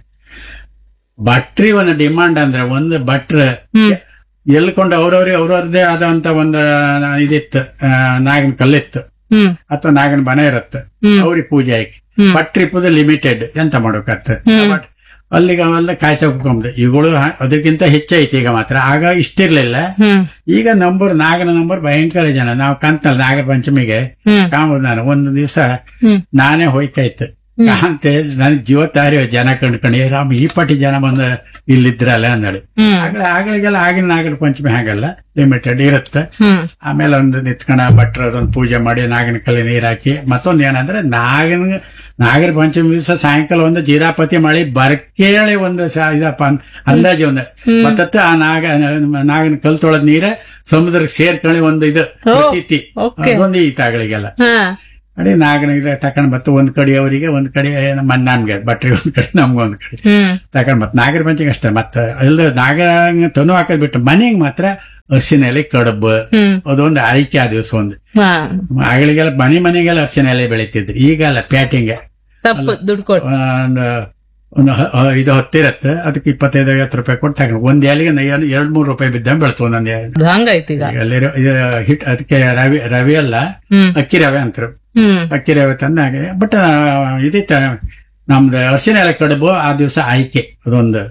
ಭಟ್ರಿ ಒಂದು ಡಿಮಾಂಡ್ ಅಂದ್ರೆ ಒಂದು ಭಟ್ರ ಹ್ಮ್ ಎಲ್ಕೊಂಡು ಅವ್ರವ್ರಿಗೆ ಅವ್ರವ್ರದೇ ಆದಂತ ಒಂದು ಇದಿತ್ತು ಆ, ನಾಗಿನ ಕಲ್ಲಿತ್ತು ಹ್ಮ್ ಅಥವಾ ನಾಗನ ಮನೆ ಇರುತ್ತೆ ಹ್ಮ್. ಅವ್ರಿಗೆ ಪೂಜೆ ಆಯ್ಕೆ ಹ್ಮ್. ಬಟ್ ಟ್ರಿಪ್ ಲಿಮಿಟೆಡ್ ಎಂತ ಮಾಡೋಕತ್ತ ಬಟ್ ಅಲ್ಲಿಗೆ ಅವೆಲ್ಲ ಕಾಯ್ತಾ ಹೋಗ್ಕೊಂಬುದು ಇವುಗಳು ಹ- ಅದಕ್ಕಿಂತ ಹೆಚ್ಚೈತಿ ಈಗ ಮಾತ್ರ ಆಗ ಇಷ್ಟಿರ್ಲಿಲ್ಲ ಹ್ಮ್ ಈಗ ನಂಬರ್ ನಾಗನ ನಂಬರ್ ಭಯಂಕರ ಜನ ನಾವು ಕಂತಲ್ಲ ನಾಗರ ಪಂಚಮಿಗೆ ಹ್ಮ್ ಕಾಂಬುದು ನಾನು ಒಂದು ದಿವಸ ಹ್ಮ್ ನಾನೇ ಹೋಯ್ಕಾಯ್ತು ಕಾಂತೆ ನನಗೆ ಜೀವ ತಾರಿ ಜನ ಕಂಡ್ಕೊಂಡು ಏ ರಾಮ್ ಈ ಪಟ್ಟಿ ಜನ ಬಂದು ಇಲ್ಲಿದ್ರಲ್ಲ ಅಂದಳು ಹ್ಮ್ ಆಗಲೇ ಆಗಳಿಗೆಲ್ಲ ಆಗಿನ ನಾಗರ ಪಂಚಮಿ ಹಾಗಲ್ಲ ಲಿಮಿಟೆಡ್ ಇರುತ್ತೆ ಹ್ಮ್ ಆಮೇಲೆ ಒಂದು ನಿತ್ಕಣ ಭಟ್ರು ಅದೊಂದು ಪೂಜೆ ಮಾಡಿ ನಾಗನ ಕಲ್ಲಿ ನೀರ್ ಹಾಕಿ ಮತ್ತೊಂದು ಏನಂದ್ರೆ ನಾಗನ ನಾಗರ ಪಂಚಮಿ ದಿವಸ ಸಾಯಂಕಾಲ ಒಂದು ಜೀರಾಪತಿ ಮಳಿ ಬರಕೇಳಿ ಒಂದು ಸ- ಇದಪ್ಪ ಅನ್- ಅಂದಾಜು ಒಂದು ಮತ್ತತ್ತ ಆ ನಾಗ ನಾಗನ ಕಲ್ ತೊಳೆದ ನೀರ ಸಮುದ್ರಕ್ಕೆ ಸೇರ್ಕೊಳ್ಳಿ ಒಂದು ಇದು ಪ್ರತೀತಿ okay. ಅದೊಂದು ಈತಾಗಳಿಗೆಲ್ಲ ಹಾ ಅದೇ ನಾಗನ ಇದು ತಕೊಂಡ್ ಬತ್ತು ಒಂದ್ ಕಡೆ ಅವರಿಗೆ ಒಂದ್ ಕಡೆ ನಮ್ಮ ನನ್ಗೆ ಭಟ್ರಿಗೆ ಒಂದ್ ಕಡೆ ನಮ್ಗೆ ಒಂದ್ ಕಡೆ ಹ್ಮ್ ತಕೊಂಡ್ ಮತ್ ನಾಗರ ಪಂಚಮಿಗೆ ಅಷ್ಟೇ ಮತ್ತ ಎಲ್ಲ ನಾಗರ ತನು ಹಾಕೋದ್ ಬಿಟ್ಟು ಮನೆಗೆ ಮಾತ್ರ ಅರಿಶಿನ ಎಲೆ ಕಡುಬು ಹ್ಮ್ ಅದೊಂದು ಆಯ್ಕೆ ಆ ದಿವಸ ಒಂದು ಹಾ ಆಗಳಿಗೆಲ್ಲ ಮನೆ ಮನೆಗೆಲ್ಲ ಅರಿಶಿನ ಎಲೆ ಬೆಳಿತಿದ್ರು ಈಗಲ್ಲ ಪ್ಯಾಟಿಂಗ್ ತಪ್ಪು ದುಡ್ಡು ಕೊಟ್ಟು ಒಂದು ಒಂದು ಹ- ಹ- ಇದು ಹತ್ತಿರತ್ತೆ ಅದಕ್ಕೆ ಇಪ್ಪತ್ತೈದು ಐವತ್ತು ರೂಪಾಯಿ ಕೊಟ್ಟು ತಗೊಂಡು ಒಂದ್ ಎಲೆಗೆ ನ- ಎರಡು ಎರಡ್ ಮೂರು ರೂಪಾಯಿ ಬಿದ್ದಂಗೆ ಬೆಳ್ತು ಒಂದೊಂದು ಎಲೆ. ಹಂಗಾಯ್ತು ಈಗ ಎಲ್ಲಿ ರ- ಇದು ಹಿಟ್ ಅದಕ್ಕೆ ರವಿ ರವಿ ಅಲ್ಲ ಹ್ಮ್ ಅಕ್ಕಿ ರವೆ ಅಂತಾರೆ ಹ್ಮ್ ಅಕ್ಕಿ ರವೆ ತಂದಾಗೆ ಬಟ್ ಇದಿತ್ತ ನಮ್ದು ಹಸಿನ ಎಲೆ ಕಡುಬು ಆ ದಿವಸ ಆಯ್ಕೆ ಅದೊಂದು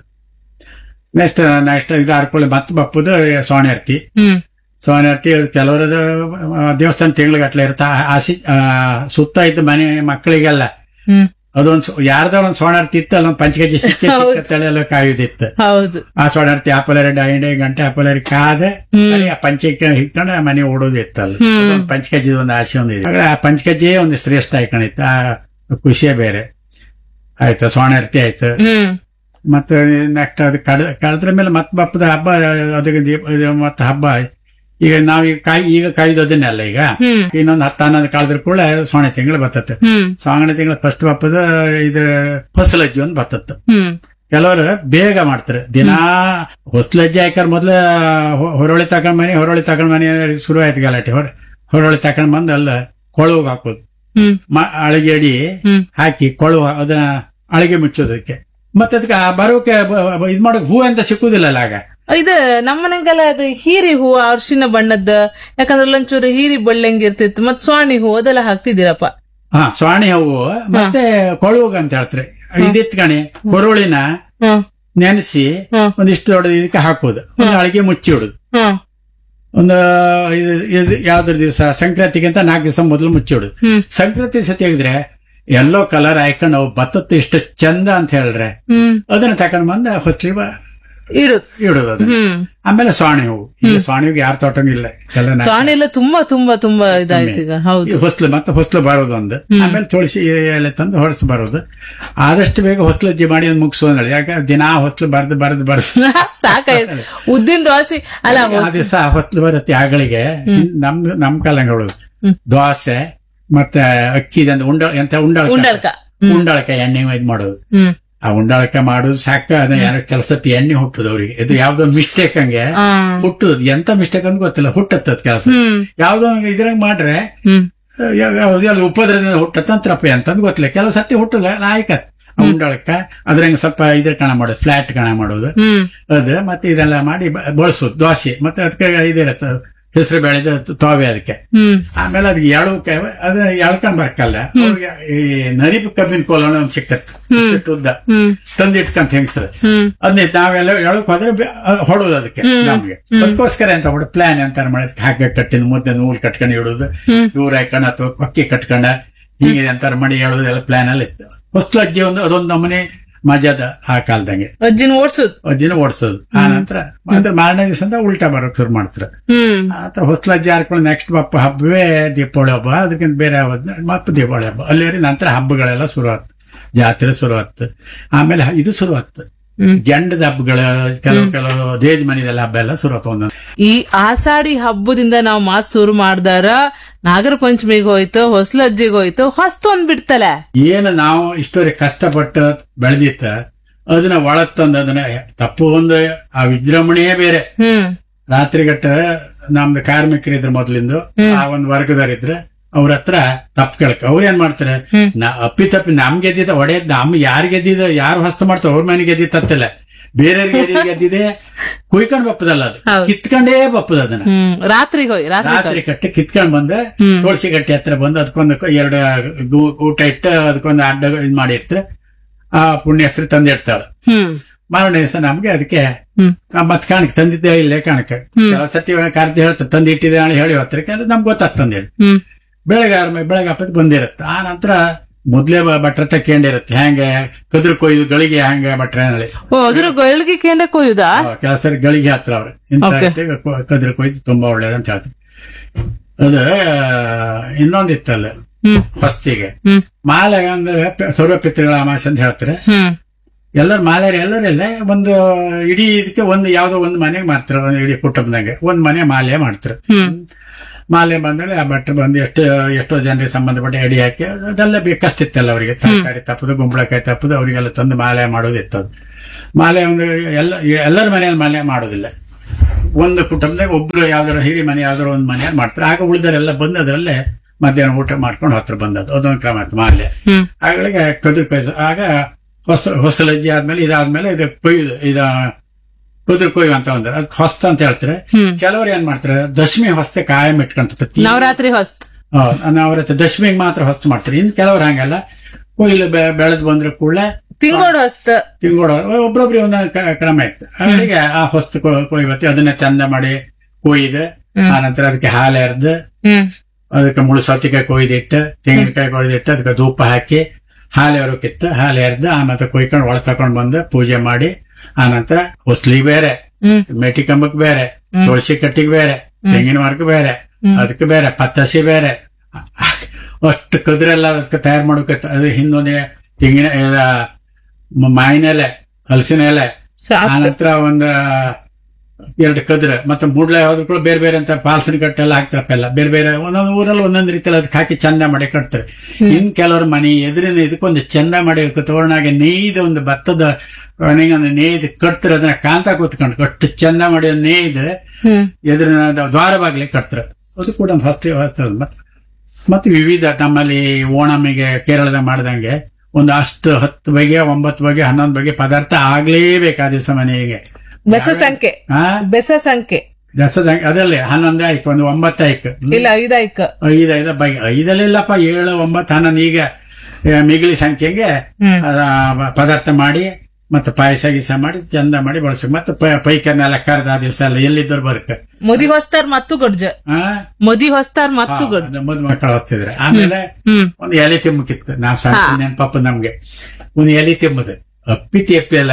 ನೆಕ್ಸ್ಟ್ ನೆಕ್ಸ್ಟ್ ಇದು ಹರ್ಕೊಳ್ಳಿ ಮತ್ತೆ ಬಪ್ಪುದು ಸೋಣೆರ್ತಿ ಹ್ಮ್ ಸೋನೆರ್ತಿ ಕೆಲವರದ ದೇವಸ್ಥಾನ ತಿಂಗ್ಳಿಗಟ್ಲೆ ಇರುತ್ತೆ ಆ- ಆಸಿ ಆ, ಸುತ್ತ ಇದ್ದ ಮನೆ ಮಕ್ಕಳಿಗೆಲ್ಲ ಹ್ಮ್ ಅದೊಂದ್ ಯಾರ್ದ ಒಂದ್ ಸೋಣಾರ್ತಿ ಇತ್ತು ಅಲ್ಲೊಂದ್ ಪಂಚಕೆಜಿ ಸಿಕ್ಕ ಸಿಕ್ಕ ತಳಿ ಎಲ್ಲ ಕಾಯುದಿತ್ತು ಹೌದು ಆ ಸೋಣಾರ್ತಿ ಆಪಲರಿ ಡೈಂಡೆ ಗಂಟೆ ಆಪಲರಿ ಕಾದೆ ಅಲ್ಲಿ ಆ ಪಂಚಕ್ಕೆ ಹಿಟ್ಕೊಂಡು ಆ ಮನೆ ಓಡೋದಿತ್ತು ಅಲ್ಲಿ ಅದೊಂದ್ ಪಂಚಕಜ್ಜಿ ಒಂದು ಆಸೆ ಒಂದು ಇದೆ ಆದ್ರೆ ಆ ಪಂಚಕಜ್ಜಿಯೇ ಒಂದು ಶ್ರೇಷ್ಠ ಆಯ್ಕೊಂಡಿತ್ತು ಆ ಖುಷಿಯೇ ಬೇರೆ ಆಯ್ತು ಸೋಣಾರ್ತಿ ಆಯ್ತು ಹ್ಮ್ ಮತ್ತೆ ನೆಕ್ಸ್ಟ್ ಅದು ಕಡ ಕಳೆದ್ರ ಮೇಲೆ ಮತ್ತೆ ಬಪ್ಪದ ಹಬ್ಬ ಅದಕ್ಕೆ ದೀಪ ಇದು ಮತ್ತೆ ಹಬ್ಬ ಈಗ ನಾವೀಗ ಕಾಯಿ ಈಗ ಕಾಯ್ದೋದನ್ನೆಲ್ಲ ಈಗ ಹ್ಮ್. ಇನ್ನೊಂದು ಹತ್ತು ಹನ್ನೊಂದು ಕಾಲದ್ರ ಕೂಡ ಸೋಣೆ ತಿಂಗಳು ಬರ್ತತೆ ಹ್ಮ್ ಸೋಣೆ ತಿಂಗಳು ಫಸ್ಟ್ ಬಪ್ಪದ ಇದು ಹೊಸಲಜ್ಜಿ ಒಂದು ಬರ್ತತ್ತು ಹ್ಮ್ ಕೆಲವರು ಬೇಗ ಮಾಡ್ತಾರೆ ದಿನಾ ಹೊಸ್ಲಜ್ಜಿ ಹಾಕ್ಯಾರ ಮೊದ್ಲ ಹೊ- ಹೊರೊಳಿ ತಕೊಂಡ್ ಮನೆ ಹೊರೊಳಿ ತಕೊಂಡ್ ಮನೆ ಶುರು ಆಯ್ತು ಗಲಾಟೆ ಹೊರ ಹೊರೊಳಿ ತಕೊಂಡ್ ಬಂದು ಅಲ್ಲ ಕೊಳವು ಹಾಕೋದು ಹ್ಮ್ ಮ- ಅಳಿಗೆ ಅಡಿ ಹ್ಮ್. ಹಾಕಿ ಕೊಳವು ಅದನ್ನ ಅಳಿಗೆ ಮುಚ್ಚೋದಕ್ಕೆ ಮತ್ತೆ ಅದಕ್ಕೆ ಆ ಬರೋಕೆ ಬ- ಬ- ಇದ್ ಮಾಡೋಕೆ ಹೂ ಅಂತ ಸಿಕ್ಕುದಿಲ್ಲಲ್ಲ ಆಗ ಇದು ನಮ್ಮನೆಗೆಲ್ಲ ಅದು ಹೀರಿ ಹೂವು ಅರ್ಶಿನ ಬಣ್ಣದ ಯಾಕಂದ್ರೆ ಒಂಚೂರು ಹೀರಿ ಬಳ್ಳಂಗ್ ಇರ್ತಿತ್ತು ಮತ್ ಸ್ವಾಣಿ ಹೂ ಅದೆಲ್ಲ ಹಾಕ್ತಿದ್ದೀರಪ್ಪ ಹಾ ಸ್ವಾಣಿ ಹೂವು ಮತ್ತೆ ಕೊಳುವಾಗ ಅಂತ ಹೇಳ್ತಾರೆ ಇದಿತ್ಕಣಿ ಕೊರುಳಿನ ಹ್ಮ್ ನೆನೆಸಿ ಹ್ಮ್. ಒಂದಿಷ್ಟು ದೊಡ್ಡ ಇದಕ್ಕೆ ಹಾಕೋದು ಒಂದು ಅಳಿಗೆ ಮುಚ್ಚಿ ಇಡುದು ಹ್ಮ್ ಒಂದು ಇದು ಇದು ಯಾವ್ದ್ರ ದಿವಸ ಸಂಕ್ರಾಂತಿಗಿಂತ ನಾಲ್ಕು ದಿವಸ ಮೊದಲು ಮುಚ್ಚಿಡುದು ಹ್ಮ್. ಸಂಕ್ರಾಂತಿ ಸತಿ ಆಗಿದ್ರೆ ಎಲ್ಲೋ ಕಲರ್ ಹಾಕೊಂಡು ನಾವು ಭತ್ತತ್ತು ಇಷ್ಟು ಚಂದ ಅಂತ ಹೇಳ್ರೆ ಹ್ಮ್ ಅದನ್ನ ತಕೊಂಡ್ ಬಂದ ಹೊಸ್ಲಿ ಇಡು ಇಡುದು ಅದನ್ನ ಹ್ಮ್ ಆಮೇಲೆ ಸ್ವಾಣಿ ಹೂವು ಈಗ ಸ್ವಾಣಿ ಹೂವಿಗೆ ಯಾರ ತೋಟನೂ ಇಲ್ಲ ಎಲ್ಲ ನಾ- ಸ್ವಾಣಿ ಎಲ್ಲ ತುಂಬಾ ತುಂಬಾ ತುಂಬಾ ಇದಾಯ್ತು ಈಗ ಹೌದು ಈ ಹೊಸ್ಲು ಮತ್ತೆ ಹೊಸ್ಲು ಬರೋದು ಒಂದು ಆಮೇಲೆ ತುಳಸಿ ಎಲೆ ತಂದು ಹೊರಸು ಬರೋದು ಆದಷ್ಟು ಬೇಗ ಹೊಸ್ಲಜ್ಜಿ ಮಾಡಿ ಒಂದು ಮುಗಿಸೋದು ಯಾಕೆ ದಿನಾ ಹೊಸ್ಲು ಬರ್ದು ಬರ್ದು ಬರ್ದು ಸಾಕಾಯ್ತು ಉದ್ದಿನ ದೋಸೆ ಅಲ್ಲ ಆ ದಿವಸ ಹೊಸ್ಲು ಬರುತ್ತೆ ಆಗಳಿಗೆ ನಮ್ ನಮ್ ಕಾಲಂಗಳು ದೋಸೆ ಮತ್ತೆ ಅಕ್ಕಿದಂದು ಉಂಡ ಎಂತ ಉಂಡಾಳಕ ಉಂಡಾಳ್ಕ. ಉಂಡಾಳಕ ಎಣ್ಣೆ ಇದ್ ಮಾಡೋದು ಹ್ಮ್ ಆ ಉಂಡಾಳಕ ಮಾಡೋದು ಸಾಕ ಅದನ್ನ ಯಾರೋ ಕೆಲಸಕ್ಕೆ ಎಣ್ಣೆ ಹುಟ್ಟುದು ಅವ್ರಿಗೆ ಇದು ಯಾವ್ದೋ ಮಿಸ್ಟೇಕ್ ಹಂಗೆ ಆ. ಹುಟ್ಟುದು ಎಂತ ಮಿಸ್ಟೇಕ್ ಅಂತ ಗೊತ್ತಿಲ್ಲ ಹುಟ್ಟತ್ತದ ಕೆಲಸ ಹ್ಮ್ ಯಾವ್ದೋ ಇದ್ರಂಗ್ ಮಾಡ್ರೆ ಹ್ಮ್ ಯಾವ್ದು ಉಪದ್ರದಿಂದ ಹುಟ್ಟತ್ತಂತ್ರಪ್ಪ ಅಂತಂದ್ ಗೊತ್ತಿಲ್ಲ ಕೆಲವು ಸತಿ ಹುಟ್ಟಲ್ಲ ಆಯ್ಕತ್ ಉಂಡಾಳಕ ಅದ್ರಂಗ ಸ್ವಲ್ಪ ಇದ್ರ ಕಣ ಮಾಡೋದು ಫ್ಲಾಟ್ ಕಣ ಮಾಡೋದು ಹ್ಮ್ ಅದು ಮತ್ತೆ ಇದೆಲ್ಲ ಮಾಡಿ ಬ- ಬಳಸೋದು ದೋಸೆ ಮತ್ತೆ ಅದಕ್ಕೆ ಇದಿರತ್ತೆ ಹೆಸರು ಬೆಳೆದ ತೋವೆ ಅದಕ್ಕೆ ಹ್ಮ್ ಆಮೇಲೆ ಅದಕ್ಕೆ ಎಳವಕ್ಕೆ ಅದು ಎಳ್ಕೊಂಡ್ ಬರ್ಕಲ್ಲ ಅವ್ರಿಗೆ ಈ ನರಿಬ್ ಕಬ್ಬಿನ ಕೋಲನ ಒಂದ್ ಸಿಕ್ಕತ್ತೆ ಇಷ್ಟಿಷ್ಟು ಉದ್ದ ಹ್ಮ್ ತಂದಿಟ್ಕಂತ ಹೆಂಗ್ಸ್ರ ಹ್ಮ್ ಅದನ್ನ ನಾವೆಲ್ಲ ಎಳಕ್ ಹೋದ್ರೆ ಬೆ- ಅದ್ ಹೊಡೋದು ಅದಕ್ಕೆ ನಮ್ಗೆ ಅದಕ್ಕೋಸ್ಕರ ಅಂತ ಬಿಡು ಪ್ಲಾನ್ ಅಂತ ಮಾಡಿದ್ ಹಾಗೆ ಕಟ್ಟಿನ ಮುದ್ದೆ ನೂಲ್ ಕಟ್ಕೊಂಡು ಇಡೋದು ದೂರ ಹಾಕೊಂಡ್ ಅಥವಾ ಅಕ್ಕಿ ಕಟ್ಕೊಂಡ ಹೀಗೆ ಅಂತಾರ ಮಾಡಿ ಹೇಳೋದೆಲ್ಲ ಪ್ಲಾನ್ ಅಲ್ಲಿ ಇತ್ತು ಹೊಸ್ಲು ಅಜ್ಜಿ ಒಂದು ಅದೊಂದು ನಮ್ಮನೆ ಮಜಾದ ಆ ಕಾಲದಂಗೆ ಅಜ್ಜಿನ ಓಡ್ಸುದ್ ದಿನ ಓಡಿಸೋದು ಆ ನಂತರ ಅಂದ್ರೆ ಮಾರನೇ ದಿವಸ ಉಲ್ಟಾ ಬರೋಕ್ ಶುರು ಮಾಡ್ತಾರೆ ಹ್ಮ್ ಆ ನಂತರ ಹೊಸ್ಲಜ್ಜಿ ಹಾರ್ಕೊಂಡು ನೆಕ್ಸ್ಟ್ ಬಪ್ಪ ಹಬ್ಬವೇ ದೀಪಾವಳಿ ಹಬ್ಬ ಅದಕ್ಕಿಂತ ಬೇರೆ ಹಬ್ಬ ಮತ್ತೆ ದೀಪಾವಳಿ ಹಬ್ಬ ಅಲ್ಲಿ ನಂತರ ಹಬ್ಬಗಳೆಲ್ಲ ಶುರು ಆಯ್ತು ಜಾತ್ರೆ ಶುರು ಆಯ್ತು ಆಮೇಲೆ ಹ- ಇದು ಶುರು ಆಯ್ತು ಹ್ಮ್. ಗಂಡದ ಹಬ್ಬಗಳ ಕೆಲವು ಕೆಲವು ದೇಜ್ ಮನಿದೆಲ್ಲ ಹಬ್ಬ ಎಲ್ಲ ಶುರು ಆಯ್ತು ಒಂದೊಂದು ಈ ಆಷಾಢಿ ಹಬ್ಬದಿಂದ ನಾವು ಮಾತ್ ಶುರು ಮಾಡ್ದಾರ ನಾಗರ ಪಂಚಮಿಗೆ ಹೋಯ್ತು ಹೊಸ್ಲಜ್ಜಿಗೆ ಹೋಯ್ತು ಹೊಸ್ತೊಂದ್ ಬಿಡ್ತಲೆ ಏನು ನಾವು ಇಷ್ಟವರೆಗೆ ಕಷ್ಟಪಟ್ಟು ಬೆಳೆದಿತ್ತ ಅದನ್ನ ಒಳಗ್ ತಂದು ಅದನ್ನ ತಪ್ಪು ಒಂದು ಆ ವಿಜೃಂಭಣೆಯೇ ಬೇರೆ ಹ್ಮ್ ರಾತ್ರಿಗಟ್ಟ ನಮ್ದು ಕಾರ್ಮಿಕರಿದ್ರು ಮೊದ್ಲಿಂದು ಆ ಒಂದು ವರ್ಗದವರಿದ್ರೆ ಅವ್ರ ಹತ್ರ ತಪ್ಪು ಕೇಳಕ್ ಅವ್ರ ಏನ್ ಮಾಡ್ತಾರೆ ನಾ ಅಪ್ಪಿ ತಪ್ಪಿ ನಮ್ ಗೆದ್ದಿದ ಒಡೆಯದ್ ನಮ್ ಯಾರ್ ಗೆದ್ದಿದ ಯಾರು ಹಸ್ತ ಮಾಡ್ತಾರ ಅವ್ರ ಮನೆ ಗೆದ್ದಿತ್ತಲ್ಲ ಬೇರೆ ಗೆದ್ದಿದೆ ಕುಯ್ಕೊಂಡ್ ಬಪ್ಪದಲ್ಲ ಅದು ಹೌದು. ಕಿತ್ಕೊಂಡೇ ಬಪ್ಪದ ಅದನ್ನ ಹ್ಮ್ ರಾತ್ರಿಗೆ ಹೋಯ್ ರಾತ್ರಿ ರಾತ್ರಿ ಕಟ್ಟಿ ಕಿತ್ಕೊಂಡ್ ಬಂದ ತುಳಸಿ ಗಟ್ಟಿ ಹತ್ರ ಬಂದು ಅದಕ್ಕೊಂದು ಕ- ಎರಡು ಗು- ಊಟ ಇಟ್ಟು ಅದಕ್ಕೊಂದು ಅಡ್ಡ ಇದ್ ಮಾಡಿ ಇರ್ತಾರೆ ಆ ಪುಣ್ಯಸ್ತ್ರಿ ತಂದಿಡ್ತಾಳೆ ಹ್ಮ್ ಮಾರನೇ ದಿವಸ ನಮ್ಗೆ ಅದಕ್ಕೆ ಹ್ಮ್ ಮತ್ ಕಾಣಕ್ ತಂದಿದ್ದೆ ಇಲ್ಲೇ ಕಾಣಕ್ಕೆ ಕೆಲವು ಸತಿ ಕಾರ್ತಿ ಹೇಳ್ತಾರೆ ತಂದು ಇಟ್ಟಿದೆ ಹೇಳಿ ಹೇಳಿ ಹೋಗ್ತಾರೆ ಅದು ನಮ್ಗೆ ಗೊತ್ತಾಗ್ತದೆ ತಂದೇಳಿ ಹ್ಮ್ ಬೆಳಗ್ಗೆ ಆದ್ಮೇಲೆ ಬೆಳಗ್ಗೆ ಹಪ್ಪತ್ತು ಬಂದಿರುತ್ತೆ ಆ ನಂತರ ಮೊದ್ಲೇ ಬ- ಭಟ್ರ ತಕೊಂಡಿರುತ್ತೆ ಹೆಂಗೆ ಕದ್ರು ಕೊಯ್ದು ಗಳಿಗೆ ಹೆಂಗೆ ಭಟ್ರ ಹೇಳಿ ಓ ಅದ್ರ ಗೊಳ್ಗಿ ಕೇಂದ್ರ ಕೊಯ್ಯುದಾ ಕೆಲಸ ಗಳಿಗೆ ಹತ್ರ ಅವ್ರು ಇಂಥ Okay. ರೀತಿ ಕೊ- ಕದ್ರು ಕೊಯ್ದು ತುಂಬಾ ಒಳ್ಳೇದು ಅಂತ ಹೇಳ್ತಾರೆ ಅದು ಇನ್ನೊಂದಿತ್ತಲ್ಲ ಹ್ಮ್ ಹೊಸ್ತಿಗೆ ಹ್ಮ್ ಮಾಲೆ ಅಂದ್ರೆ ಪ- ಸರ್ವಪಿತೃಗಳ ಅಮಾಸೆ ಅಂತ ಹೇಳ್ತಾರೆ ಹ್ಮ್ ಎಲ್ಲರೂ ಮಾಲೆಯರು ಎಲ್ಲರೆಲ್ಲ ಒಂದು ಇಡೀ ಇದಕ್ಕೆ ಒಂದು ಯಾವ್ದೋ ಒಂದು ಮನೆಗೆ ಮಾಡ್ತಾರೆ ಒಂದು ಇಡೀ ಕುಟುಂಬದಂಗೆ ಒಂದ್ ಮನೆ ಮಾಲೆ ಮಾಡ್ತಾರೆ ಹ್ಮ್ ಮಾಲೆ ಬಂದ್ರೆ ಆ ಭಟ್ರು ಬಂದು ಎಷ್ಟು ಎಷ್ಟೋ ಜನರಿಗೆ ಸಂಬಂಧಪಟ್ಟ ಎಡಿ ಹಾಕಿ ಅದೆಲ್ಲ ಬೇಕಷ್ಟಿತ್ತಲ್ಲ ಅವರಿಗೆ ತರಕಾರಿ ತಪ್ಪದು ಗುಂಬಳಕಾಯಿ ತಪ್ಪದು ಅವರಿಗೆಲ್ಲ ತಂದು ಮಾಲೆ ಮಾಡೋದಿತ್ತು ಅದು ಮಾಲೆ ಒಂದು ಎಲ್ಲ ಎಲ್ಲರ ಮನೆಯಲ್ಲಿ ಮಾಲೆ ಮಾಡೋದಿಲ್ಲ ಒಂದು ಕುಟುಂಬದಾಗ ಒಬ್ರು ಯಾವ್ದಾರು ಹಿರಿ ಮನೆ ಯಾವ್ದಾರು ಒಂದು ಮನೆಯಲ್ಲಿ ಮಾಡ್ತಾರೆ ಆಗ ಉಳಿದರೆಲ್ಲ ಬಂದು ಅದರಲ್ಲೇ ಮಧ್ಯಾಹ್ನ ಊಟ ಮಾಡ್ಕೊಂಡು ಹತ್ರ ಬಂದದ್ದು ಅದೊಂದು ಕ್ರಮ ಆಯ್ತು ಮಾಲೆ ಹ್ಮ್ ಆಗಳಿಗೆ ಕದುರು ಕೊಯ್ದು ಆಗ ಹೊಸ ಹೊಸಲಜ್ಜಿ ಆದ್ಮೇಲೆ ಇದಾದ್ಮೇಲೆ ಇದು ಕೊಯ್ದು ಇದ ಕುದುರು ಕೊಯ್ಯು ಅಂತ ಒಂದು ಅದಕ್ಕೆ ಹೊಸ್ತ ಅಂತ ಹೇಳ್ತಾರೆ ಹ್ಮ್. ಕೆಲವರು ಏನ್ ಮಾಡ್ತಾರೆ ದಶಮಿ ಹೊಸ್ತೆ ಕಾಯಂ ಇಟ್ಕೊಂತ ನವರಾತ್ರಿ ಹೊಸ್ತ್ ಅವ್ರ ದಶಮಿಗೆ ಮಾತ್ರ ಹೊಸ್ತು ಮಾಡ್ತಾರೆ ಇನ್ನು ಕೆಲವರು ಹಂಗಲ್ಲ ಕೊಯ್ಲು ಬೆ- ಬೆಳೆದ್ ಬಂದ್ರೆ ಕೂಡಲೇ ತಿಂಗೋಡ್ ಹೊಸ್ತ್ ತಿಂಗೋಡ ಒಬ್ರೊಬ್ರಿಗೆ ಒಂದೊಂದು ಕ- ಕ್ರಮ ಇತ್ತು ಅವರಿಗೆ ಆ ಹೊಸ್ತು ಕೊ- ಕೊಯ್ಬತ್ತಿ ಅದನ್ನ ಚಂದ ಮಾಡಿ ಕೊಯ್ದು ಆನಂತರ ಅದಕ್ಕೆ ಹಾಲು ಎರ್ದು ಹ್ಮ್ ಅದಕ್ಕೆ ಮುಳು ಸೌತಿಕಾಯಿ ಕೊಯ್ದಿಟ್ಟು ತೆಂಗಿನಕಾಯಿ ಕೊಯ್ದಿಟ್ಟು ಅದಕ್ಕೆ ಧೂಪ ಹಾಕಿ ಹಾಲು ಎರಕಿತ್ತು ಹಾಲು ಎರ್ದು ಆಮೇಲೆ ಕೊಯ್ಕೊಂಡು ಒಳ ತಕೊಂಡ್ ಬಂದು ಪೂಜೆ ಮಾಡಿ ಆನಂತರ ಹೊಸ್ಲಿ ಬೇರೆ ಹ್ಮ್ ಮೇಟಿ ಕಂಬಕ್ ಬೇರೆ ತುಳಸಿ ಕಟ್ಟಿಗೆ ಬೇರೆ ತೆಂಗಿನ ಮರಕ್ಕೆ ಬೇರೆ ಅದಕ್ಕೆ ಬೇರೆ ಪತ್ತಸಿ ಬೇರೆ ಅಷ್ಟು ಕದ್ರೆಲ್ಲ ಅದಕ್ಕೆ ತಯಾರು ಮಾಡೋಕೆ ಅದು ಹಿಂದೊಂದೇ ತೆಂಗಿನ ಇದ ಮ- ಮಾವಿನ ಎಲೆ ಹಲಸಿನ ಎಲೆ ಸಾತ್. ಆನಂತರ ಒಂದು ಎರಡು ಕದ್ರ ಮತ್ತೆ ಮೂಡ್ಲ ಯಾವ್ದು ಕೂಡ ಬೇರೆ ಬೇರೆ ಅಂತ ಪಾಲ್ಸನ್ ಕಟ್ಟೆಲ್ಲ ಹಾಕ್ತಾರಪ್ಪ ಬೇರೆ ಬೇರೆ ಒಂದೊಂದು ಊರಲ್ಲಿ ಒಂದೊಂದು ರೀತಿಯಲ್ಲಿ ಅದಕ್ಕೆ ಹಾಕಿ ಚಂದ ಮಾಡಿ ಕಟ್ತಾರೆ ಇನ್ ಕೆಲವ್ರ ಮನೆ ಎದುರಿನ ಇದಕ್ಕೊಂದು ಚಂದ ಮಾಡಿ ತೋರಣಾಗೆ ನೇಯ್ದ ಒಂದು ಭತ್ತದ ಮನೆಗೆ ಒಂದು ನೇಯ್ದು ಕಟ್ತಾರೆ ಅದನ್ನ ಕಾಂತ ಕೂತ್ಕೊಂಡು ಅಷ್ಟು ಚಂದ ಮಾಡಿ ಒಂದು ನೇಯ್ದು ಎದುರಿನ ದ್ವಾರ ಬಾಗ್ಲಿ ಕಟ್ತಾರೆ ಅದು ಕೂಡ ಒಂದು ಫಸ್ಟ್ ಮತ್ತೆ ಮತ್ತೆ ವಿವಿಧ ನಮ್ಮಲ್ಲಿ ಓಣಮಿಗೆ ಕೇರಳದ ಮಾಡ್ದಂಗೆ ಒಂದು ಅಷ್ಟು ಹತ್ತು ಬಗೆ ಒಂಬತ್ತು ಬಗೆ ಹನ್ನೊಂದು ಬಗೆ ಪದಾರ್ಥ ಆಗ್ಲೇಬೇಕು ಆ ದಿವಸ ಮನೆಗೆ ಬೆಸ ಸಂಖ್ಯೆ ಹಾ ಬೆಸ ಸಂಖ್ಯೆ ದಸದ ಅದಲ್ಲೇ ಹನ್ನೊಂದು ಆಯ್ತು ಒಂದು ಒಂಬತ್ತು ಆಯ್ತು ಇಲ್ಲ ಐದಾಯ್ಕ ಐದು ಐದು ಬಗೆ ಐದಲ್ಲಿಲ್ಲಪ್ಪ ಏಳು ಒಂಬತ್ತು ಹನ್ನೊಂದು ಈಗ ಆ, ಮಿಗಿಲಿ ಸಂಖ್ಯೆಗೆ ಅದ ಪದಾರ್ಥ ಮಾಡಿ ಮತ್ತೆ ಪಾಯಸ ಗೀಸ ಮಾಡಿ ಚಂದ ಮಾಡಿ ಬಳಸ ಮತ್ತೆ ಪ- ಪೈಕನ್ನೆಲ್ಲ ಕರೆದ ಆ ದಿವಸ ಎಲ್ಲ ಎಲ್ಲಿದ್ದರು ಬರ್ಕ ಮದಿ ಹೊಸ್ತಾರ್ ಮತ್ತು ಗಡ್ಜ ಆ ಮದಿ ಹೊಸ್ತಾರ್ ಮತ್ತು ಗಡ್ಜ ಮದ್ ಮಕ್ಕಳು ಹೊಸ್ತಿದ್ರೆ ಆಮೇಲೆ ಹ್ಮ್ ಒಂದು ಎಲೆ ತಿಮ್ಮಕ್ಕಿತ್ತು ನಾವ್ ಸಾಕು ನೆನಪಪ್ಪ ನಮ್ಗೆ ಒಂದು ಎಲೆ ತಿಮ್ಮದು ಅಪ್ಪಿತಿ ಅಪ್ಪಿ ಎಲ್ಲ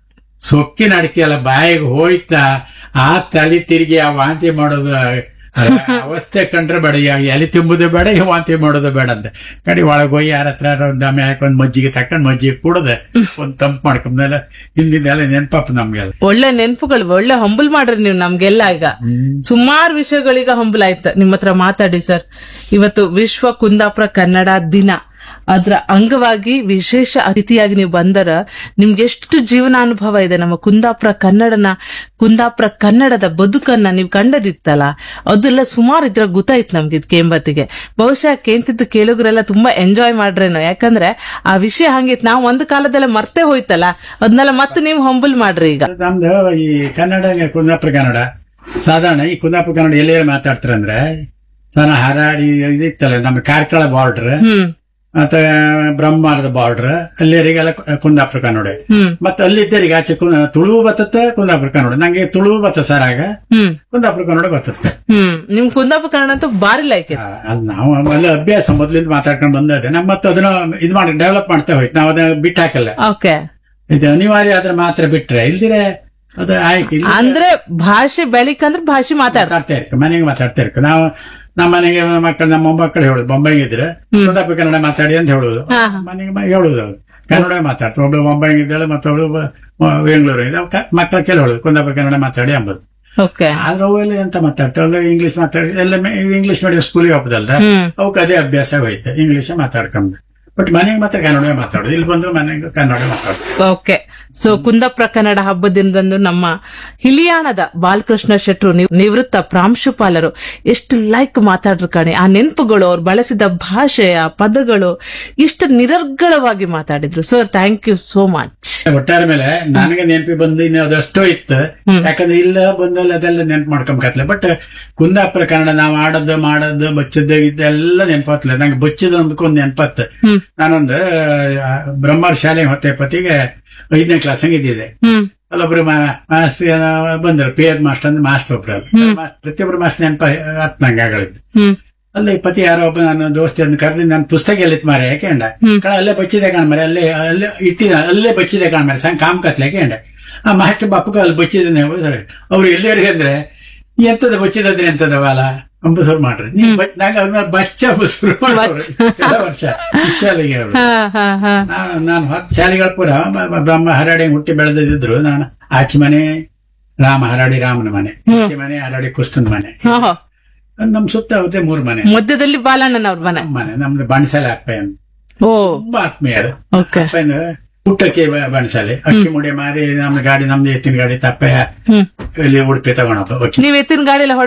ಸೊಕ್ಕಿನ ಅಡಿಕೆ ಎಲ್ಲ ಬಾಯಿಗೆ ಹೋಯ್ತಾ ಆ ತಲೆ ತಿರುಗಿ ಆ ವಾಂತಿ ಮಾಡೋದು ಆ ಅವಸ್ಥೆ ಕಂಡ್ರೆ ಬೇಡ ಈ ಎಲೆ ತಿಂಬುದು ಬೇಡ ಈ ವಾಂತಿ ಮಾಡೋದು ಬೇಡ ಅಂತ ಕಡೆ ಒಳಗೆ ಹೋಗಿ ಯಾರ ಹತ್ರ ಒಂದು ದಮೆ ಹಾಕೊಂಡ್ ಮಜ್ಜಿಗೆ ತಕೊಂಡ್ ಮಜ್ಜಿಗೆ ಕುಡದೆ ಒಂದ್ ತಂಪು ಮಾಡ್ಕೊಂಡೆಲ್ಲ ಹಿಂದಿದ್ದೆಲ್ಲ ನೆನಪಪ್ಪ ನಮ್ಗೆಲ್ಲ ಒಳ್ಳೆ ನೆನ್ಪುಗಳು ಒಳ್ಳೆ ಹಂಬಲ್ ಮಾಡ್ರಿ ನೀವು ನಮ್ಗೆಲ್ಲ ಈಗ ಸುಮಾರು ವಿಷಯಗಳೀಗ ಹಂಬಲ್ ಆಯ್ತು ನಿಮ್ಮ ಹತ್ರ ಮಾತಾಡಿ ಸರ್ ಇವತ್ತು ವಿಶ್ವ ಕುಂದಾಪುರ ಕನ್ನಡ ದಿನ ಅದ್ರ ಅಂಗವಾಗಿ ವಿಶೇಷ ಅತಿಥಿಯಾಗಿ ನೀವು ಬಂದರ ನಿಮ್ಗೆ ಎಷ್ಟು ಜೀವನಾನುಭವ ಇದೆ ನಮ್ಮ ಕುಂದಾಪುರ ಕನ್ನಡನ ಕುಂದಾಪುರ ಕನ್ನಡದ ಬದುಕನ್ನ ನೀವು ಕಂಡದಿತ್ತಲ್ಲ ಅದೆಲ್ಲ ಸುಮಾರು ಇದ್ರ ಗೊತ್ತಾಯ್ತು ನಮ್ಗೆ ಇದು ಕೇಂಬತ್ತಿಗೆ ಬಹುಶಃ ಕೇಂತಿದ್ದು ಕೇಳುಗರೆಲ್ಲ ತುಂಬಾ ಎಂಜಾಯ್ ಮಾಡ್ರೇನೋ ಯಾಕಂದ್ರೆ ಆ ವಿಷಯ ಹಂಗಿತ್ತು ನಾವು ಒಂದು ಕಾಲದಲ್ಲ ಮರ್ತೇ ಹೋಯ್ತಲ್ಲ ಅದನ್ನೆಲ್ಲ ಮತ್ತೆ ನೀವು ಹಂಬಲ್ ಮಾಡ್ರಿ ಈಗ ನಮ್ದು ಈ ಕನ್ನಡ ಕುಂದಾಪುರ ಕನ್ನಡ ಸಾಧಾರಣ ಈ ಕುಂದಾಪುರ ಕನ್ನಡ ಎಲ್ಲಿ ಮಾತಾಡ್ತಾರೆ ಅಂದ್ರೆ ಸಾಧಾರಣ ಹರಾಡಿ ಇದಿತ್ತಲ್ಲ ನಮ್ಮ ಕಾರ್ಕಳ ಬಾರ್ಡರ್ ಹ್ಮ್ ಮತ್ತೆ ಬ್ರಹ್ಮಾರದ ಬಾರ್ಡರ್ ಅಲ್ಲಿವರಿಗೆಲ್ಲ ಕುಂದಾಪುರ ಕನ್ನಡ ಹ್ಮ್ ಮತ್ತೆ ಅಲ್ಲಿದ್ದರಿಗೆ ಆಚೆ ಕುಂ- ತುಳು ಬತ್ತತ್ತೆ ಕುಂದಾಪುರ ಕನ್ನಡ ನಂಗೆ ತುಳು ಬತ್ತ ಸರ್ ಆಗ ಹ್ಮ್ ಕುಂದಾಪುರ ಕನ್ನಡ ಬತ್ತತ್ತೆ ಹ್ಮ್ ನಿಮ್ ಕುಂದಾಪುರ ಕನ್ನಡ ಅಂತೂ ಬಾರಿ ಲೈಕ್ ಆ, ಅದ್ ನಾವು ಆಮೇಲೆ ಅಭ್ಯಾಸ ಮೊದ್ಲಿಂದ ಮಾತಾಡ್ಕೊಂಡು ಬಂದದೆ ನಮ್ಮ ಮತ್ತೆ ಅದನ್ನ ಇದು ಮಾಡಿ ಡೆವಲಪ್ ಮಾಡ್ತಾ ಹೋಯ್ತು ನಾವು ಅದನ್ನ ಬಿಟ್ಟು ಹಾಕಲ್ಲ ಓಕೆ ಇದು ಅನಿವಾರ್ಯ ಆದ್ರೆ ಮಾತ್ರ ಬಿಟ್ರೆ ಇಲ್ದಿರೆ ಅದು ಆಯ್ತು ಇಲ್ಲಿ ಅಂದ್ರೆ ಭಾಷೆ ಬೆಳಿಕಂದ್ರೆ ಭಾಷೆ ಮಾತಾಡ ಮಾತಾಡ್ತಾ ಇರ್ಕ ಮನೆಗೆ ಮಾತಾಡ್ತಾ ಇರ್ಕ ನಾವು ನಮ್ಮ ಮನೆಗೆ ಮಕ್ಕಳು ನಮ್ಮ ಮೊಮ್ಮಕ್ಕಳು ಹೇಳುದು ಬೊಂಬೈಗೆ ಇದ್ರೆ ಕುಂದಾಪುರ ಕನ್ನಡ ಮಾತಾಡಿ ಅಂತ ಹೇಳುದು ಮನೆಗೆ ಮ- ಹೇಳುದು ಅವ್ರು ಕನ್ನಡ ಮಾತಾಡ್ತಾರೆ ಒಬ್ಳು ಬೊಂಬೈಗೆ ಇದ್ದಾಳೆ ಮತ್ತೊಬ್ಳು ಬ- ಮ- ಬೆಂಗಳೂರು ಇದೆ ಮಕ್ಕಳ ಕೆಲ ಹೇಳುದು ಕುಂದಾಪುರ ಕನ್ನಡ ಮಾತಾಡಿ ಅಂಬುದು ಓಕೆ ಆದ್ರೆ ಅವೆಲ್ಲ ಎಂತ ಮಾತಾಡ್ತಾರೆ ಅವೆಲ್ಲ ಇಂಗ್ಲಿಷ್ ಮಾತಾಡಿ ಎಲ್ಲ ಇಂಗ್ಲಿಷ್ ಮೀಡಿಯಂ ಸ್ಕೂಲಿಗೆ ಹೋಗ್ದಲ್ದ ಅವಕ್ಕೆ ಅದೇ ಅಭ್ಯಾಸ ಹೋಯ್ತು ಇಂಗ್ಲಿಷ್ ಮಾತಾಡ್ಕೊಂಡು ಬಟ್ ಮನೆಗೆ ಮಾತ್ರ ಕನ್ನಡ ಮಾತಾಡೋದು ಇಲ್ಲಿ ಬಂದು ಮನೆಗೆ ಕನ್ನಡ ಮಾತಾಡೋದು ಓಕೆ ಸೊ ಕುಂದಾಪುರ ಕನ್ನಡ ಹಬ್ಬದಿಂದಂದು ನಮ್ಮ ಹಿಲಿಯಾಣದ ಬಾಲಕೃಷ್ಣ ಶೆಟ್ರು ನಿವ್- ನಿವೃತ್ತ ಪ್ರಾಂಶುಪಾಲರು ಎಷ್ಟು ಲೈಕ್ ಮಾತಾಡ್ರು ಕಣೆ ಆ ನೆನಪುಗಳು ಅವ್ರು ಬಳಸಿದ ಭಾಷೆಯ ಪದಗಳು ಎಷ್ಟು ನಿರರ್ಗಳವಾಗಿ ಮಾತಾಡಿದ್ರು sir thank you so much ಒಟ್ಟಾರೆ ಮೇಲೆ ನನಗೆ ನೆನಪಿ ಬಂದು ಇನ್ನು ಅದಷ್ಟೋ ಇತ್ತು ಯಾಕಂದ್ರೆ ಇಲ್ಲ ಬಂದಲ್ಲಿ ಅದೆಲ್ಲ ನೆನ್ಪು ಮಾಡ್ಕೊಂಬಕತ್ಲೆ ಬಟ್ ಕುಂದಾಪುರ ಕನ್ನಡ ನಾವು ಆಡೋದು ಮಾಡೋದು ಬಚ್ಚದ್ದು ಇದೆಲ್ಲ ನೆನಪತ್ಲೆ ನಂಗೆ ಬಚ್ಚದ ಒಂದಕ್ಕೊಂದು ನೆನಪತ್ತು ನಾನೊಂದು ಆ, ಬ್ರಹ್ಮರ್ ಶಾಲೆ ಹೊತ್ತೆ ಪತಿಗೆ ಐದನೇ ಕ್ಲಾಸ್ ಇದ್ದಿದೆ ಹ್ಮ್ ಅಲ್ಲೊಬ್ರು ಮಾಸ್ಟರ್ ಬಂದ್ರು ಪಿ ಎದ್ ಮಾಸ್ಟರ್ ಅಂದ್ರೆ ಮಾಸ್ಟರ್ ಒಬ್ರು ಪ್ರತಿಯೊಬ್ರು ಮಾಸ್ಟರ್ ನೆನಪ ಹತ್ತು ನಂಗೆ ಆಗಳಿದ್ದು ಹ್ಮ್ ಅಲ್ಲಿ ಪತಿ ಯಾರೋ ಒಬ್ಬ ನನ್ನ ದೋಸ್ತಿ ಅಂತ ಕರೆದು ನನ್ನ ಪುಸ್ತಕ ಎಲ್ಲಿತ್ ಮಾರೆ ಯಾಕೆಂಡ ಕಣ ಅಲ್ಲೇ ಬಚ್ಚಿದೆ ಕಾಣ ಮರೆ ಅಲ್ಲೇ ಅಲ್ಲೇ ಇಟ್ಟಿದ ಅಲ್ಲೇ ಬಚ್ಚಿದೆ ಕಾಣ ಮರೆ ಸಂಗ್ ಕಾಮ್ ಕತ್ಲೆ ಯಾಕೆಂಡ ಆ ಮಾಸ್ಟರ್ ಬಾಪುಗ ಅಲ್ಲಿ ಬಚ್ಚಿದೆ ಸರಿ ಅವ್ರು ಎಲ್ಲಿವರೆಗೆ ಅಂದ್ರೆ ಎಂತದ ಬಚ್ಚಿದ್ರೆ ಎಂತದ ಬಾಲ ಅಂಬಸೂರು ಮಾಡ್ರಿ ನೀವು ನಂಗೆ ಅವ್ರ ಬಚ್ಚ ಶುರು ಮಾಡೋರು ಎಲ್ಲ ವರ್ಷ ಈ ಶಾಲೆಗೆ ಅವ್ರು. ಹಾ ಹಾ ಹಾ ನಾನು ನಾನು ಹತ್ತು ಶಾಲೆಗಳ ಪೂರ ಬ- ಬ- ಬ್ರಹ್ಮ ಹರಾಡಿ ಹುಟ್ಟಿ ಬೆಳೆದಿದ್ರು ನಾನು ಆಚೆ ಮನೆ ರಾಮ ಹರಾಡಿ ರಾಮನ ಮನೆ ಈಚೆ ಮನೆ ಹರಾಡಿ ಕೃಷ್ಣನ ಮನೆ ಓಹೋ. ನಮ್ ಸುತ್ತ ಅವತ್ತೆ ಮೂರ್ ಮನೆ ಮಧ್ಯದಲ್ಲಿ ಬಾಲಣ್ಣನವ್ರ ಮನೆ ನಮ್ಮ ಮನೆ ನಮ್ದು ಬಣಸಾಲೆ ಅಪ್ಪಯ್ಯನ್ ಓ ತುಂಬಾ ಆತ್ಮೀಯರು ಓಕೆ ಅಪ್ಪಯ್ಯನ ಊಟಕ್ಕೆ ಬ- ಬಣಸಾಲೆ ಅಕ್ಕಿ ಮುಡಿ ಮಾರಿ ನಮ್ಮ ಗಾಡಿ ನಮ್ದು ಎತ್ತಿನ ಗಾಡಿ ತಪ್ಪಯ್ಯ ಹ್ಮ್ ಇಲ್ಲಿ ಉಡುಪಿ ತಗೊಂಡಪ್ಪ ನೀವ್ ಎತ್ತಿನ ಗಾಡಿ ಎಲ್ಲ